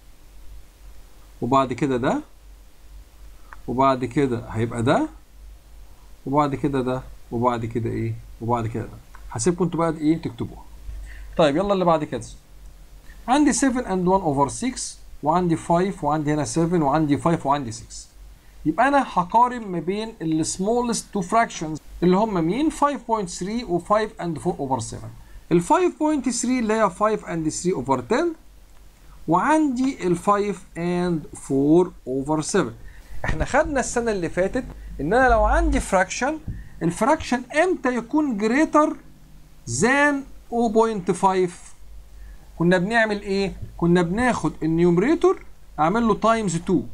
وبعد كده ده وبعد كده هيبقى ده وبعد كده ده وبعد كده ايه وبعد كده ده هسيبكم انتوا بقى ايه تكتبوها طيب يلا اللي بعد كده عندي 7 and 1 over 6 وعندي 5 وعندي هنا 7 وعندي 5 وعندي 6 يبقى انا هقارن ما بين السمولست تو فراكشنز اللي هم مين 5.3 و5 and 4 over 7 ال 5.3 اللي هي 5 and 3 over 10 وعندي ال 5 and 4 over 7 احنا خدنا السنه اللي فاتت ان انا لو عندي فراكشن الفراكشن امتى يكون greater than 0.5 كنا بنعمل ايه كنا بناخد النيومريتور اعمل له تايمز 2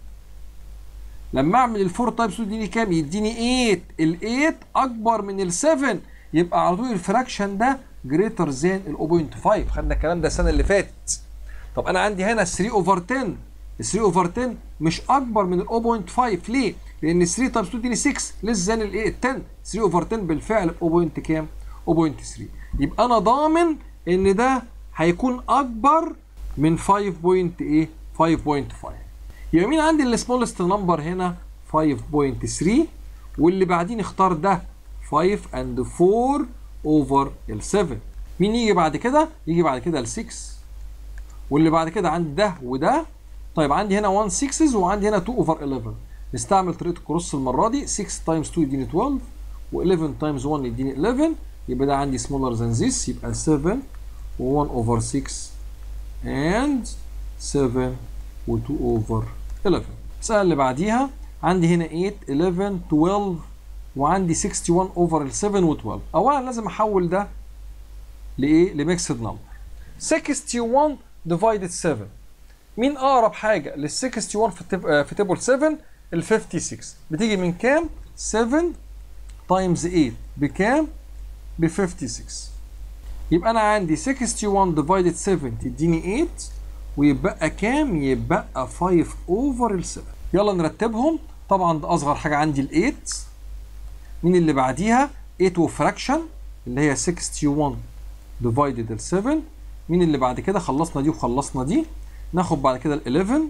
لما اعمل الفور تايمز 2 يديني كام يديني 8 ال 8 اكبر من ال 7 يبقى على طول الفراكشن ده جريتر ذان ال 0.5 خدنا الكلام ده السنه اللي فاتت طب انا عندي هنا 3 اوفر 10 ال 3 اوفر 10 مش اكبر من ال 0.5 ليه؟ لان 3 تايمز 2 يديني 6 ليس ذان ال 8 10 3 اوفر 10 بالفعل ب 0. كام؟ 0.3 يبقى انا ضامن ان ده هيكون اكبر من 5. ايه 5.5 يبقى مين عندي السمولست نمبر هنا 5.3 واللي بعدين اختار ده 5 and 4 over ال 7 مين يجي بعد كده يجي بعد كده ال 6 واللي بعد كده عندي ده وده طيب عندي هنا 1 6 وعندي هنا 2 over 11 نستعمل طريقه الكروس المره دي 6 times 2 يديني 12 و11 times 1 يديني 11 يبقى ده عندي smaller than this يبقى 7 و1 over 6 and 7 و2 over 11 السؤال اللي بعديها عندي هنا 8 11 12 وعندي 61 over 7 و12 اولا لازم احول ده لايه لميكسد نمبر 61 divided 7 مين اقرب حاجه لل 61 في تب... في تيبل 7 ال 56 بتيجي من كام 7 تايمز 8 بكام ب 56 يبقى انا عندي 61 divided 7 تديني 8 ويبقى كام يبقى 5 اوفر ال 7 يلا نرتبهم طبعا ده اصغر حاجه عندي ال 8 مين اللي بعديها 8 وفراكشن اللي هي 61 divided ال 7 مين اللي بعد كده خلصنا دي وخلصنا دي ناخد بعد كده ال 11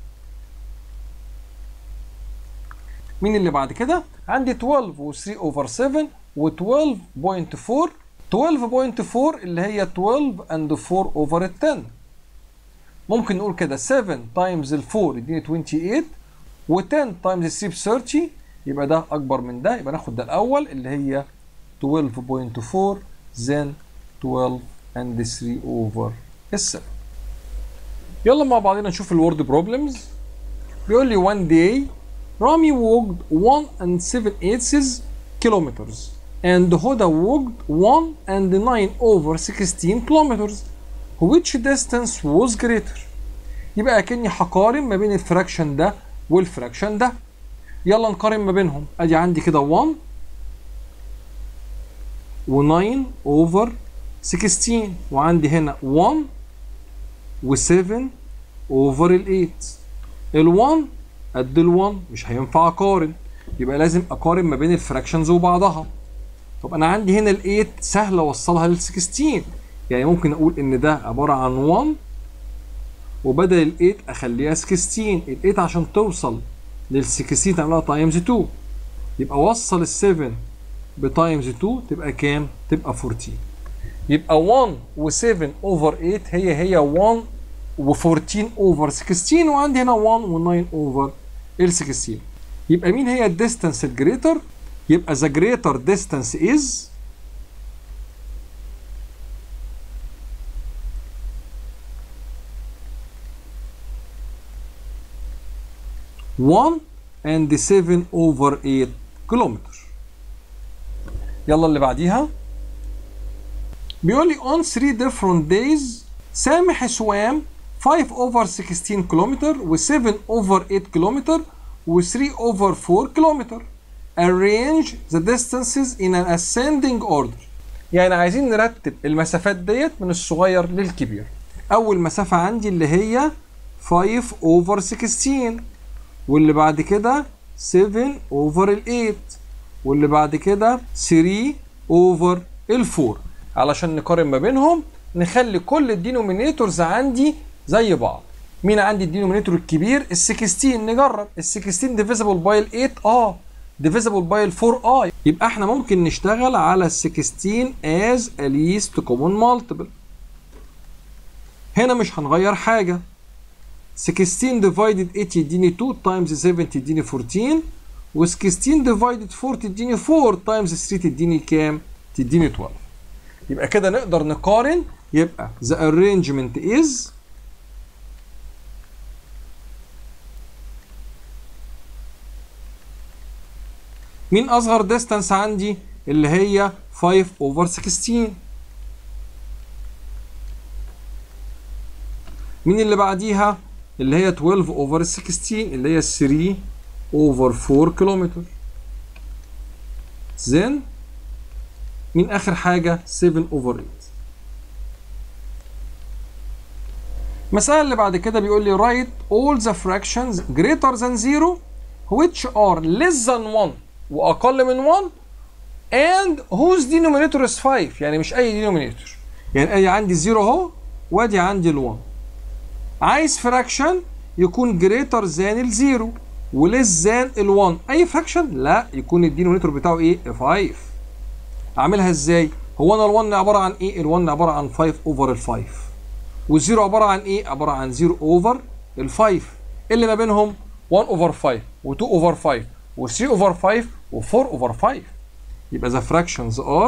مين اللي بعد كده عندي 12 و 3 اوفر 7 و 12.4 12.4 اللي هي 12 and 4 اوفر 10 ممكن نقول كده 7 تايمز ال 4 يديني 28 و10 تايمز 3 ب 30 يبقى ده اكبر من ده يبقى ناخد ده الاول اللي هي 12.4 then 12 and 3 over 7 يلا مع بعضنا نشوف الورد بروبلمز بيقول لي one day رامي walked 1 and 7 eighths kilometers and Hoda walked 1 and 9 over 16 kilometers which distance was greater يبقى اكني هقارن ما بين الفراكشن ده والفراكشن ده يلا نقارن ما بينهم ادي عندي كده 1 و9 over 16 وعندي هنا 1 و7 over ال 8 ال 1 قد ال 1 مش هينفع اقارن يبقى لازم اقارن ما بين الفراكشنز وبعضها طب انا عندي هنا ال 8 سهل اوصلها لل 16 يعني ممكن اقول ان ده عباره عن 1 وبدل ال 8 اخليها 16 ال 8 عشان توصل لل 16 تعملها تايمز 2 يبقى وصل ال 7 بتايمز 2 تبقى كام؟ تبقى 14 يبقى 1 و7 اوفر 8 هي هي 1 و14 اوفر 16 وعندي هنا 1 و9 اوفر ال 16 يبقى مين هي الديستانس الجريتر؟ يبقى the greater distance is one and 7 over 8 كيلومتر يلا اللي بعديها بيقول لي on 3 different days سامح swam 5 over 16 كيلومتر و 7 over 8 كيلومتر و 3 over 4 كيلومتر arrange the distances in an ascending order يعني عايزين نرتب المسافات ديت من الصغير للكبير اول مسافة عندي اللي هي 5 over 16 واللي بعد كده 7 over ال 8 واللي بعد كده 3 over ال 4 علشان نقارن ما بينهم نخلي كل الدينومينيتورز عندي زي بعض مين عندي الدينومينيتور الكبير ال 16 نجرب ال 16 ديفيزبل باي ال 8 اه ديفيزبل باي ال 4 اه يبقى احنا ممكن نشتغل على ال 16 as a least common multiple هنا مش هنغير حاجة 16 divided 8 يديني 2 times 7 تديني 14 و 16 divided 4 تديني 4 times 3 تديني كام؟ تديني 12 يبقى كده نقدر نقارن يبقى the arrangement is مين اصغر ديستانس عندي اللي هي 5 over 16 مين اللي بعديها اللي هي 12 over 16 اللي هي 3 over 4 كيلومتر زين مين اخر حاجه 7 over 8 المسألة اللي بعد كده بيقول لي write all the fractions greater than 0 which are less than 1 واقل من 1 and whose denominator is 5 يعني مش اي denominator يعني ادي عندي 0 اهو وادي عندي ال 1 عايز فراكشن يكون greater than الزيرو وليس ذان ال1 اي فراكشن لا يكون الدينومينيتور بتاعه ايه 5 اعملها ازاي هو انا ال1 عباره عن ايه ال1 عباره عن 5 اوفر ال5 والزيرو عباره عن ايه عباره عن 0 اوفر ال5 اللي ما بينهم 1 اوفر 5 و2 اوفر 5 و3 اوفر 5 و4 اوفر 5 يبقى the fractions are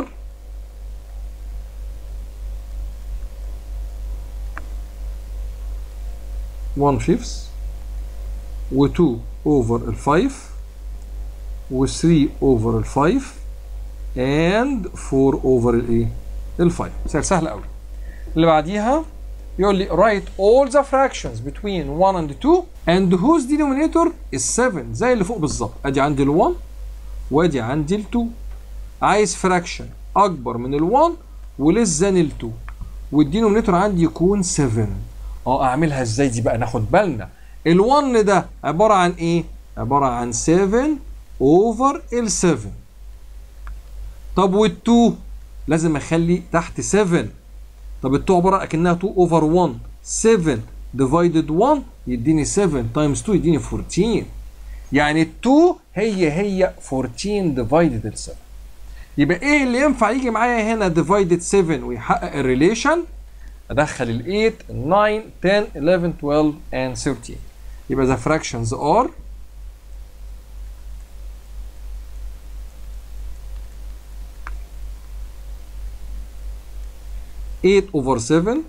one fifth و 2 over ال 5 و 3 over ال 5 and 4 over الايه؟ ال 5 سهل سهل قوي اللي بعديها يقول لي write all the fractions between 1 and 2 and whose denominator is 7 زي اللي فوق بالظبط ادي عندي ال 1 وادي عندي ال 2 عايز fraction اكبر من ال 1 وليس ذان ال 2 والدينومينيتور عندي يكون 7 اه اعملها ازاي دي بقى ناخد بالنا ال1 ده عباره عن ايه عباره عن 7 اوفر ال 7 طب وال2 لازم اخلي تحت 7 طب ال2 عباره اكنها 2 اوفر 1 7 ديفايدد 1 يديني 7 تايمز 2 يديني 14 يعني ال2 هي هي 14 ديفايدد ال 7 يبقى ايه اللي ينفع يجي معايا هنا ديفايدد 7 ويحقق الريليشن ادخل ال 8 ال 9 10 11 12 and 13 يبقى the fractions are eight over seven,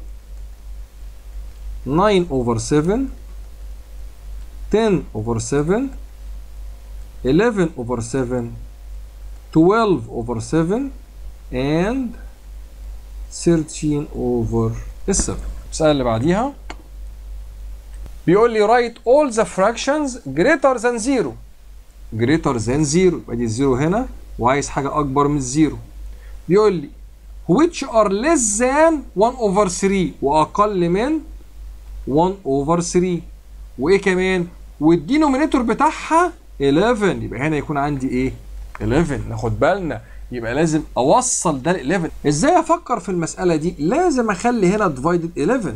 nine over seven, ten over seven, eleven over seven, twelve over seven, and 13 over السبب السؤال اللي بعديها بيقول لي write all the fractions greater than 0 greater than 0 يبقى دي الزيرو هنا وعايز حاجة أكبر من الزيرو بيقول لي which are less than 1 over 3 وأقل من 1 over 3 وإيه كمان والدينومينيتور بتاعها 11 يبقى هنا يكون عندي إيه 11 ناخد بالنا يبقى لازم اوصل ده ل 11 ازاي افكر في المساله دي لازم اخلي هنا ديفايدد 11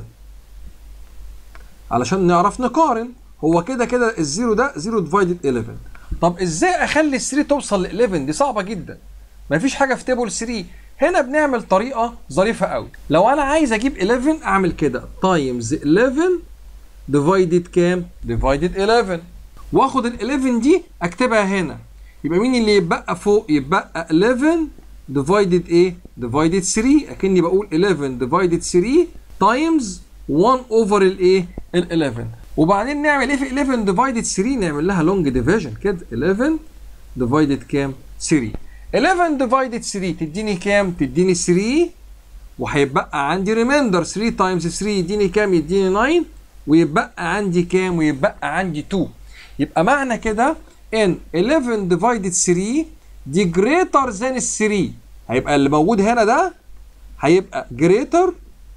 علشان نعرف نقارن هو كده كده الزيرو ده 0 ديفايدد 11 طب ازاي اخلي ال 3 توصل ل 11 دي صعبه جدا مفيش حاجه في تيبل 3 هنا بنعمل طريقه ظريفه قوي لو انا عايز اجيب 11 اعمل كده تايمز 11 ديفايدد كام ديفايدد 11 واخد ال 11 دي اكتبها هنا يبقى مين اللي يتبقى فوق يتبقى 11 ديفايدد ايه ديفايدد 3 اكني بقول 11 ديفايدد 3 تايمز 1 اوفر الايه ال 11 وبعدين نعمل ايه في 11 ديفايدد 3 نعمل لها لونج ديفيجن كده 11 ديفايدد كام 3 11 ديفايدد 3 تديني كام تديني 3 وهيبقى عندي ريميندر 3 تايمز 3 يديني كام يديني 9 ويبقى عندي كام ويبقى عندي 2 يبقى معنى كده ان 11 ديفايدد 3 دي جريتر ذان ال 3 هيبقى اللي موجود هنا ده هيبقى جريتر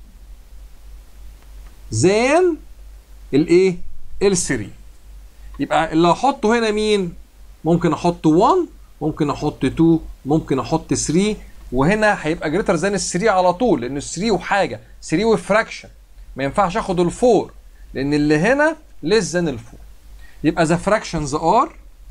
ذان الايه ال 3 يبقى اللي هحطه هنا مين ممكن احط 1 ممكن احط 2 ممكن احط 3 وهنا هيبقى جريتر ذان ال 3 على طول لان ال 3 وحاجه 3 وفراكشن ما ينفعش اخد ال 4 لان اللي هنا less than ال 4 يبقى the fractions are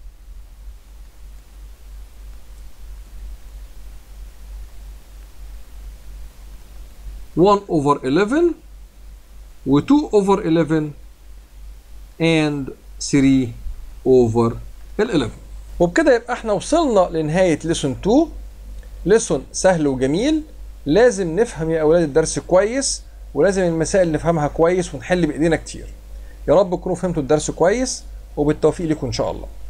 one over 11 و 2 over 11 and 3 over ال 11 وبكده يبقى احنا وصلنا لنهاية ليسون 2 ليسون سهل وجميل لازم نفهم يا اولاد الدرس كويس ولازم المسائل نفهمها كويس ونحل بايدينا كتير يا رب تكونوا فهمتوا الدرس كويس وبالتوفيق لكم ان شاء الله